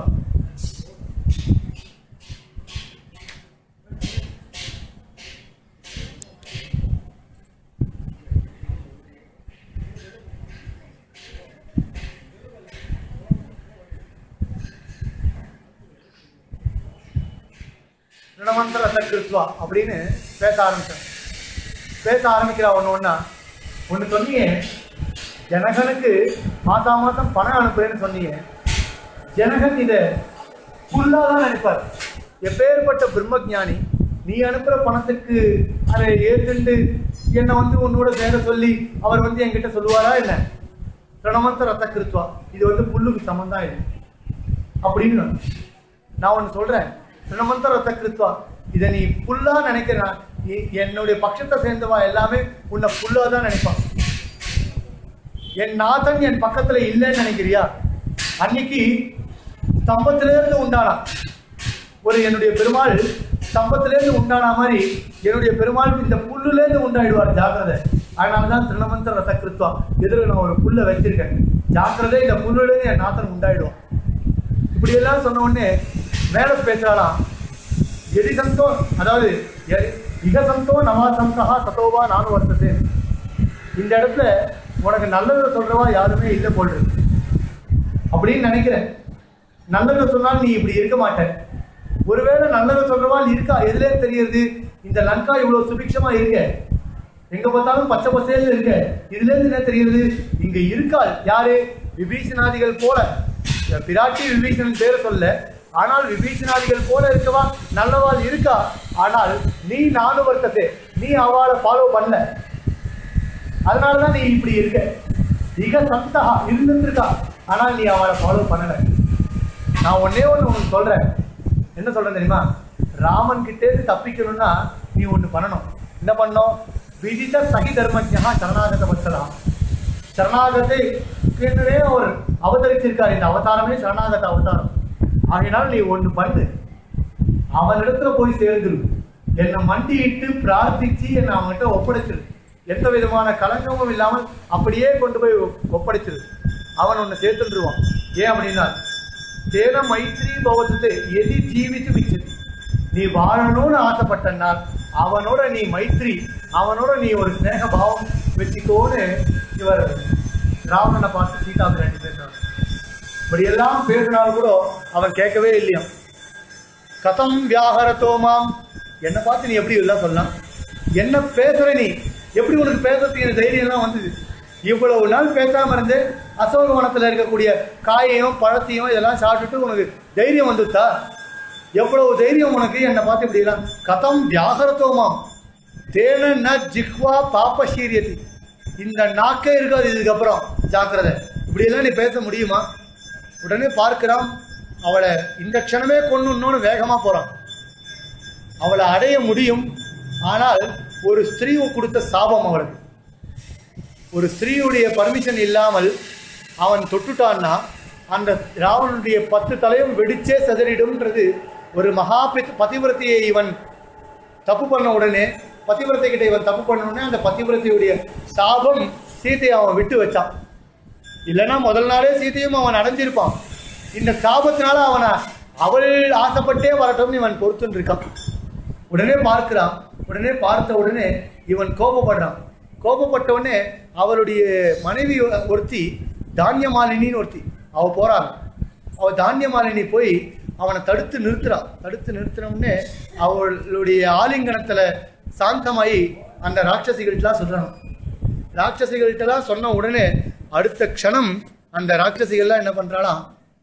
S3: திருணமந்திர ரத்த கிருத்துவா அப்படின்னு பேச ஆரம்பிச்சேன் பேச ஆரம்பிக்கிறா ஒன்று ஒன்றா ஒன்று சொன்னீங்க ஜனகனுக்கு மாசா மாசம் பணம் அனுப்புறேன்னு சொன்னீங்க ஜனகன் இதை ஃபுல்லாக தான் நினைப்பார் எப்பேற்பட்ட பிரம்மஜானி நீ அனுப்புற பணத்துக்கு அதை ஏத்துண்டு என்னை வந்து உன்னோட சேர சொல்லி அவர் வந்து என்கிட்ட சொல்லுவாரா என்ன பிரணமந்த ரத்த கிருத்துவா இது வந்து புல்லுக்கு சமந்தான் இது அப்படின்னு நான் நான் ஒன்று சொல்றேன் பிரணமந்த ரத்த கிருத்துவா இதை நீ புல்லா நினைக்கிற நீ- என்னுடைய பட்சத்தை சேர்ந்தவா எல்லாமே உன்னை புல்லா தான் நினைப்பான் என் நாதன் என் பக்கத்துல இல்லைன்னு நினைக்கிறியா அன்னைக்கு ஸ்தம்பத்திலிருந்து உண்டானா ஒரு என்னுடைய பெருமாள் ஸ்தம்பத்திலேருந்து உண்டான மாதிரி என்னுடைய பெருமாள் இந்த புல்லுலேருந்து உண்டாயிடுவார் ஜாக்கிரதை அதனால தான் திருணமந்திர ரத்த கிருத்வா எதிர நான் ஒரு புல்லை வச்சிருக்கேன் ஜாக்கிரதை இந்த புல்லுலேருந்து என் நாத்தன் உண்டாயிடுவான் இப்படி எல்லாம் சொன்ன உடனே மேல பேசுறாளாம் எதி சந்தோ அதாவது எ- இக சந்தோ நவா சந்தா சதோவா நானும் வர்த்தது இந்த இடத்துல உனக்கு நல்லதை சொல்றவா யாருமே இல்லை போல் இருக்கு அப்படின்னு நினைக்கிறேன் நல்லதை சொன்னால் நீ இப்படி இருக்க மாட்ட ஒருவேளை நல்லதை சொல்றவாள் இருக்கா எதுலே தெரியுது இந்த லங்கா இவ்வளவு சுபிக்ஷமா இருக்க எங்க பார்த்தாலும் பச்சை பசேல்னு இருக்க இதுல இருந்து என்ன தெரியுது இங்க இருக்காள் யாரு விபீஷணாதிகள் போல
S2: பிராட்டி விபீஷணன் பேர் சொல்ல ஆனால் விபீஷணாதிகள் போல இருக்கவா நல்லவாள் இருக்கா ஆனால் நீ நானு வர்த்தத்தை நீ அவளை ஃபாலோ பண்ணல அதனாலதான் நீ இப்படி இருக்க மிக சந்தா இருந்துட்டு இருக்கா ஆனால் நீ அவளை ஃபாலோ பண்ணல நான் ஒன்னே ஒன்று உனக்கு சொல்றேன் என்ன சொல்றேன் தெரியுமா ராமன் கிட்டே இருந்து தப்பிக்கணும்னா நீ ஒன்று பண்ணணும் என்ன பண்ணணும் விதித சகி தர்மஜா சரணாகத பக்தலாம் சரணாகத்தை அவர் அவதரிச்சிருக்கார் இந்த அவதாரமே சரணாகத அவதாரம் ஆகையினால் நீ ஒன்று பண்ணு அவனிடத்துல போய் சேர்ந்துரு என்னை மண்டியிட்டு பிரார்த்திச்சு என்னை அவன்கிட்ட ஒப்படைச்சிரு எந்த விதமான கலங்கமும் இல்லாமல் அப்படியே கொண்டு போய் ஒப்- ஒப்படைச்சிரு அவன் உன்னை சேர்த்துருவான் ஏன் அப்படின்னா தேன மைத்ரி பவத்து எதி ஜீவித்து மிச்சது நீ வாழணும்னு ஆசைப்பட்டனால் அவனோட நீ மைத்ரி அவனோட நீ ஒரு ஸ்நேக பாவம் வச்சுக்கோன்னு இவர் ராவணனை பார்த்து சீதா பிராட்டி பேசுறாங்க இப்படியெல்லாம் பேசினாலும் கூட அவன் கேட்கவே இல்லையாம் கதம் வியாகரத்தோ மாம் என்னை பார்த்து நீ எப்படி எல்லாம் சொல்லலாம் என்ன பேசுற நீ எப்படி உனக்கு பேசுறதுக்கு எனக்கு தைரியம்லாம் வந்தது இவ்வளவு நாள் பேசாம இருந்து அசோக வனத்துல இருக்கக்கூடிய காயையும் பழத்தையும் இதெல்லாம் சாப்பிட்டுட்டு உனக்கு தைரியம் வந்துட்டா எவ்வளவு தைரியம் உனக்கு என்னை பார்த்து இப்படி எல்லாம் கதம் வியாகரத்தோமாம் தேன ந ஜிஹ்வா பாப்பசீரியதி இந்த நாக்கே இருக்காது இதுக்கப்புறம் ஜாக்கிரதை இப்படியெல்லாம் நீ பேச முடியுமா உடனே பார்க்கிறான் அவளை இந்த க்ஷணமே கொன்னுன்னு வேகமா போறான் அவளை அடைய முடியும் ஆனால் ஒரு ஸ்திரீ கொடுத்த சாபம் அவளுக்கு ஒரு ஸ்திரீயுடைய பர்மிஷன் இல்லாமல் அவன் தொட்டுட்டான்னா அந்த ராவணனுடைய பத்து தலையும் வெடிச்சே சிதறிடும்ன்றது ஒரு மகா பித்- பதிவிரத்தையை இவன் தப்பு பண்ண உடனே பதிவிரத்தை கிட்ட இவன் தப்பு பண்ண உடனே அந்த பதிவிரத்தையுடைய சாபம் சீதையை அவன் விட்டு வச்சான் இல்லைன்னா முதல் நாளே சீதையும் அவன் அடைஞ்சிருப்பான் இந்த சாபத்தினால அவனை அவள் ஆசைப்பட்டே வரட்டும்னு இவன் பொறுத்துன்னு இருக்கான் உடனே பார்க்கிறான் உடனே பார்த்த உடனே இவன் கோபப்படுறான் கோபப்பட்ட உடனே அவளுடைய மனைவி ஒருத்தி தானியமாலினின்னு ஒருத்தி அவ போறாங்க அவ தானியமாலினி போய் அவனை தடுத்து நிறுத்துறான் தடுத்து நிறுத்தின உடனே அவளுடைய ஆலிங்கனத்துல சாந்தமாயி அந்த ராட்சசிகள்கிட்டலாம் சொல்றான் ராட்சசிகள்கிட்டலாம் சொன்ன உடனே அடுத்த க்ஷணம் அந்த ராட்சசிகள்லாம் என்ன பண்றாளாம்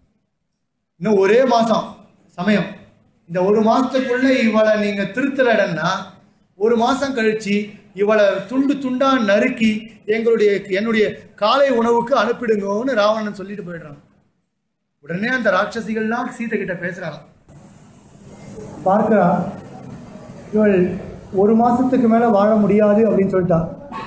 S2: இன்னும் ஒரே மாசம் சமயம் இந்த ஒரு மாசத்துக்குள்ள இவளை நீங்க திருத்தலடன்னா ஒரு மாசம் கழிச்சு இவளை துண்டு துண்டா நறுக்கி எங்களுடைய என்னுடைய காலை உணவுக்கு அனுப்பிடுங்கன்னு ராவணன் சொல்லிட்டு போயிடுறான் உடனே அந்த ராட்சசிகள்லாம் சீதை கிட்ட பேசுறாங்க
S1: பார்க்கிறா இவள் ஒரு மாசத்துக்கு மேல வாழ முடியாது அப்படின்னு சொல்லிட்டா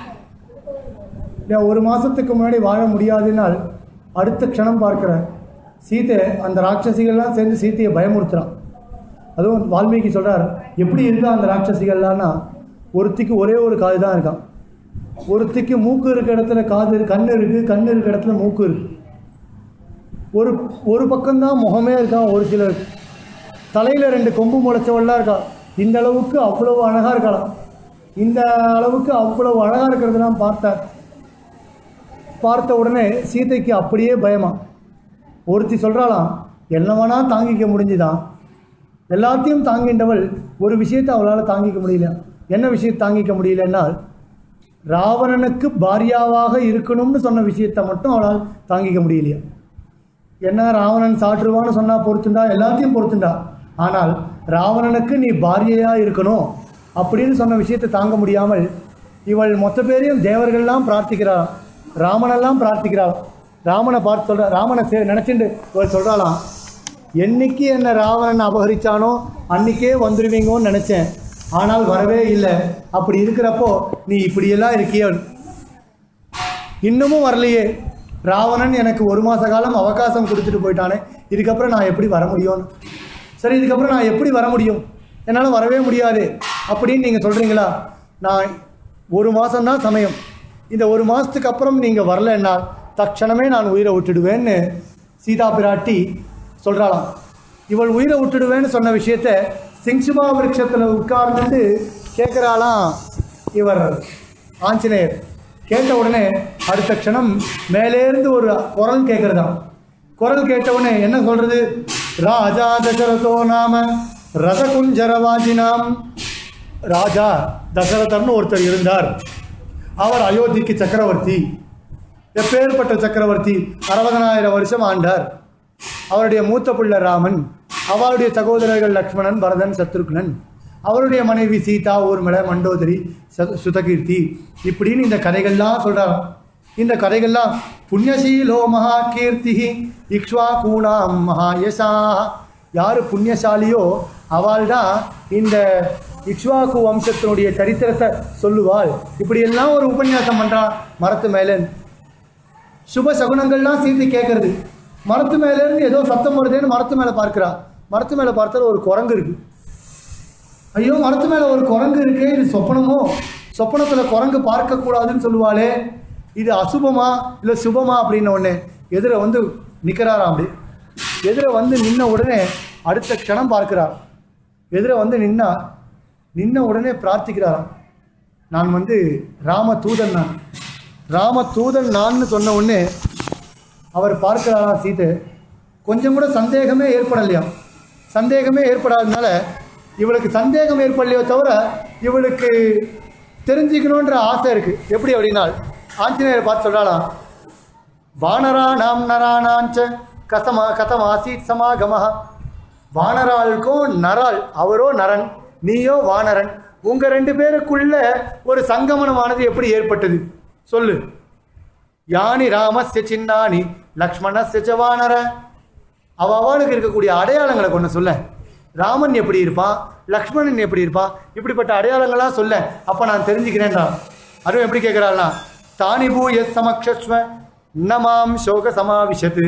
S1: இல்ல, ஒரு மாசத்துக்கு முன்னாடி வாழ முடியாதுனால் அடுத்த க்ஷணம் பார்க்கிற சீதை அந்த ராட்சசிகள்லாம் சேர்ந்து சீதையை பயமுறுத்துறான் அதுவும் வால்மீகி சொல்றார் எப்படி இருக்கா அந்த ராட்சசிகள்லாம்னா ஒருத்திக்கு ஒரே ஒரு காது தான் இருக்கான் ஒருத்திக்கு மூக்கு இருக்க இடத்துல காது இருக்கு கண் இருக்கு கண் இருக்க இடத்துல மூக்கு இருக்கு ஒரு ஒரு பக்கம்தான் முகமே இருக்கான் ஒரு சிலர் தலையில் ரெண்டு கொம்பு முளைச்சவள்லாம் இருக்கா இந்த அளவுக்கு அவ்வளவு அழகாக இருக்கலாம் இந்த அளவுக்கு அவ்வளவு அழகாக இருக்கிறதெல்லாம் பார்த்தார் பார்த்த உடனே சீதைக்கு அப்படியே பயமா ஒருத்தி சொல்கிறாளாம் என்ன வேணா தாங்கிக்க முடிஞ்சுதான் எல்லாத்தையும் தாங்கின்றவள் ஒரு விஷயத்தை அவளால் தாங்கிக்க முடியல என்ன விஷயத்தை தாங்கிக்க முடியலன்னால் ராவணனுக்கு பாரியாவாக இருக்கணும்னு சொன்ன விஷயத்தை மட்டும் அவளால் தாங்கிக்க முடியலையா என்ன ராவணன் சாற்றுவான்னு சொன்னா பொறுத்துண்டா எல்லாத்தையும் பொறுத்துண்டா ஆனால் ராவணனுக்கு நீ பாரியையா இருக்கணும் அப்படின்னு சொன்ன விஷயத்தை தாங்க முடியாமல் இவள் மொத்த பேரையும் தேவர்கள்லாம் பிரார்த்திக்கிறாள் ராமனெல்லாம் பிரார்த்திக்கிறாள் ராமனை பார்த்து சொல்ற ராமனை சே நினச்சிட்டு இவள் சொல்கிறாளாம் என்னைக்கு என்னை ராவணன் அபகரிச்சானோ அன்னைக்கே வந்துடுவீங்கன்னு நினச்சேன் ஆனால் வரவே இல்லை அப்படி இருக்கிறப்போ நீ இப்படியெல்லாம் இருக்கியோ இன்னமும் வரலையே ராவணன் எனக்கு ஒரு மாத காலம் அவகாசம் கொடுத்துட்டு போயிட்டானே இதுக்கப்புறம் நான் எப்படி வர முடியும்னு சரி இதுக்கப்புறம் நான் எப்படி வர முடியும் என்னால் வரவே முடியாது அப்படின்னு நீங்கள் சொல்கிறீங்களா நான் ஒரு மாதம்தான் சமயம் இந்த ஒரு மாதத்துக்கு அப்புறம் நீங்கள் வரலைன்னா தட்சணமே நான் உயிரை விட்டுடுவேன்னு சீதா பிராட்டி சொல்கிறாளாம் இவள் உயிரை விட்டுடுவேன்னு சொன்ன விஷயத்த சிங்சுமா விருட்சத்தில் உட்கார்ந்துட்டு கேட்குறாளாம் இவர் ஆஞ்சநேயர் கேட்ட உடனே அடுத்த க்ஷணம் மேலேருந்து ஒரு குரல் கேட்கறதாம் குரல் கேட்ட உடனே என்ன சொல்றது ராஜா தசரதோ நாம ரதகுஞ்சரவாஜினாம் ராஜா தசரதர்னு ஒருத்தர் இருந்தார் அவர் அயோத்திக்கு சக்கரவர்த்தி எப்பேற்பட்ட சக்கரவர்த்தி அறுபதனாயிரம் வருஷம் ஆண்டார்
S2: அவருடைய மூத்த பிள்ளை ராமன் அவருடைய சகோதரர்கள் லக்ஷ்மணன் பரதன் சத்ருக்னன் அவருடைய மனைவி சீதா ஊர்மிள மண்டோதரி ச- சுதகீர்த்தி இப்படின்னு இந்த கதைகள்லாம் சொல்றாராம் இந்த கதைகள்லாம் புண்ணியசீலோ மகா கீர்த்தி இக்ஷ்வா கூணாம் மகாயசா யார் புண்ணியசாலியோ அவள் தான் இந்த இக்ஷ்வாக்கு வம்சத்தினுடைய சரித்திரத்தை சொல்லுவாள் இப்படியெல்லாம் ஒரு உபன்யாசம் பண்றான் மரத்து மேலே சுப சகுனங்கள்லாம் சீத்தை கேட்கறது மரத்து மேலேருந்து ஏதோ சத்தம் வருதேன்னு மரத்து மேலே பார்க்கிறா மரத்து மேலே பார்த்தால ஒரு குரங்கு இருக்கு ஐயோ மரத்து மேலே ஒரு குரங்கு இருக்கு இது சொப்பனமோ சொப்பனத்தில் குரங்கு பார்க்கக்கூடாதுன்னு சொல்லுவாளே இது அசுபமா இல்லை சுபமா அப்படின்ன உடனே எதிர வந்து நிற்கிறாராம் அப்படி எதிர வந்து நின்ன உடனே அடுத்த க்ஷணம் பார்க்கிறார் எதிர வந்து நின்னா நின்ன உடனே பிரார்த்திக்கிறாராம் நான் வந்து ராம தூதன் நான் ராம தூதன் நான்னு சொன்ன உடனே அவர் பார்க்கிறாராம் சீதை கொஞ்சம் கூட சந்தேகமே ஏற்படலையாம் சந்தேகமே ஏற்படாததுனால இவளுக்கு சந்தேகம் ஏற்படலையோ தவிர இவளுக்கு தெரிஞ்சுக்கணுன்ற ஆசை இருக்கு எப்படி அப்படின்னா ஆஞ்சநேயரை பார்த்து சொல்றாளாம் வானராணாம் நராணாஞ்ச கசமா கதம் ஆசீத் சமாகமஹ வானராளுக்கும் நராள் அவரோ நரன் நீயோ வானரன் உங்க ரெண்டு பேருக்குள்ள ஒரு சங்கமனமானது எப்படி ஏற்பட்டது சொல்லு யானி ராமஸ்ய சின்னானி லக்ஷ்மணஸ்ய ச வானர அவ அவளுக்கு இருக்கக்கூடிய அடையாளங்களை கொண்டு சொல்ல ராமன் எப்படி இருப்பான் லக்ஷ்மணன் எப்படி இருப்பான் இப்படிப்பட்ட அடையாளங்களாம் சொல்ல அப்ப நான் தெரிஞ்சுக்கிறேன்டா அதுவும் எப்படி கேட்கிறாள்னா தானி பூ எஸ் சமக்ஷஸ்வ நமாம் சோக சமாவிஷத்து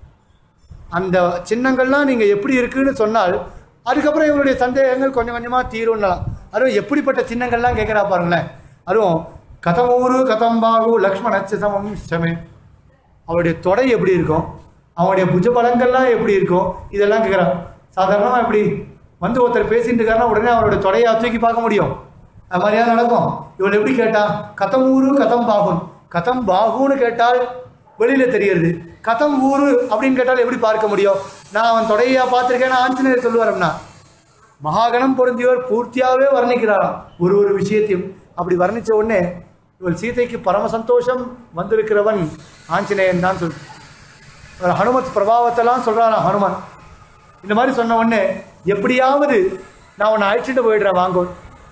S2: அந்த சின்னங்கள்லாம் நீங்கள் எப்படி இருக்குன்னு சொன்னால் அதுக்கப்புறம் இவங்களுடைய சந்தேகங்கள் கொஞ்சம் கொஞ்சமாக தீரும்னலாம் அதுவும் எப்படிப்பட்ட சின்னங்கள்லாம் கேட்குறா பாருங்களேன் அதுவும் கதமூரு கதம்பாகு லக்ஷ்மணச்ச சமம் சமே அவருடைய தொடை எப்படி இருக்கும் அவனுடைய புஜபலங்கள்லாம் எப்படி இருக்கும் இதெல்லாம் கேட்குறான் சாதாரணமாக எப்படி வந்து ஒருத்தர் பேசிட்டு இருக்காருன்னா உடனே அவருடைய தொடையை தூக்கி பார்க்க முடியும் அது மாதிரியா நடக்கும் இவள் எப்படி கேட்டா கதம் ஊரு கதம் பாகும் கதம் பாகுன்னு கேட்டால் வெளியில தெரியறது கதம் ஊரு அப்படின்னு கேட்டால் எப்படி பார்க்க முடியும் நான் அவன் தொடையா பார்த்துருக்கேன்னு ஆஞ்சநேயர் சொல்லுவாரம்னா மகாகணம் பொருந்தியவர் பூர்த்தியாகவே வர்ணிக்கிறாராம் ஒரு ஒரு விஷயத்தையும் அப்படி வர்ணிச்ச உடனே இவள் சீதைக்கு பரம சந்தோஷம் வந்திருக்கிறவன் ஆஞ்சநேயன் தான் சொல் ஒரு ஹனுமத் பிரபாவத்தெல்லாம் சொல்றாராம் ஹனுமான் இந்த மாதிரி சொன்ன உடனே எப்படியாவது நான் உன்னை அழைச்சிட்டு போயிடுறேன் வாங்கோ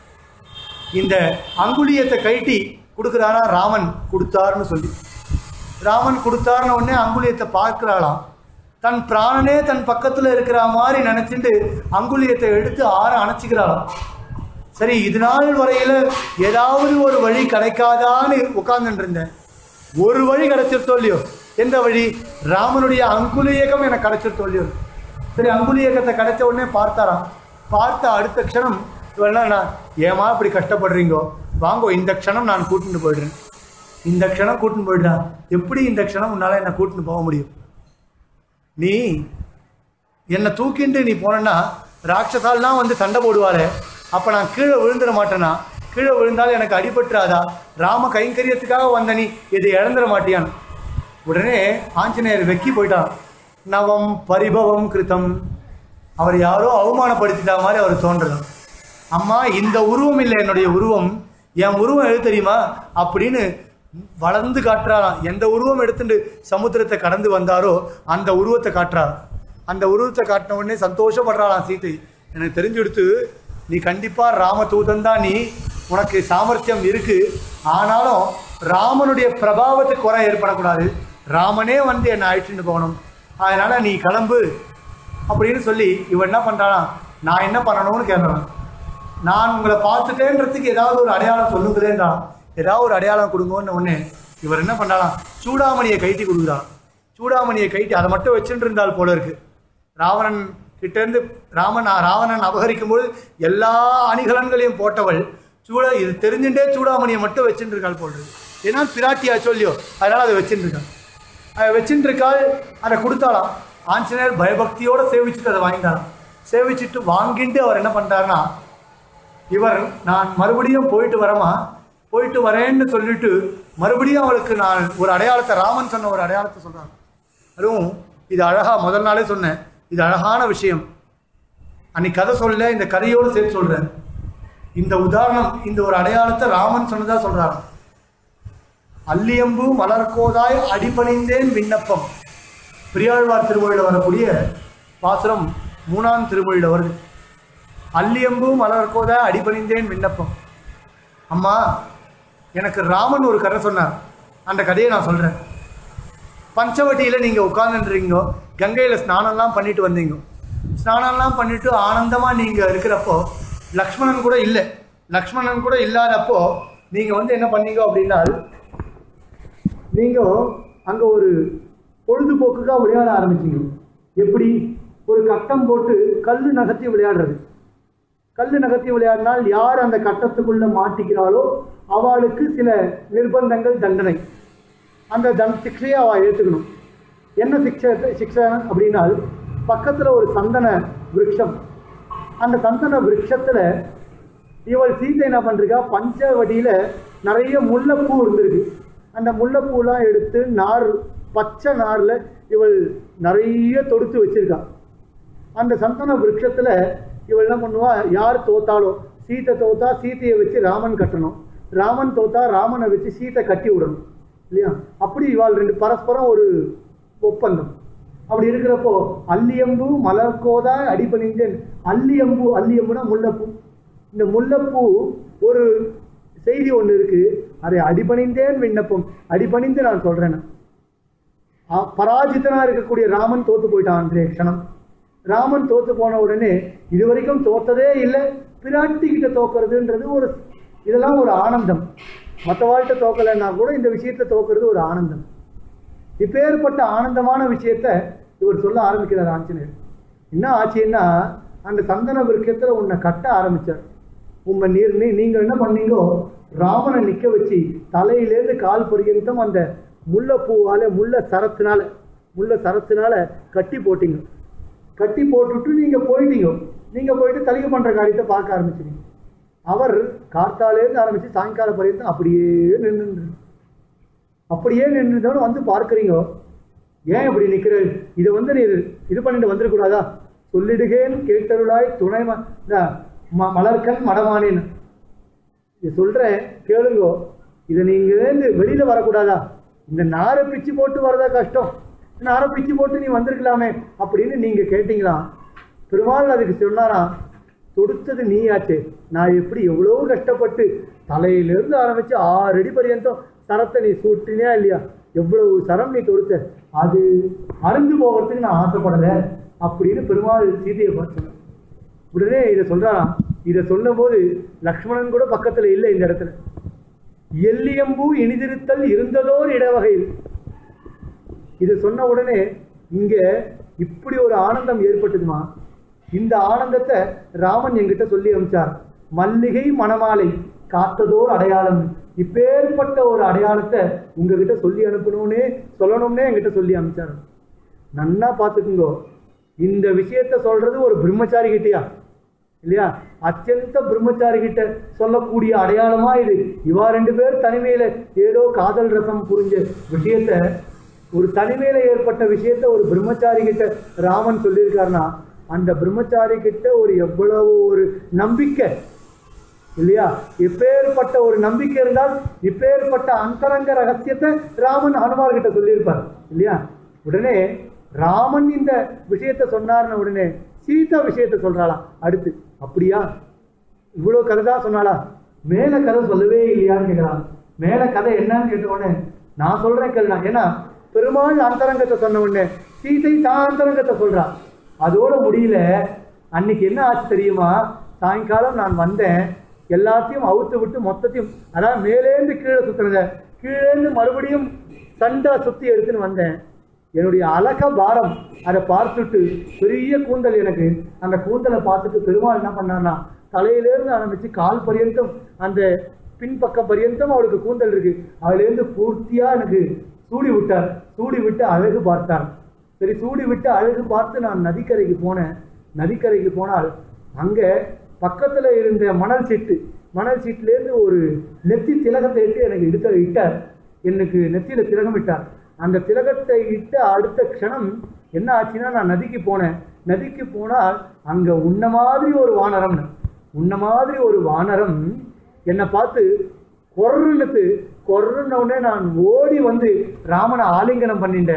S2: இந்த அங்குலியத்தை கைட்டி கொடுக்குறாரா ராமன் கொடுத்தாருன்னு சொல்லி ராமன் கொடுத்தாருன்னு உடனே அங்குலியத்தை பார்க்கிறாளாம் தன் பிராணனே தன் பக்கத்தில் இருக்கிற மாதிரி நினைச்சிட்டு அங்குலியத்தை எடுத்து ஆற அணைச்சிக்கிறாளாம் சரி இது நாள் வரையில ஏதாவது ஒரு வழி கிடைக்காதான்னு உட்கார்ந்துட்டு இருந்தேன் ஒரு வழி கிடைச்சிருத்தோ இல்லையோ எந்த வழி ராமனுடைய அங்குலியகம் எனக்கு கிடைச்சிருத்தோ இல்லையோ சரி அங்குலியகத்தை கிடைச்ச உடனே பார்த்தாராம் பார்த்த அடுத்த க்ஷணம் இவனா நான் ஏமா இப்படி கஷ்டப்படுறீங்கோ வாங்கோ இந்த க்ஷணம் நான் கூட்டிட்டு போயிடுறேன் இந்த க்ஷணம் கூட்டின்னு போயிடுறான் எப்படி இந்த க்ஷணம் உன்னால என்ன கூட்டின்னு போக முடியும் நீ என்னை தூக்கிட்டு நீ போனேன்னா ராட்சசால்லாம் வந்து சண்டை போடுவாரே அப்போ நான் கீழே விழுந்துட மாட்டேனா கீழே விழுந்தாலும் எனக்கு அடிபட்டுறாதா ராம கைங்கரியத்துக்காக வந்த நீ இதை இழந்துட மாட்டியான் உடனே ஆஞ்சநேயர் வெக்கி போயிட்டான் நவம் பரிபவம் கிருத்தம் அவர் யாரோ அவமானப்படுத்திட்டா மாதிரி அவர் தோன்றுறான் அம்மா இந்த உருவம் இல்லை என்னுடைய உருவம் என் உருவம் எது தெரியுமா அப்படின்னு வளர்ந்து காட்டுறாராம் எந்த உருவம் எடுத்துட்டு சமுத்திரத்தை கடந்து வந்தாரோ அந்த உருவத்தை காட்டுறார் அந்த உருவத்தை காட்டின உடனே சந்தோஷப்படுறாளாம் சீதை எனக்கு தெரிஞ்செடுத்து நீ கண்டிப்பா ராமதூதன் தான் நீ உனக்கு சாமர்த்தியம் இருக்கு ஆனாலும் ராமனுடைய பிரபாவத்துக்கு குறை ஏற்படக்கூடாது ராமனே வந்து என்னை அழைச்சிட்டு போகணும் அதனால நீ கிளம்பு அப்படின்னு சொல்லி இவன் என்ன பண்றானா நான் என்ன பண்ணணும்னு கேட்கறான் நான் உங்களை பார்த்துட்டேன்றதுக்கு ஏதாவது ஒரு அடையாளம் சொல்லுங்களேன்றான் ஏதாவது ஒரு அடையாளம் கொடுங்கன்னு ஒன்று இவர் என்ன பண்ணாலாம் சூடாமணியை கைட்டி கொடுக்குறான் சூடாமணியை கைட்டி அதை மட்டும் வச்சுட்டு இருந்தால் போல இருக்கு ராவணன் கிட்டேருந்து ராமன் ராவணன் அபகரிக்கும் போது எல்லா அணிகலன்களையும் போட்டவள் சூட இது தெரிஞ்சுட்டே சூடாமணியை மட்டும் வச்சுட்டு இருக்காள் போல் இருக்கு ஏன்னா பிராட்டியா சொல்லியோ அதனால அதை வச்சுட்டு இருக்காள் அதை வச்சுட்டு இருக்காள் அதை கொடுத்தாளாம் ஆஞ்சநேயர் பயபக்தியோட சேவிச்சுட்டு அதை வாங்கிட்டாராம் சேவிச்சுட்டு வாங்கிட்டு அவர் என்ன பண்றாருன்னா இவர் நான் மறுபடியும் போயிட்டு வரமா போயிட்டு வரேன்னு சொல்லிட்டு மறுபடியும் அவளுக்கு நான் ஒரு அடையாளத்தை ராமன் சொன்ன ஒரு அடையாளத்தை சொல்றாங்க அதுவும் இது அழகா முதல் நாளே சொன்னேன் இது அழகான விஷயம் அன்னைக்கு கதை சொல்ல இந்த கதையோடு சேர்த்து சொல்றேன் இந்த உதாரணம் இந்த ஒரு அடையாளத்தை ராமன் சொன்னதா சொல்றாராம் அல்லியம்பு மலர்கோதாய் அடிபணிந்தேன் விண்ணப்பம் பெரியாழ்வார் திருமொழியில் வரக்கூடிய பாசுரம் மூணாம் திருமொழியில் வருது அல்லியம்பு மலர்கோத அடிபணிந்தேன் விண்ணப்பம் அம்மா எனக்கு ராமன் ஒரு கதை சொன்னார் அந்த கதையை நான் சொல்கிறேன் பஞ்சவட்டியில் நீங்கள் உட்காந்துருக்கீங்க கங்கையில் ஸ்நானம்லாம் பண்ணிட்டு வந்தீங்க ஸ்நானம்லாம் பண்ணிட்டு ஆனந்தமாக நீங்கள் இருக்கிறப்போ லக்ஷ்மணன் கூட இல்லை லக்ஷ்மணன் கூட இல்லாதப்போ நீங்கள் வந்து என்ன பண்ணீங்க அப்படின்னா நீங்கள் அங்கே ஒரு பொழுதுபோக்குக்காக விளையாட ஆரம்பிச்சீங்க எப்படி ஒரு கட்டம் போட்டு கல் நகர்த்தி விளையாடுறது கல் நகர்த்தி விளையாடினால் யார் அந்த கட்டத்துக்குள்ள மாட்டிக்கிறாளோ அவளுக்கு சில நிர்பந்தங்கள் தண்டனை அந்த தன் சிக்ஷையை அவள் ஏற்றுக்கணும் என்ன சிக்ஷை சிக்ஷை அப்படின்னால் பக்கத்தில் ஒரு சந்தன விருட்சம் அந்த சந்தன விருட்சத்தில் இவள் சீதை என்ன பண்ணிருக்கா பஞ்சவடியில் நிறைய முல்லைப்பூ இருந்திருக்கு அந்த முல்லைப்பூலாம் எடுத்து நார் பச்சை நாரில் இவள் நிறைய தொடுத்து வச்சிருக்கா அந்த சந்தன விருட்சத்தில் இவள் என்ன பண்ணுவா யார் தோத்தாலோ சீத்தை தோத்தா சீத்தையை வச்சு ராமன் கட்டணும் ராமன் தோத்தா ராமனை வச்சு சீத்தை கட்டி விடணும் இல்லையா அப்படி இவாள் ரெண்டு பரஸ்பரம் ஒரு ஒப்பந்தம் அப்படி இருக்கிறப்போ அல்லியம்பு மலர்கோதா அடிபணிந்தேன் அல்லியம்பு அல்லியம்புனா முல்லைப்பூ இந்த முல்லைப்பூ ஒரு செய்தி ஒன்று இருக்கு அதை அடிபணிந்தேன் விண்ணப்பம் அடிபணிந்து நான் சொல்றேன் ஆ, பராஜிதனா இருக்கக்கூடிய ராமன் தோத்து போயிட்டான் அன்றைய க்ஷணம் ராமன் தோத்து போன உடனே இது வரைக்கும் தோத்ததே இல்லை பிராட்டி கிட்ட தோக்கிறதுன்றது ஒரு இதெல்லாம் ஒரு ஆனந்தம் மற்ற வாழ்க்கை தோக்கலைன்னா கூட இந்த விஷயத்தை தோக்கிறது ஒரு ஆனந்தம் இப்பேற்பட்ட ஆனந்தமான விஷயத்த இவர் சொல்ல ஆரம்பிக்கிறார் ஆஞ்சநேயர் என்ன ஆச்சுன்னா அந்த சந்தன விருக்கத்தில் உன்னை கட்ட ஆரம்பிச்சார் உங்க நீர் நீ நீங்கள் என்ன பண்ணீங்கோ ராமனை நிற்க வச்சு தலையிலேருந்து கால் பர்யந்தம் அந்த முல்லைப்பூவால முல்லை சரத்தினால முல்லை சரத்தினால கட்டி போட்டீங்க கட்டி போட்டுட்டு நீங்கள் போயிட்டீங்க நீங்கள் போயிட்டு தலிகை பண்ணுற காரியத்தை பார்க்க ஆரம்பிச்சிட்டீங்க அவர் கார்த்தாலேருந்து ஆரம்பித்து சாயங்காலம் பர்யந்தம் அப்படியே நின்று அப்படியே நின்றுதவன வந்து பார்க்குறீங்க ஏன் இப்படி நிற்கிற இதை வந்து நீ இது- இது பண்ணிட்டு வந்துடக்கூடாதா சொல்லிடுகேன் கேட்டருளாய் துணை ம இந்த ம மலர்கண் மடமானேன்னு இது சொல்கிறேன் கேளுங்கோ இதை நீங்கள்லேருந்து வெளியில் வரக்கூடாதா இந்த நாரை பிச்சு போட்டு வரதா கஷ்டம் நாரை பிச்சு போட்டு நீ வந்திருக்கலாமே அப்படின்னு நீங்கள் கேட்டீங்களாம் பெருமாள் அதுக்கு சொன்னாராம் தொடுத்தது நீயாச்சே நான் எப்படி எவ்வளோ கஷ்டப்பட்டு தலையிலிருந்து ஆரம்பித்து ஆறு அடி பர்யந்தம் சரத்தை நீ சூட்டினியா இல்லையா எவ்வளவு சரம் நீ தொடுத்த அது அருந்து போகிறதுக்கு நான் ஆசைப்படலை அப்படின்னு பெருமாள் சீதையை பார்த்து சொன்னார். உடனே இதை சொல்றாராம் இதை சொன்னபோது லக்ஷ்மணன் கூட பக்கத்துல இல்லை இந்த இடத்துல எல்லியம்பூ இனிதிருத்தல் இருந்ததோர் இடவகையில் இதை சொன்ன உடனே இங்க இப்படி ஒரு ஆனந்தம் ஏற்பட்டதுமா இந்த ஆனந்தத்தை ராமன் என்கிட்ட சொல்லி அனுப்பிச்சார் மல்லிகை மணமாலை காத்ததோர் அடையாளம் இப்பேற்பட்ட ஒரு அடையாளத்தை உங்ககிட்ட சொல்லி அனுப்பணும்னே சொல்லணும்னே என்கிட்ட சொல்லி அனுப்பிச்சார் நன்னா பார்த்துக்குங்கோ இந்த விஷயத்த சொல்றது ஒரு பிரம்மச்சாரி கிட்டயா இல்லையா அத்தியந்த பிரம்மச்சாரி கிட்ட சொல்லக்கூடிய அடையாளமா இது இவா ரெண்டு பேர் தனிமையில ஏதோ காதல் ரசம் புரிஞ்ச விஷயத்த ஒரு தனிமையில ஏற்பட்ட விஷயத்த ஒரு பிரம்மச்சாரி கிட்ட ராமன் சொல்லியிருக்காருன்னா அந்த பிரம்மச்சாரி கிட்ட ஒரு எவ்வளவு ஒரு நம்பிக்கை இல்லையா இப்பேற்பட்ட ஒரு நம்பிக்கை இருந்தால் இப்பேற்பட்ட அந்தரங்க ரகசியத்தை ராமன் ஹனுமார் கிட்ட சொல்லியிருப்பார் இல்லையா உடனே ராமன் இந்த விஷயத்தை சொன்னார்னு உடனே சீதா விஷயத்தை சொல்றாளாம் அடுத்து அப்படியா இவ்வளோ கதை தான் சொன்னாளா மேல கதை சொல்லவே இல்லையான்னு கேட்குறான் மேல கதை என்னன்னு கேட்ட உடனே நான் சொல்றேன் கேளுடா ஏன்னா பெருமாள் அந்தரங்கத்தை சொன்ன உடனே சீதை தான் அந்தரங்கத்தை சொல்றா அதோட முடியல அன்னைக்கு என்ன ஆச்சு தெரியுமா சாயங்காலம் நான் வந்தேன் எல்லாத்தையும் அவுத்து விட்டு மொத்தத்தையும் அதாவது மேலேந்து கீழே சுத்துறத கீழேந்து மறுபடியும் சண்டை சுத்தி எடுத்துன்னு வந்தேன் என்னுடைய அழக பாரம் அதை பார்த்துட்டு பெரிய கூந்தல் எனக்கு அந்த கூந்தலை பார்த்துட்டு பெருமாள் என்ன பண்ணார்னா தலையிலேருந்து ஆரம்பிச்சு கால் பரியந்தம் அந்த பின்பக்கம் பரியந்தம் அவளுக்கு கூந்தல் இருக்கு அதுலேருந்து பூர்த்தியா எனக்கு சூடி விட்டார் சூடி விட்டு அழகு பார்த்தார் சரி சூடி விட்டு அழகு பார்த்து நான் நதிக்கரைக்கு போனேன் நதிக்கரைக்கு போனால் அங்கே பக்கத்தில் இருந்த மணல் சீட்டு மணல் சீட்டுலேருந்து ஒரு நெத்தி திலகத்தை இட்டு எனக்கு எடுத்த இட்டார் எனக்கு நெத்தியில் திலகம் இட்டார் அந்த திலகத்தை இட்ட அடுத்த க்ஷணம் என்ன ஆச்சுன்னா நான் நதிக்கு போனேன் நதிக்கு போனால் அங்கே உன்ன மாதிரி ஒரு வானரம்னு உன்ன மாதிரி ஒரு வானரம் என்னை பார்த்து கொர்ருன்னுட்டு கொர்ருன்ன உடனே நான் ஓடி வந்து ராமனை ஆலிங்கனம் பண்ணிட்டேன்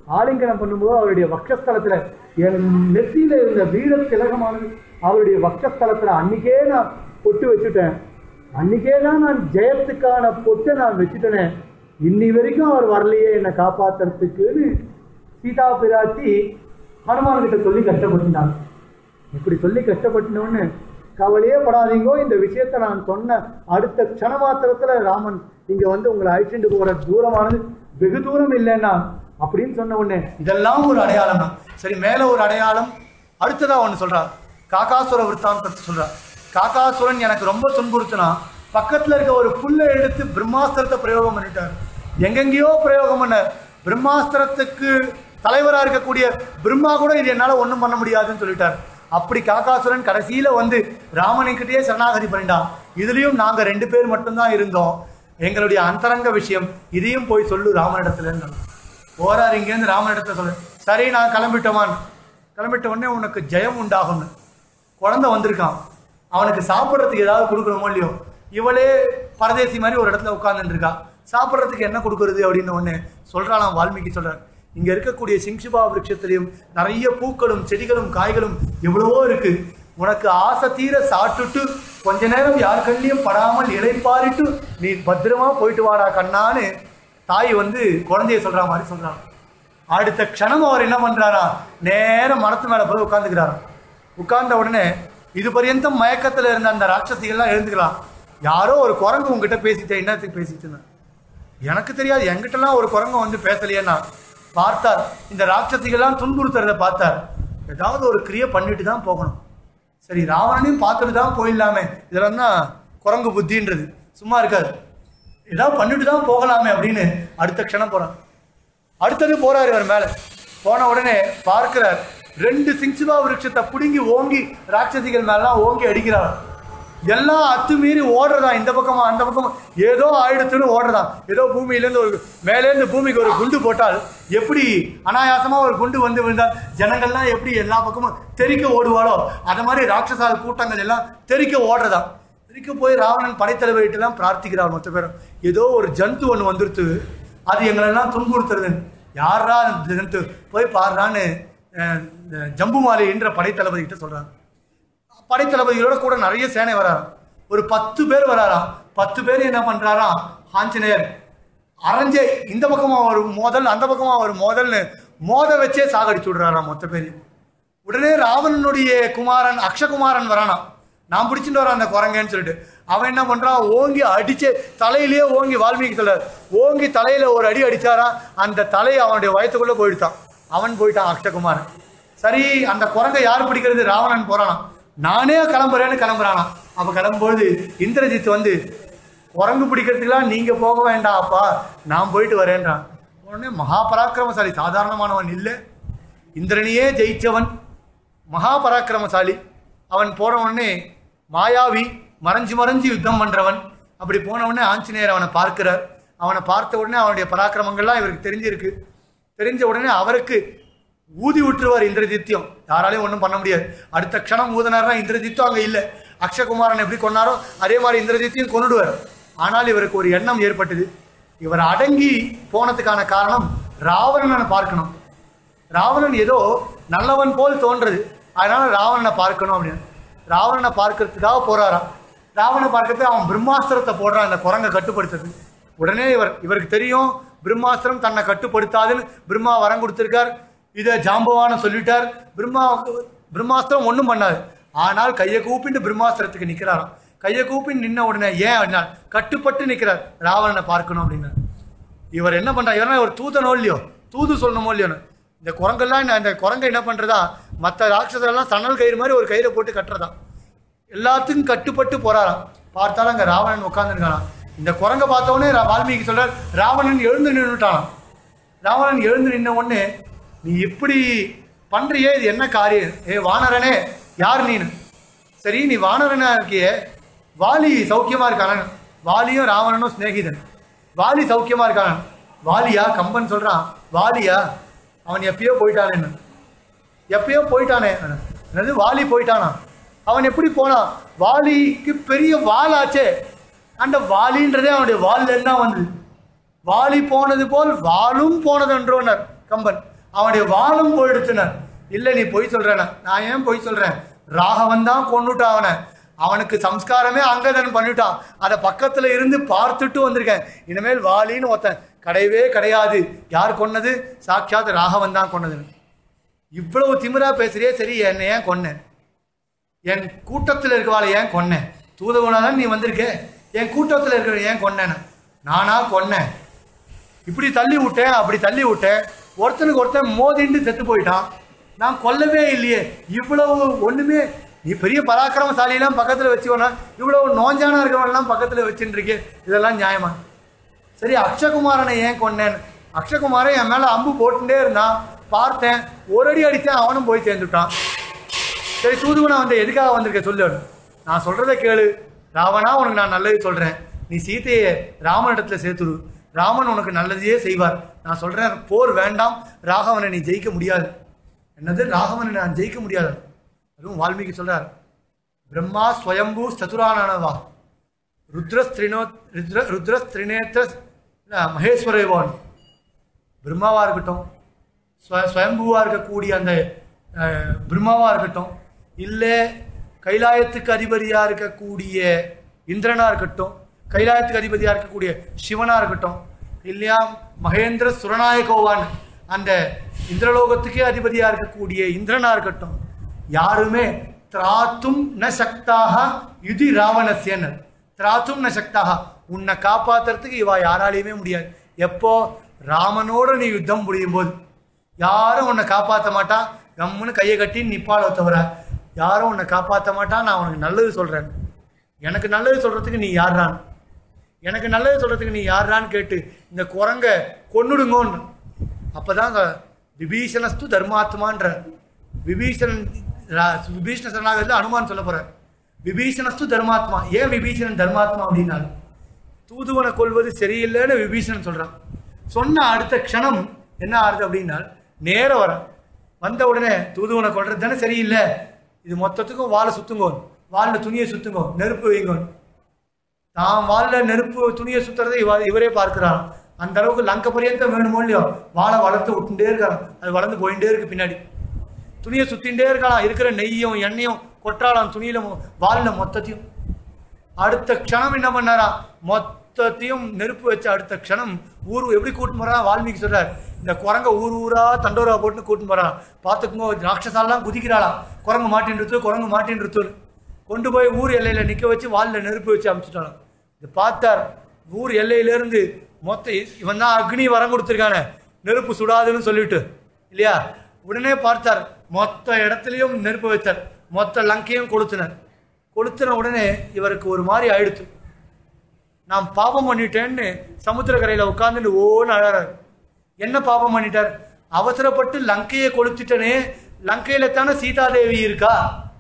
S3: ஆலிங்கனம் பண்ணும்போது அவருடைய வக்ஷஸ்தலத்துல என் நெத்தியில இருந்த வீர திலகமானது அவருடைய வக்ஷஸ்தலத்துல அன்னைக்கே நான் பொட்டு வச்சுட்டேன் அன்னைக்கே தான் நான் ஜெயத்துக்கான பொட்டை நான் வச்சுட்டேனே இன்னி வரைக்கும் அவர் வரலையே என்னை காப்பாத்துறதுக்குன்னு சீதா பிராட்டி ஹனுமான் கிட்ட சொல்லி கஷ்டப்பட்டுட்டாங்க இப்படி சொல்லி கஷ்டப்பட்டோன்னு கவலையே படாதீங்கோ இந்த விஷயத்தை நான் சொன்ன அடுத்த க்ஷண மாத்திரத்துல ராமன் இங்க வந்து உங்களை அழைச்சிட்டு போற தூரமானது வெகு தூரம் இல்லைன்னா அப்படின்னு சொன்ன உடனே
S2: இதெல்லாம் ஒரு அடையாளம் தான் சரி மேல ஒரு அடையாளம் அடுத்ததா ஒன்று சொல்றார் காக்காசுர விற்த்தாந்தத்தை சொல்றார் காக்காசுரன் எனக்கு ரொம்ப துன்புறுத்தினா பக்கத்துல இருக்க ஒரு புல்லை எடுத்து பிரம்மாஸ்திரத்தை பிரயோகம் பண்ணிட்டார் எங்கெங்கேயோ பிரயோகம் பண்ணார் பிரம்மாஸ்திரத்துக்கு தலைவரா இருக்கக்கூடிய பிரம்மா கூட இது என்னால ஒண்ணும் பண்ண முடியாதுன்னு சொல்லிட்டார் அப்படி காக்காசுரன் கடைசியில வந்து ராமனுக்கிட்டே சரணாகதி பண்ணிட்டான் இதுலயும் நாங்க ரெண்டு பேர் மட்டும்தான் இருந்தோம் எங்களுடைய அந்தரங்க விஷயம் இதையும் போய் சொல்லு ராமனிடத்துல போறாரு இங்கேருந்து ராமனிடத்துல சொல்லு சரி நான் கிளம்பிட்டோமான் கிளம்பிட்ட உடனே உனக்கு ஜெயம் உண்டாகும்னு குழந்தை வந்திருக்கான் அவனுக்கு சாப்பிட்றதுக்கு ஏதாவது கொடுக்கணுமோ இல்லையோ இவளே பரதேசி மாதிரி ஒரு இடத்துல உட்கார்ந்துட்டு இருக்கா சாப்பிட்றதுக்கு என்ன கொடுக்கறது அப்படின்னு ஒன்று சொல்றாளாம் வால்மீகி சொல்றார் இங்க இருக்கக்கூடிய சிங்சுபா விருட்சத்திலையும் நிறைய பூக்களும் செடிகளும் காய்களும் எவ்வளவோ இருக்கு உனக்கு ஆசை தீர சாப்பிட்டுட்டு கொஞ்ச நேரம் யார் கண்ணியும் படாமல் இலைப்பாரிட்டு நீ பத்திரமா போயிட்டு வாடா கண்ணான்னு தாய் வந்து குழந்தைய சொல்ற மாதிரி சொல்றாங்க அடுத்த க்ஷணம் அவர் என்ன பண்றாரா நேரம் மரத்து மேல போய் உட்காந்துக்கிறாராம் உட்கார்ந்த உடனே இது பர்யந்தம் மயக்கத்துல இருந்த அந்த ராட்சசிகள்லாம் எழுந்துக்கலாம் யாரோ ஒரு குரங்கு உங்ககிட்ட பேசிட்டேன் என்னத்துக்கு பேசிட்டுன்னு எனக்கு தெரியாது என்கிட்டலாம் ஒரு குரங்கு வந்து பேசலையேன்னா பார்த்தார் இந்த ராட்சசிகள்லாம் துன்புறுத்துறத பார்த்தார் ஏதாவது ஒரு கிரியை பண்ணிட்டு தான் போகணும் சரி ராவணனையும் பார்த்துட்டு தான் போயிடலாமே இதெல்லாம் தான் குரங்கு புத்தின்றது சும்மா இருக்காது ஏதாவது பண்ணிட்டு தான் போகலாமே அப்படின்னு அடுத்த க்ஷணம் போறான் அடுத்தது போறாரு இவர் மேல போன உடனே பார்க்கிறார் ரெண்டு சிங்சுபா விருட்சத்தை பிடுங்கி ஓங்கி ராட்சசிகள் மேலாம் ஓங்கி அடிக்கிறார் எல்லாம் அத்துமீறி ஓடுறதா இந்த பக்கமா அந்த பக்கமா ஏதோ ஆயிடுத்துன்னு ஓடுறதா ஏதோ பூமியிலேருந்து ஒரு மேலேருந்து பூமிக்கு ஒரு குண்டு போட்டால் எப்படி அனாயாசமா ஒரு குண்டு வந்து விழுந்தால் ஜனங்கள்லாம் எப்படி எல்லா பக்கமும் தெறிக்க ஓடுவாளோ அது மாதிரி ராட்சசால் கூட்டங்கள் எல்லாம் தெறிக்க ஓடுறதா தெறிக்க போய் ராவணன் படைத்தலைவர்கிட்ட எல்லாம் பிரார்த்திக்கிறார் மொத்த பேரும் ஏதோ ஒரு ஜந்து ஒன்று வந்துருத்து அது எங்களெல்லாம் துன்புறுத்துறது யாரா அந்த ஜந்து போய் பாடுறான்னு அஹ், இந்த ஜம்புமாலி என்ற படைத்தளபதி கிட்ட சொல்றாங்க படைத்தளபதிகளோட கூட நிறைய சேனை வராராம் ஒரு பத்து பேர் வராராம் பத்து பேர் என்ன பண்றாராம் ஆஞ்சநேயர் அரைஞ்சே இந்த பக்கமா ஒரு மோதல் அந்த பக்கமா ஒரு மோதல்னு மோத வச்சே சாகடிச்சு விடுறாராம் மொத்த பேரையும் உடனே ராவணனுடைய குமாரன் அக்ஷகுமாரன் வரானாம் நான் பிடிச்சிட்டு வரேன் அந்த குரங்கன்னு சொல்லிட்டு அவன் என்ன பண்றான் ஓங்கி அடிச்சு தலையிலேயே ஓங்கி வால்மீகி சொல்றார் ஓங்கி தலையில ஒரு அடி அடிச்சாராம் அந்த தலை அவனுடைய வயத்துக்குள்ள போயிடுத்தான் அவன் போயிட்டான் அக்ஷகுமாரன் சரி அந்த குரங்கை யார் பிடிக்கிறது ராவணன் போறானாம் நானே கிளம்புறேன்னு கிளம்புறானாம் அப்ப கிளம்பும்போது இந்திரஜித் வந்து குரங்கு பிடிக்கிறதுக்கெல்லாம் நீங்க போக வேண்டாம் அப்பா நான் போயிட்டு வரேன்றான் உடனே மகா பராக்கிரமசாலி சாதாரணமானவன் இல்லை இந்திரனையே ஜெயிச்சவன் மகா பராக்கிரமசாலி அவன் போன உடனே மாயாவி மறைஞ்சு மறைஞ்சு யுத்தம் பண்றவன் அப்படி போன உடனே ஆஞ்சநேயர் அவனை பார்க்கிறார் அவனை பார்த்த உடனே அவனுடைய பராக்கிரமங்கள்லாம் இவருக்கு தெரிஞ்சிருக்கு தெரிஞ்ச உடனே அவருக்கு ஊதி விட்டுருவார் இந்திரஜித்தியம் யாராலையும் ஒன்றும் பண்ண முடியாது அடுத்த க்ஷணம் ஊதினார்னா இந்திரஜித்தும் அங்கே இல்லை அக்ஷகுமாரன் எப்படி கொன்னாரோ அதே மாதிரி இந்திரஜித்தையும் கொன்னுடுவார் ஆனால் இவருக்கு ஒரு எண்ணம் ஏற்பட்டது இவர் அடங்கி போனதுக்கான காரணம் ராவணனை பார்க்கணும் ராவணன் ஏதோ நல்லவன் போல் தோன்றது அதனால ராவணனை பார்க்கணும் அப்படின்னு ராவணனை பார்க்கறதுக்காக போறாராம் ராவணனை பார்க்கறதுக்கு அவன் பிரம்மாஸ்திரத்தை போடுறான் அந்த குரங்கை கட்டுப்படுத்துறது உடனே இவர் இவருக்கு தெரியும் பிரம்மாஸ்திரம் தன்னை கட்டுப்படுத்தாதுன்னு பிரம்மா வரம் கொடுத்திருக்கார் இதை ஜாம்பவான சொல்லிட்டார் பிரம்மா பிரம்மாஸ்திரம் ஒன்றும் பண்ணாது ஆனால் கையை கூப்பிட்டு பிரம்மாஸ்திரத்துக்கு நிற்கிறாராம் கையை கூப்பிட்டு நின்ன உடனே ஏன் அப்படின்னா கட்டுப்பட்டு நிற்கிறார் ராவணனை பார்க்கணும் அப்படின்னு இவர் என்ன பண்றார் இவரா ஒரு தூதனோ இல்லையோ தூது சொல்லணுமோ இல்லையோ இந்த குரங்கெல்லாம் இந்த- இந்த குரங்கை என்ன பண்றதா மற்ற ராட்சசரெல்லாம் சணல் கயிறு மாதிரி ஒரு கயிறை போட்டு கட்டுறதா எல்லாத்துக்கும் கட்டுப்பட்டு போறாராம் பார்த்தாலும் அங்க ராவணன் உட்காந்துருக்காராம் இந்த குரங்கை பார்த்த உடனே ரா- வால்மீகி சொல்றார் ராவணன் எழுந்து நின்றுட்டானாம் ராவணன் எழுந்து நின்ன உடனே நீ இப்படி பண்றியே இது என்ன காரியம் ஏ வானரனே யார் நீனு சரி நீ வானரனா இருக்கியே வாலி சௌக்கியமா இருக்கான வாலியும் ராவணனும் சிநேகிதன் வாலி சௌக்கியமா இருக்கான வாலியா கம்பன் சொல்றான் வாலியா அவன் எப்பயோ போயிட்டானேன்னு எப்பயோ போயிட்டானே என்னது வாலி போயிட்டானா அவன் எப்படி போனான் வாலிக்கு பெரிய வாலாச்சே அந்த வாலின்றதே அவனுடைய வால்ல தான் வந்தது வாலி போனது போல் வாலும் போனதென்றோனர் கம்பன் அவனுடைய வாளும் போயிடுச்சுனர் இல்ல நீ பொய் சொல்றேன நான் ஏன் பொய் சொல்றேன் ராகவன் தான் கொண்டுட்டான் அவனை அவனுக்கு சம்ஸ்காரமே அங்கதன் பண்ணிட்டான் அதை பக்கத்துல இருந்து பார்த்துட்டு வந்திருக்கேன் இனிமேல் வாலின்னு ஒருத்தன் கிடையவே கிடையாது யார் கொன்னது சாட்சாத் ராகவன் தான் கொன்னதுன்னு இவ்வளவு திமிரா பேசுறியே சரி என்னை ஏன் கொன்னேன் என் கூட்டத்தில் இருக்கிறவாளை ஏன் கொன்னேன் தூதவனாதான் நீ வந்திருக்க என் கூட்டத்தில் இருக்கிற ஏன் கொன்னேன் நானா கொன்னேன் இப்படி தள்ளி விட்டேன் அப்படி தள்ளி விட்டேன் ஒருத்தனுக்கு ஒருத்தன் மோதிண்டு செத்து போயிட்டான் நான் கொல்லவே இல்லையே இவ்வளவு ஒண்ணுமே நீ பெரிய பராக்கிரமசாலியெல்லாம் பக்கத்துல வச்சுக்கோனா இவ்வளவு நோஞ்சானா இருக்கிறவன்லாம் பக்கத்துல வச்சுட்டு இருக்கே இதெல்லாம் நியாயமா சரி அக்ஷகுமாரனை ஏன் கொன்னேன் அக்ஷகுமாரன் என் மேல அம்பு போட்டுட்டே இருந்தான் பார்த்தேன் ஒரு அடி அடித்தேன் அவனும் போய் சேர்ந்துட்டான் சரி தூதுவனா வந்து எதுக்காக வந்திருக்க சொல்லு நான் சொல்றதை கேளு ராவணா உனக்கு நான் நல்லது சொல்றேன் நீ சீதையை ராமனிடத்துல சேர்த்துடு ராமன் உனக்கு நல்லதையே செய்வார் நான் சொல்றேன் போர் வேண்டாம் ராகவனை நீ ஜெயிக்க முடியாது என்னது ராகவனை நான் ஜெயிக்க முடியாது அதுவும் வால்மீகி சொல்றார் பிரம்மா ஸ்வயம்பூ சதுரானவா ருத்ரஸ்திரினோ ருத்ர ருத்ரஸ்திரினேத்திர மகேஸ்வரேவான் பிரம்மாவா இருக்கட்டும் ஸ்வ- ஸ்வயம்புவா இருக்கக்கூடிய அந்த அஹ், பிரம்மாவா இருக்கட்டும் இல்லை கைலாயத்துக்கு அதிபதியா இருக்கக்கூடிய இந்திரனா இருக்கட்டும் கைலாயத்துக்கு அதிபதியா இருக்கக்கூடிய சிவனா இருக்கட்டும் இல்லையா மகேந்திர சுரநாயகோவான் அந்த இந்திரலோகத்துக்கே அதிபதியா இருக்கக்கூடிய இந்திரனா இருக்கட்டும் யாருமே திராத்தும் ந சக்தாக இது ராவணசியனர் திராத்தும் ந சக்தாக உன்னை காப்பாத்துறதுக்கு இவா யாராலையுமே முடியாது எப்போ ராமனோட நீ யுத்தம் முடியும் போது யாரும் உன்னை காப்பாற்ற மாட்டா கம்முன்னு கையை கட்டி நிப்பாள தவிர யாரும் உன்னை காப்பாற்ற மாட்டா நான் உனக்கு நல்லது சொல்றேன் எனக்கு நல்லது சொல்றதுக்கு நீ யார்றான் எனக்கு நல்லது சொல்றதுக்கு நீ யார்றான்னு கேட்டு இந்த குரங்க கொன்னுடுங்கோன்னு அப்பதான் அங்க விபீஷணஸ்து தர்மாத்மான்ற விபீஷணன் ரா- விபீஷண சரணாகத்தில் அனுமான் சொல்ல போறார் விபீஷணஸ்து தர்மாத்மா ஏன் விபீஷணன் தர்மாத்மா அப்படின்னாலும் தூதுவனை கொள்வது சரியில்லைன்னு விபீஷணன் சொல்றான் சொன்ன அடுத்த க்ஷணம் என்ன ஆகுது அப்படின்னா நேர வர வந்த உடனே தூதுவனை கொள்றது தானே சரியில்லை இது மொத்தத்துக்கும் வாழை சுத்துங்கோ வாளில் துணியை சுத்துங்கோ நெருப்பு வைங்கோ தான் வாளில் நெருப்பு துணியை சுத்துறதை இவ இவரே பார்க்கிறான் அந்த அளவுக்கு லங்க பரியந்தம் வேணுமோ இல்லையோ வாழை வளர்த்து விட்டுட்டே இருக்கான் அது வளர்ந்து போயிட்டே இருக்கு பின்னாடி துணியை சுத்தின்டே இருக்கலாம் இருக்கிற நெய்யும் எண்ணெயும் கொற்றாலாம் துணியில மொ- வால்ல மொத்தத்தையும் அடுத்த க்ஷணம் என்ன பண்ணாரா மொத்தத்தையும் நெருப்பு வச்ச அடுத்த க்ஷணம் ஊர் எப்படி கூட்டின்னு போறா வால்மீகி சொல்றார் இந்த குரங்க ஊர் ஊரா தண்டோரா போட்டு கூட்டின்னு போறான் பார்த்துக்குங்க ராட்சசாலாம் குதிக்கிறாளா குரங்கு மாட்டின்றது குரங்கு மாட்டின்றது கொண்டு போய் ஊர் எல்லையில நிக்க வச்சு வால்ல நெருப்பு வச்சு அமுச்சுட்டான் இது பார்த்தார் ஊர் எல்லையிலேருந்து மொத்த இவன் தான் அக்னி வரம் கொடுத்துருக்கானே நெருப்பு சுடாதுன்னு சொல்லிட்டு இல்லையா உடனே பார்த்தார் மொத்த இடத்துலயும் நெருப்பு வச்சார் மொத்த லங்கையும் கொளுத்தினார் கொளுத்தின உடனே இவருக்கு ஒரு மாதிரி ஆயிடுச்சு நான் பாபம் பண்ணிட்டேன்னு சமுத்திரக்கரையில உட்கார்ந்துட்டு ஓன்னு அழறாரு என்ன பாபம் பண்ணிட்டார் அவசரப்பட்டு லங்கையை கொளுத்திட்டனே லங்கையில தானே சீதாதேவி இருக்கா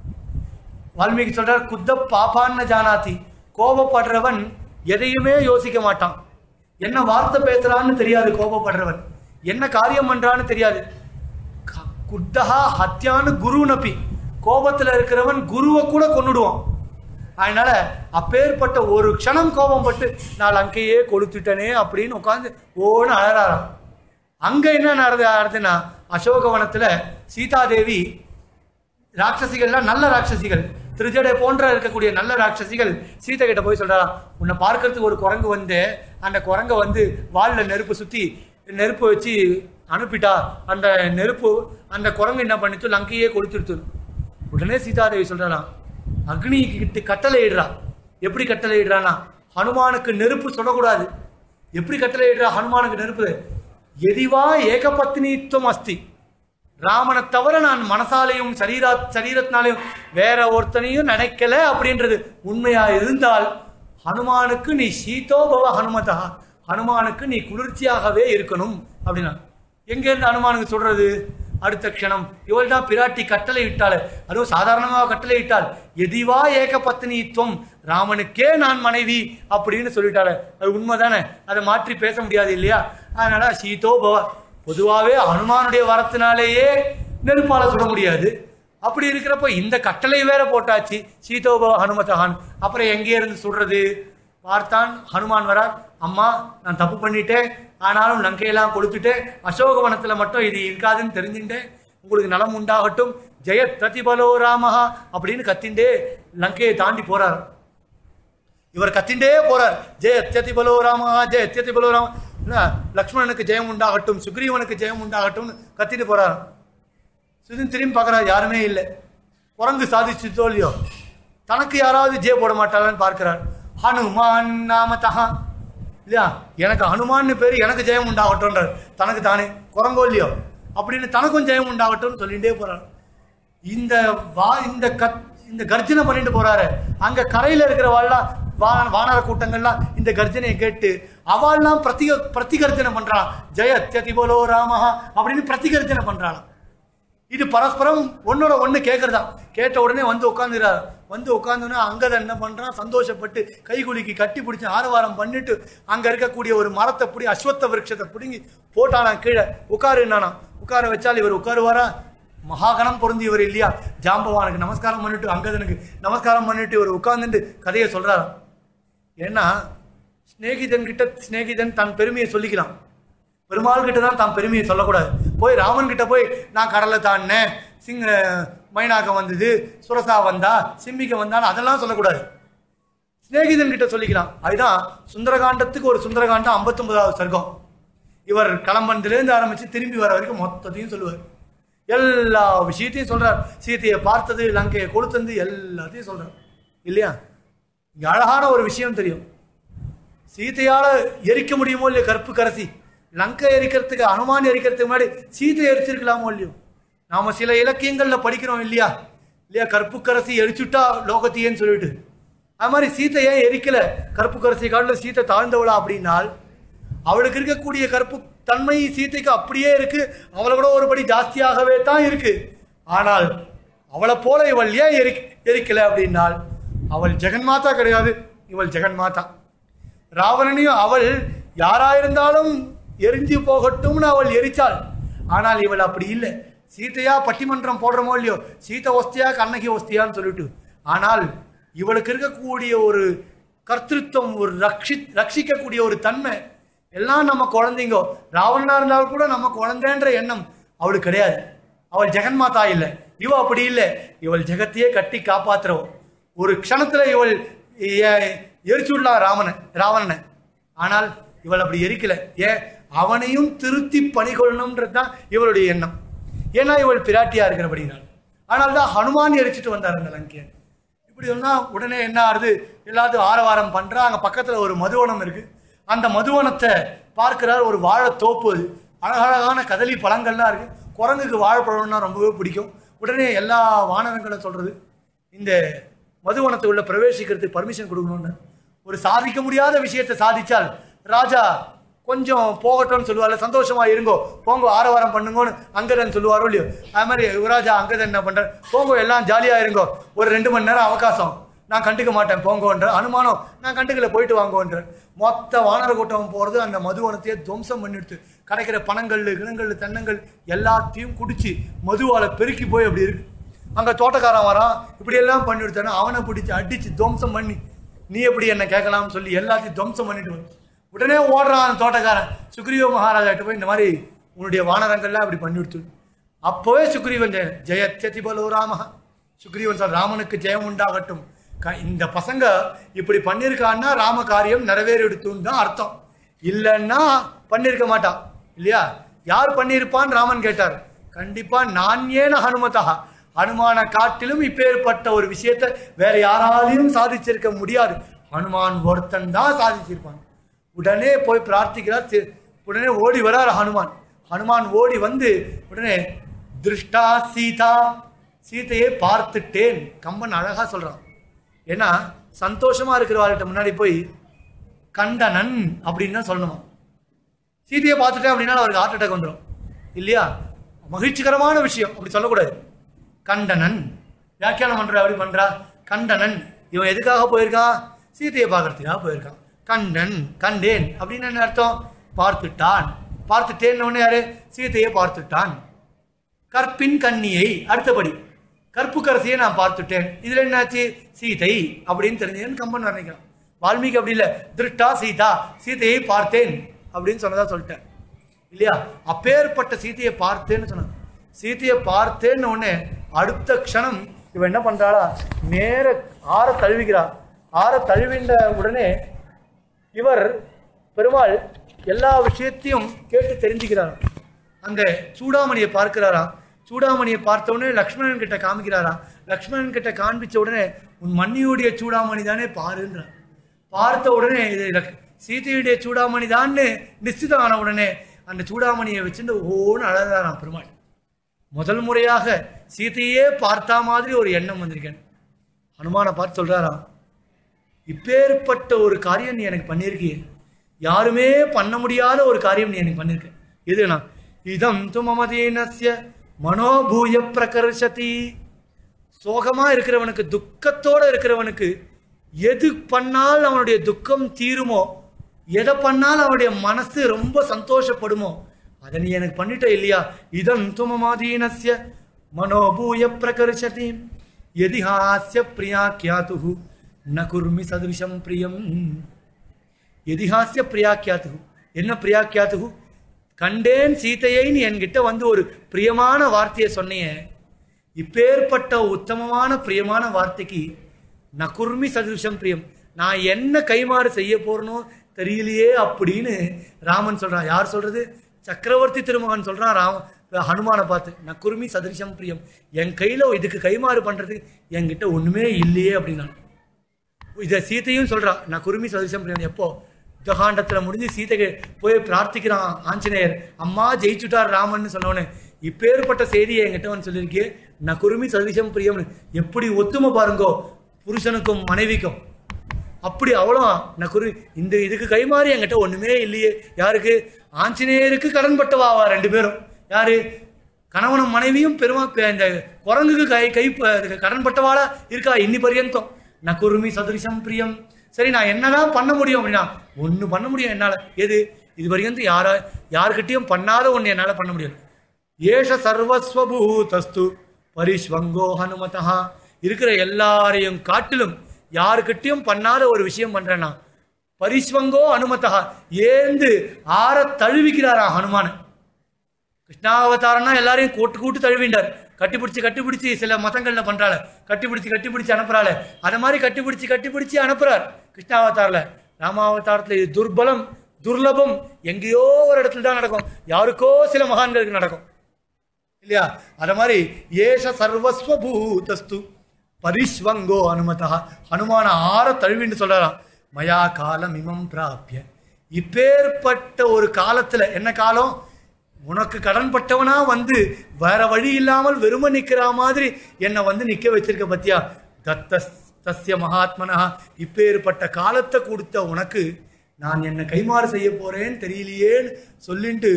S2: வால்மீகி சொல்றார் குத்த பாப்பான்னு ஜானாதி கோபப்படுறவன் எதையுமே யோசிக்க மாட்டான் என்ன வார்த்தை பேசுறான்னு தெரியாது கோபப்படுறவன் என்ன காரியம் பண்றான்னு தெரியாது க- குத்தகா ஹத்யான்னு குரு நப்பி கோபத்துல இருக்கிறவன் குருவை கூட கொன்னுடுவான் அதனால அப்பேற்பட்ட ஒரு க்ஷணம் கோபம் பட்டு நான் லங்கையே கொளுத்துட்டனே அப்படின்னு உட்காந்து ஓன்னு அழறாராம் அங்க என்ன நடந்து நடந்துன்னா அசோகவனத்துல சீதாதேவி ராட்சசிகள்லாம் நல்ல ராட்சசிகள் திருஜடை போன்ற இருக்கக்கூடிய நல்ல ராட்சசிகள் சீதை கிட்ட போய் சொல்றாராம் உன்னை பார்க்கறதுக்கு ஒரு குரங்கு வந்து அந்த குரங்கை வந்து வால்ல நெருப்பு சுத்தி நெருப்பு வச்சு அனுப்பிட்டா அந்த நெருப்பு அந்த குரங்கு என்ன பண்ணிச்சு லங்கையே கொளுத்துடுத்து உடனே சீதாதேவி சொல்றாராம் அக்னி கிட்ட கட்டளை இடுறா எப்படி கட்டளை இடுறானா ஹனுமானுக்கு நெருப்பு சுடக்கூடாது எப்படி கட்டளை இடுறா ஹனுமானுக்கு நெருப்பு எதிவா ஏகபத்னித்துவம் அஸ்தி ராமனை தவிர நான் மனசாலையும் சரீரா சரீரத்தினாலையும் வேற ஒருத்தனையும் நினைக்கல அப்படின்றது உண்மையா இருந்தால் ஹனுமானுக்கு நீ சீதோபவ ஹனுமதா ஹனுமானுக்கு நீ குளிர்ச்சியாகவே இருக்கணும் அப்படின்னா எங்க இருந்து ஹனுமானுக்கு சொல்றது அடுத்த க்ஷணம் இவள் தான் பிராட்டி கட்டளை இட்டாள் அதுவும் சாதாரணமாக கட்டளை இட்டாள் எதிவா ஏக பத்னித்துவம் ராமனுக்கே நான் மனைவி அப்படின்னு சொல்லிட்டாள் அது உண்மைதானே அதை மாற்றி பேச முடியாது இல்லையா அதனால சீதோ பவ பொதுவாகவே ஹனுமானுடைய வரத்தினாலேயே நெருப்பால சுட முடியாது அப்படி இருக்கிறப்ப இந்த கட்டளை வேற போட்டாச்சு சீதோபவ ஹனுமதஹான் அப்புறம் எங்கே இருந்து சுடுறது
S3: பார்த்தான் ஹனுமான் வரார் அம்மா நான் தப்பு பண்ணிட்டேன் ஆனாலும் லங்கையெல்லாம் கொடுத்துட்டேன் அசோகவனத்துல மட்டும் இது இருக்காதுன்னு தெரிஞ்சுட்டேன் உங்களுக்கு நலம் உண்டாகட்டும் ஜெய பிரதிபலோ ராமஹா அப்படின்னு கத்திண்டே லங்கையை தாண்டி போறார் இவர் கத்திண்டே போறார் ஜெய அத்தியதி பலோ ராமா ஜெய அத்தியதி பலோ ராமா என்ன, லக்ஷ்மணனுக்கு ஜெயம் உண்டாகட்டும் சுக்ரீவனுக்கு ஜெயம் உண்டாகட்டும்னு கத்திட்டு போறார் சுதன் திரும்பி பார்க்கறாரு யாருமே இல்லை குரங்கு சாதிச்சு தோல்வியோ தனக்கு யாராவது ஜெய போட மாட்டாளான்னு பார்க்கிறார் ஹனுமான் நாமதஹா இல்லையா எனக்கு ஹனுமான்னு பேர் எனக்கு ஜெயம் உண்டாகட்டும்ன்றார் தனக்கு தானே குரங்கோ இல்லையோ அப்படின்னு தனக்கும் ஜெயம் உண்டாகட்டும்னு சொல்லிட்டே போறார் இந்த வா இந்த கத் இந்த கர்ஜனை பண்ணிட்டு போறாரு அங்க கரையில இருக்கிற வாழலாம் வா வானர கூட்டங்கள்லாம் இந்த கர்ஜனையை கேட்டு அவள்லாம் பிரதி பிரதிகர்ஜனை பண்றாளாம் ஜெய அத்தியதி போலோ ராமஹா அப்படின்னு பிரதிகர்ஜனை பண்றாளாம் இது பரஸ்பரம் ஒன்னோட ஒண்ணு கேட்கறதா கேட்ட உடனே வந்து உட்காந்துறாரு வந்து உட்காந்தோன்னே அங்கத என்ன பண்றான் சந்தோஷப்பட்டு கைகுலுக்கி கட்டி பிடிச்சி ஆரவாரம் பண்ணிட்டு அங்க இருக்கக்கூடிய ஒரு மரத்தை பிடி அஸ்வத்த விருட்சத்தை பிடுங்கி போட்டானாம் கீழே உட்காருனானா உட்கார வச்சால் இவர் உட்காருவாரா மகாகணம் பொருந்தியவர் இல்லையா ஜாம்பவானுக்கு நமஸ்காரம் பண்ணிட்டு அங்கதனுக்கு நமஸ்காரம் பண்ணிட்டு இவர் உட்கார்ந்துட்டு கதையை சொல்றாராம் ஏன்னா சிநேகிதன் கிட்ட சிநேகிதன் தன் பெருமையை சொல்லிக்கலாம் பெருமாள் கிட்ட தான் தான் பெருமையை சொல்லக்கூடாது போய் ராமன் கிட்ட போய் நான் கடலை தாண்டினேன் சிங்க மைனாக்கம் வந்தது சுரசா வந்தா சிம்பிக்க வந்தான்னு அதெல்லாம் சொல்லக்கூடாது சிநேகிதன் கிட்ட சொல்லிக்கலாம் அதுதான் சுந்தரகாண்டத்துக்கு ஒரு சுந்தரகாண்டம் ஐம்பத்தொன்பதாவது சர்க்கம் இவர் கிளம்பன்லேருந்து ஆரம்பிச்சு திரும்பி வர வரைக்கும் மொத்தத்தையும் சொல்லுவார் எல்லா விஷயத்தையும் சொல்றார் சீதையை பார்த்தது லங்கையை கொடுத்தது எல்லாத்தையும் சொல்றார் இல்லையா இங்க அழகான ஒரு விஷயம் தெரியும் சீதையால எரிக்க முடியுமோ இல்லையோ கற்பு கரசி லங்கை எரிக்கிறதுக்கு அனுமான் எரிக்கிறதுக்கு முன்னாடி சீதை எரிச்சிருக்கலாமோ இல்லையோ நாம சில இலக்கியங்கள்ல படிக்கிறோம் இல்லையா இல்லையா கற்புக்கரசி எரிச்சுட்டா லோகத்தையேன்னு சொல்லிட்டு அது மாதிரி சீத்தை ஏன் எரிக்கல கற்புக்கரசி காட்டில் சீத்தை தாழ்ந்தவளா அப்படின்னால் அவளுக்கு இருக்கக்கூடிய கற்பு தன்மை சீதைக்கு அப்படியே இருக்கு அவளை விட ஒருபடி ஜாஸ்தியாகவே தான் இருக்கு ஆனால் அவளை போல இவள் ஏன் எரி எரிக்கல அப்படின்னால் அவள் ஜெகன்மாதா கிடையாது இவள் ஜெகன்மாதா ராவணனையும் அவள் யாராயிருந்தாலும் எரிஞ்சு போகட்டும்னு அவள் எரிச்சாள் ஆனால் இவள் அப்படி இல்லை சீதையா பட்டிமன்றம் போடுறமோ இல்லையோ சீதை ஒஸ்தியா கண்ணகி ஒஸ்தியான்னு சொல்லிட்டு ஆனால் இவளுக்கு இருக்கக்கூடிய ஒரு கர்த்திருவம் ஒரு ரக்ஷி ரட்சிக்கக்கூடிய ஒரு தன்மை எல்லாம் நம்ம குழந்தைங்கோ ராவணனா இருந்தாலும் கூட நம்ம குழந்தைன்ற எண்ணம் அவளுக்கு கிடையாது அவள் ஜெகன்மாதா இல்லை இவ அப்படி இல்லை இவள் ஜெகத்தையே கட்டி காப்பாத்துறவ ஒரு க்ஷணத்துல இவள் எ- எரிச்சுடலா ராமனை ராவணனை ஆனால் இவள் அப்படி எரிக்கல ஏன் அவனையும் திருத்தி பணிகொள்ளணும்ன்றது தான் இவளுடைய எண்ணம் ஏன்னா இவள் பிராட்டியா இருக்கிறபடினால் ஆனால் தான் ஹனுமான் எரிச்சிட்டு வந்தார் அந்த லங்கையை இப்படி சொன்னா உடனே என்ன ஆறுது எல்லாத்தையும் ஆரவாரம் பண்றா அங்க பக்கத்துல ஒரு மதுவனம் இருக்கு அந்த மதுவனத்தை பார்க்கிறார் ஒரு வாழைத்தோப்பு அது அழகழகான கதலி பழங்கள்லாம் இருக்கு குரங்குக்கு வாழைப்பழம்னா ரொம்பவே பிடிக்கும் உடனே எல்லா வானரங்களும் சொல்றது இந்த மதுவனத்தை உள்ள பிரவேசிக்கிறதுக்கு பர்மிஷன் கொடுக்கணும்னு ஒரு சாதிக்க முடியாத விஷயத்தை சாதிச்சால் ராஜா கொஞ்சம் போகட்டும்னு சொல்லுவார்ல சந்தோஷமா இருங்கோ போங்க ஆரவாரம் பண்ணுங்கன்னு அங்கதன் சொல்லுவாரோ இல்லையோ அது மாதிரி யுவராஜா அங்கதன் என்ன பண்றார் போங்க எல்லாம் ஜாலியா இருங்கோ ஒரு ரெண்டு மணி நேரம் அவகாசம் நான் கண்டுக்க மாட்டேன் போங்கோன்ற அனுமானம் நான் கண்டுக்கல போயிட்டு வாங்கோன்ற மொத்த வானர கூட்டம் போறது அந்த மதுவனத்தையே துவம்சம் பண்ணிடுது கிடைக்கிற பணங்கள் கிணங்கள் தென்னங்கள் எல்லாத்தையும் குடிச்சு மதுவால பெருக்கி போய் அப்படி இருக்கு அங்க தோட்டக்காரன் வரான் இப்படி எல்லாம் பண்ணி கொடுத்தானா அவனை பிடிச்சு அடிச்சு துவம்சம் பண்ணி நீ எப்படி என்ன கேட்கலாம்னு சொல்லி எல்லாத்தையும் துவம்சம் பண்ணிட்டு வந்து உடனே ஓடுறான் அந்த தோட்டக்காரன் சுக்ரீவ மகாராஜாட்ட போய் இந்த மாதிரி உன்னுடைய வானரங்கள்லாம் இப்படி பண்ணி கொடுத்து அப்போவே சுக்ரீவன் ஜெய ஜெயத்யதி பலோ ராம சுக்ரீவன் சார் ராமனுக்கு ஜெயம் உண்டாகட்டும் க- இந்த பசங்க இப்படி பண்ணியிருக்கான்னா ராம காரியம் நிறைவேறிடுத்துன்னு தான் அர்த்தம் இல்லைன்னா பண்ணியிருக்க மாட்டான் இல்லையா யார் பண்ணியிருப்பான்னு ராமன் கேட்டார் கண்டிப்பா நான் ஏன ஹனுமதா ஹனுமான காட்டிலும் இப்பேற்பட்ட ஒரு விஷயத்தை வேற யாராலையும் சாதிச்சிருக்க முடியாது ஹனுமான் ஒருத்தன் தான் சாதிச்சிருப்பான் உடனே போய் பிரார்த்திக்கிறார் சி- உடனே ஓடி வரார் ஹனுமான் ஹனுமான் ஓடி வந்து உடனே திருஷ்டா சீதா சீதையை பார்த்துட்டேன் கம்பன் அழகா சொல்றான் ஏன்னா சந்தோஷமா இருக்கிறவாள்கிட்ட முன்னாடி போய் கண்டனன் அப்படின்னு தான் சொல்லணுமா சீதையை பார்த்துட்டேன் அப்படின்னா அவருக்கு ஹார்ட் அட்டாக் வந்துடும் இல்லையா மகிழ்ச்சிகரமான விஷயம் அப்படி சொல்லக்கூடாது கண்டனன் வியாக்கியானம் பண்ற அப்படி பண்றா கண்டனன் இவன் எதுக்காக போயிருக்கான் சீதையை பார்க்கறதுக்காக போயிருக்கான் கண்டன் கண்டேன் அப்படின்னு என்ன அர்த்தம் பார்த்துட்டான் பார்த்துட்டேன்னு உடனே யாரு சீதையை பார்த்துட்டான் கற்பின் கண்ணியை அடுத்தபடி கற்புக்கரசியை நான் பார்த்துட்டேன் இதுல என்னாச்சு சீதை அப்படின்னு தெரிஞ்சதுன்னு கம்பன் வர்ணிக்கிறான் வால்மீகி அப்படி இல்லை திருட்டா சீதா சீதையை பார்த்தேன் அப்படின்னு சொன்னதா சொல்லிட்டேன் இல்லையா அப்பேற்பட்ட சீதையை பார்த்தேன்னு சொன்னான் சீதையை பார்த்தேன்னு உடனே அடுத்த க்ஷணம் இவன் என்ன பண்றாளா நேர ஆற தழுவிக்கிறா ஆற தழுவின்ற உடனே இவர் பெருமாள் எல்லா விஷயத்தையும் கேட்டு தெரிஞ்சுக்கிறார் அந்த சூடாமணியை பார்க்கிறாராம் சூடாமணியை பார்த்த உடனே லக்ஷ்மணன் கிட்ட காமிக்கிறாராம் லக்ஷ்மணன் கிட்ட காண்பிச்ச உடனே உன் மன்னியுடைய சூடாமணி தானே பாருன்றார் பார்த்த உடனே இது லக்- சீதையுடைய சூடாமணி தான்னு நிச்சிதம் ஆன உடனே அந்த சூடாமணியை வச்சுட்டு ஓன்னு அழகாராம் பெருமாள் முதல் முறையாக சீதையே பார்த்தா மாதிரி ஒரு எண்ணம் வந்திருக்கேன் ஹனுமானை பார்த்து சொல்றாராம் இப்பேற்பட்ட ஒரு காரியம் நீ எனக்கு பண்ணியிருக்கியே யாருமே பண்ண முடியாத ஒரு காரியம் நீ எனக்கு பண்ணிருக்க எதுனா இதம் து மமதீனஸ்ய மனோபூய பிரகர்ஷதி சோகமா இருக்கிறவனுக்கு துக்கத்தோட இருக்கிறவனுக்கு எது பண்ணால் அவனுடைய துக்கம் தீருமோ எதை பண்ணால் அவனுடைய மனசு ரொம்ப சந்தோஷப்படுமோ அதை நீ எனக்கு பண்ணிட்ட இல்லையா இதம் துமமாதீனஸ்ய மனோபூய பிரகர்ஷதி எதிஹாஸ்ய பிரியா கியாத்து ந குர்மி சதுரிஷம் பிரியம் எதிஹாஸ்ய பிரியாக்கியாத்து என்ன பிரியாக்கியாத்து கண்டேன் சீதையை நீ என்கிட்ட வந்து ஒரு பிரியமான வார்த்தையை சொன்னியே இப்பேற்பட்ட உத்தமமான பிரியமான வார்த்தைக்கு நகுர்மி சதுருஷம் பிரியம் நான் என்ன கைமாறு செய்ய போறனோ தெரியலையே அப்படின்னு ராமன் சொல்றான் யார் சொல்றது சக்கரவர்த்தி திருமகன் சொல்றான் ராம ஹனுமானை பார்த்து நக்குருமி சதுரிஷம் பிரியம் என் கையில இதுக்கு கைமாறு பண்றது என்கிட்ட ஒண்ணுமே இல்லையே அப்படின்னான் இதை சீதையும் சொல்றா நான் குருமி சதீசம் பிரியன் எப்போ யுத்தகாண்டத்துல முடிஞ்சு சீதைக்கு போய் பிரார்த்திக்கிறான் ஆஞ்சநேயர் அம்மா ஜெயிச்சுட்டார் ராமன்னு சொன்னவனே இப்பேற்பட்ட செய்தியை என்கிட்ட வந்து சொல்லியிருக்கே நான் குருமி சதீசம் பிரியம்னு எப்படி ஒத்துமை பாருங்கோ புருஷனுக்கும் மனைவிக்கும் அப்படி அவ்வளோ நான் குரு இந்த இதுக்கு கைமாறி என்கிட்ட ஒண்ணுமே இல்லையே யாருக்கு ஆஞ்சநேயருக்கு கடன்பட்டவாவா ரெண்டு பேரும் யாரு கணவனும் மனைவியும் பெருமா பே- இந்த குரங்குக்கு கை கை ப- கடன்பட்டவாளா இருக்கா இன்னி பர்யந்தம் நான் குருமி சதுரிசம் பிரியம் சரி நான் என்னதான் பண்ண முடியும் அப்படின்னா ஒண்ணு பண்ண முடியும் என்னால எது இது வரைக்கும் யாரா யார்கிட்டயும் பண்ணாத ஒண்ணு என்னால பண்ண முடியும் ஏஷ சர்வஸ்வபூதஸ்து பரிஷ்வங்கோ ஹனுமதா இருக்கிற எல்லாரையும் காட்டிலும் யாருக்கிட்டையும் பண்ணாத ஒரு விஷயம் பண்றேன்னா பரிஷ்வங்கோ அனுமதா ஏந்து ஆற தழுவிக்கிறாரா ஹனுமான் கிருஷ்ணாவதாரம்னா எல்லாரையும் கூட்டு கூட்டு தழுவிண்டார் கட்டிப்பிடிச்சு கட்டிப்பிடிச்சு சில மதங்கள்ல பண்றாள் கட்டிப்பிடிச்சு கட்டிப்பிடிச்சு அனுப்புறாள் அது மாதிரி கட்டிப்பிடிச்சு கட்டிப்பிடிச்சு அனுப்புறார் கிருஷ்ணாவதாரில் ராமாவதாரத்தில் இது துர்பலம் துர்லபம் எங்கேயோ ஒரு இடத்துல தான் நடக்கும் யாருக்கோ சில மகான்களுக்கு நடக்கும் இல்லையா அத மாதிரி ஏஷ சர்வஸ்வ பூதஸ்து பரிஷ்வங்கோ அனுமதா ஹனுமான ஆற தழுவின்னு சொல்றாராம் மயா காலம் இமம் பிராபிய இப்பேற்பட்ட ஒரு காலத்துல என்ன காலம் உனக்கு கடன்பட்டவனா வந்து வேற வழி இல்லாமல் வெறும நிக்கிற மாதிரி என்னை வந்து நிக்க வச்சிருக்க பத்தியா தத்த தஸ்ய மகாத்மனா இப்பேற்பட்ட காலத்தை கொடுத்த உனக்கு நான் என்ன கைமாறு செய்ய போறேன்னு தெரியலையேன்னு சொல்லிட்டு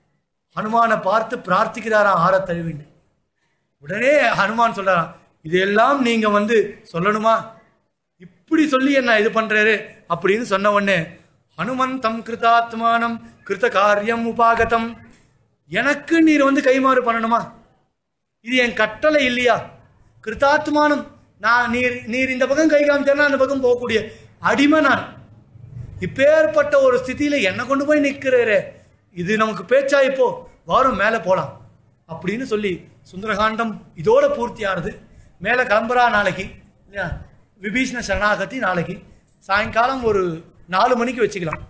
S3: ஹனுமானை பார்த்து பிரார்த்திக்கிறாராம் ஆற தழுவின்னு உடனே ஹனுமான் சொல்றாராம் இதெல்லாம் நீங்க வந்து சொல்லணுமா இப்படி சொல்லி என்ன இது பண்றாரு அப்படின்னு சொன்ன உடனே ஹனுமந்தம் கிருதாத்மானம் கிருத காரியம் உபாகதம் எனக்கு நீர் வந்து கைமாறு பண்ணணுமா இது என் கட்டளை இல்லையா கிருதாத்மானம் நான் நீர் நீர் இந்த பக்கம் கை காமிச்சேன்னா அந்த பக்கம் போகக்கூடிய அடிமை நான் இப்பேற்பட்ட ஒரு ஸ்திதியில என்ன கொண்டு போய் நிற்கிறாரே இது நமக்கு பேச்சா இப்போ வாரம் மேலே போலாம் அப்படின்னு சொல்லி சுந்தரகாண்டம் இதோட பூர்த்தி ஆறுது மேலே கிளம்புறா நாளைக்கு இல்லையா விபீஷ்ண சரணாகதி நாளைக்கு சாயங்காலம் ஒரு நாலு மணிக்கு வச்சுக்கலாம்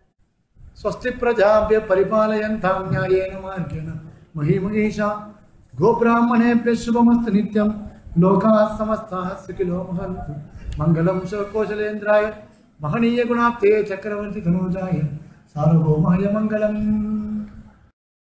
S1: स्वस्ति प्रजाभ्य परिपालयन्तां न्यायेन मार्गेण महीमहीषा गोब्राह्मणेभ्य शुभमस्तु नित्यं लोकाः समस्ताः सुखिनो भवन्तु मङ्गलं शोकोशलेन्द्राय महनीयगुणाप्ते चक्रवर्ति धनुजाय सार्वभौमाय मङ्गलम्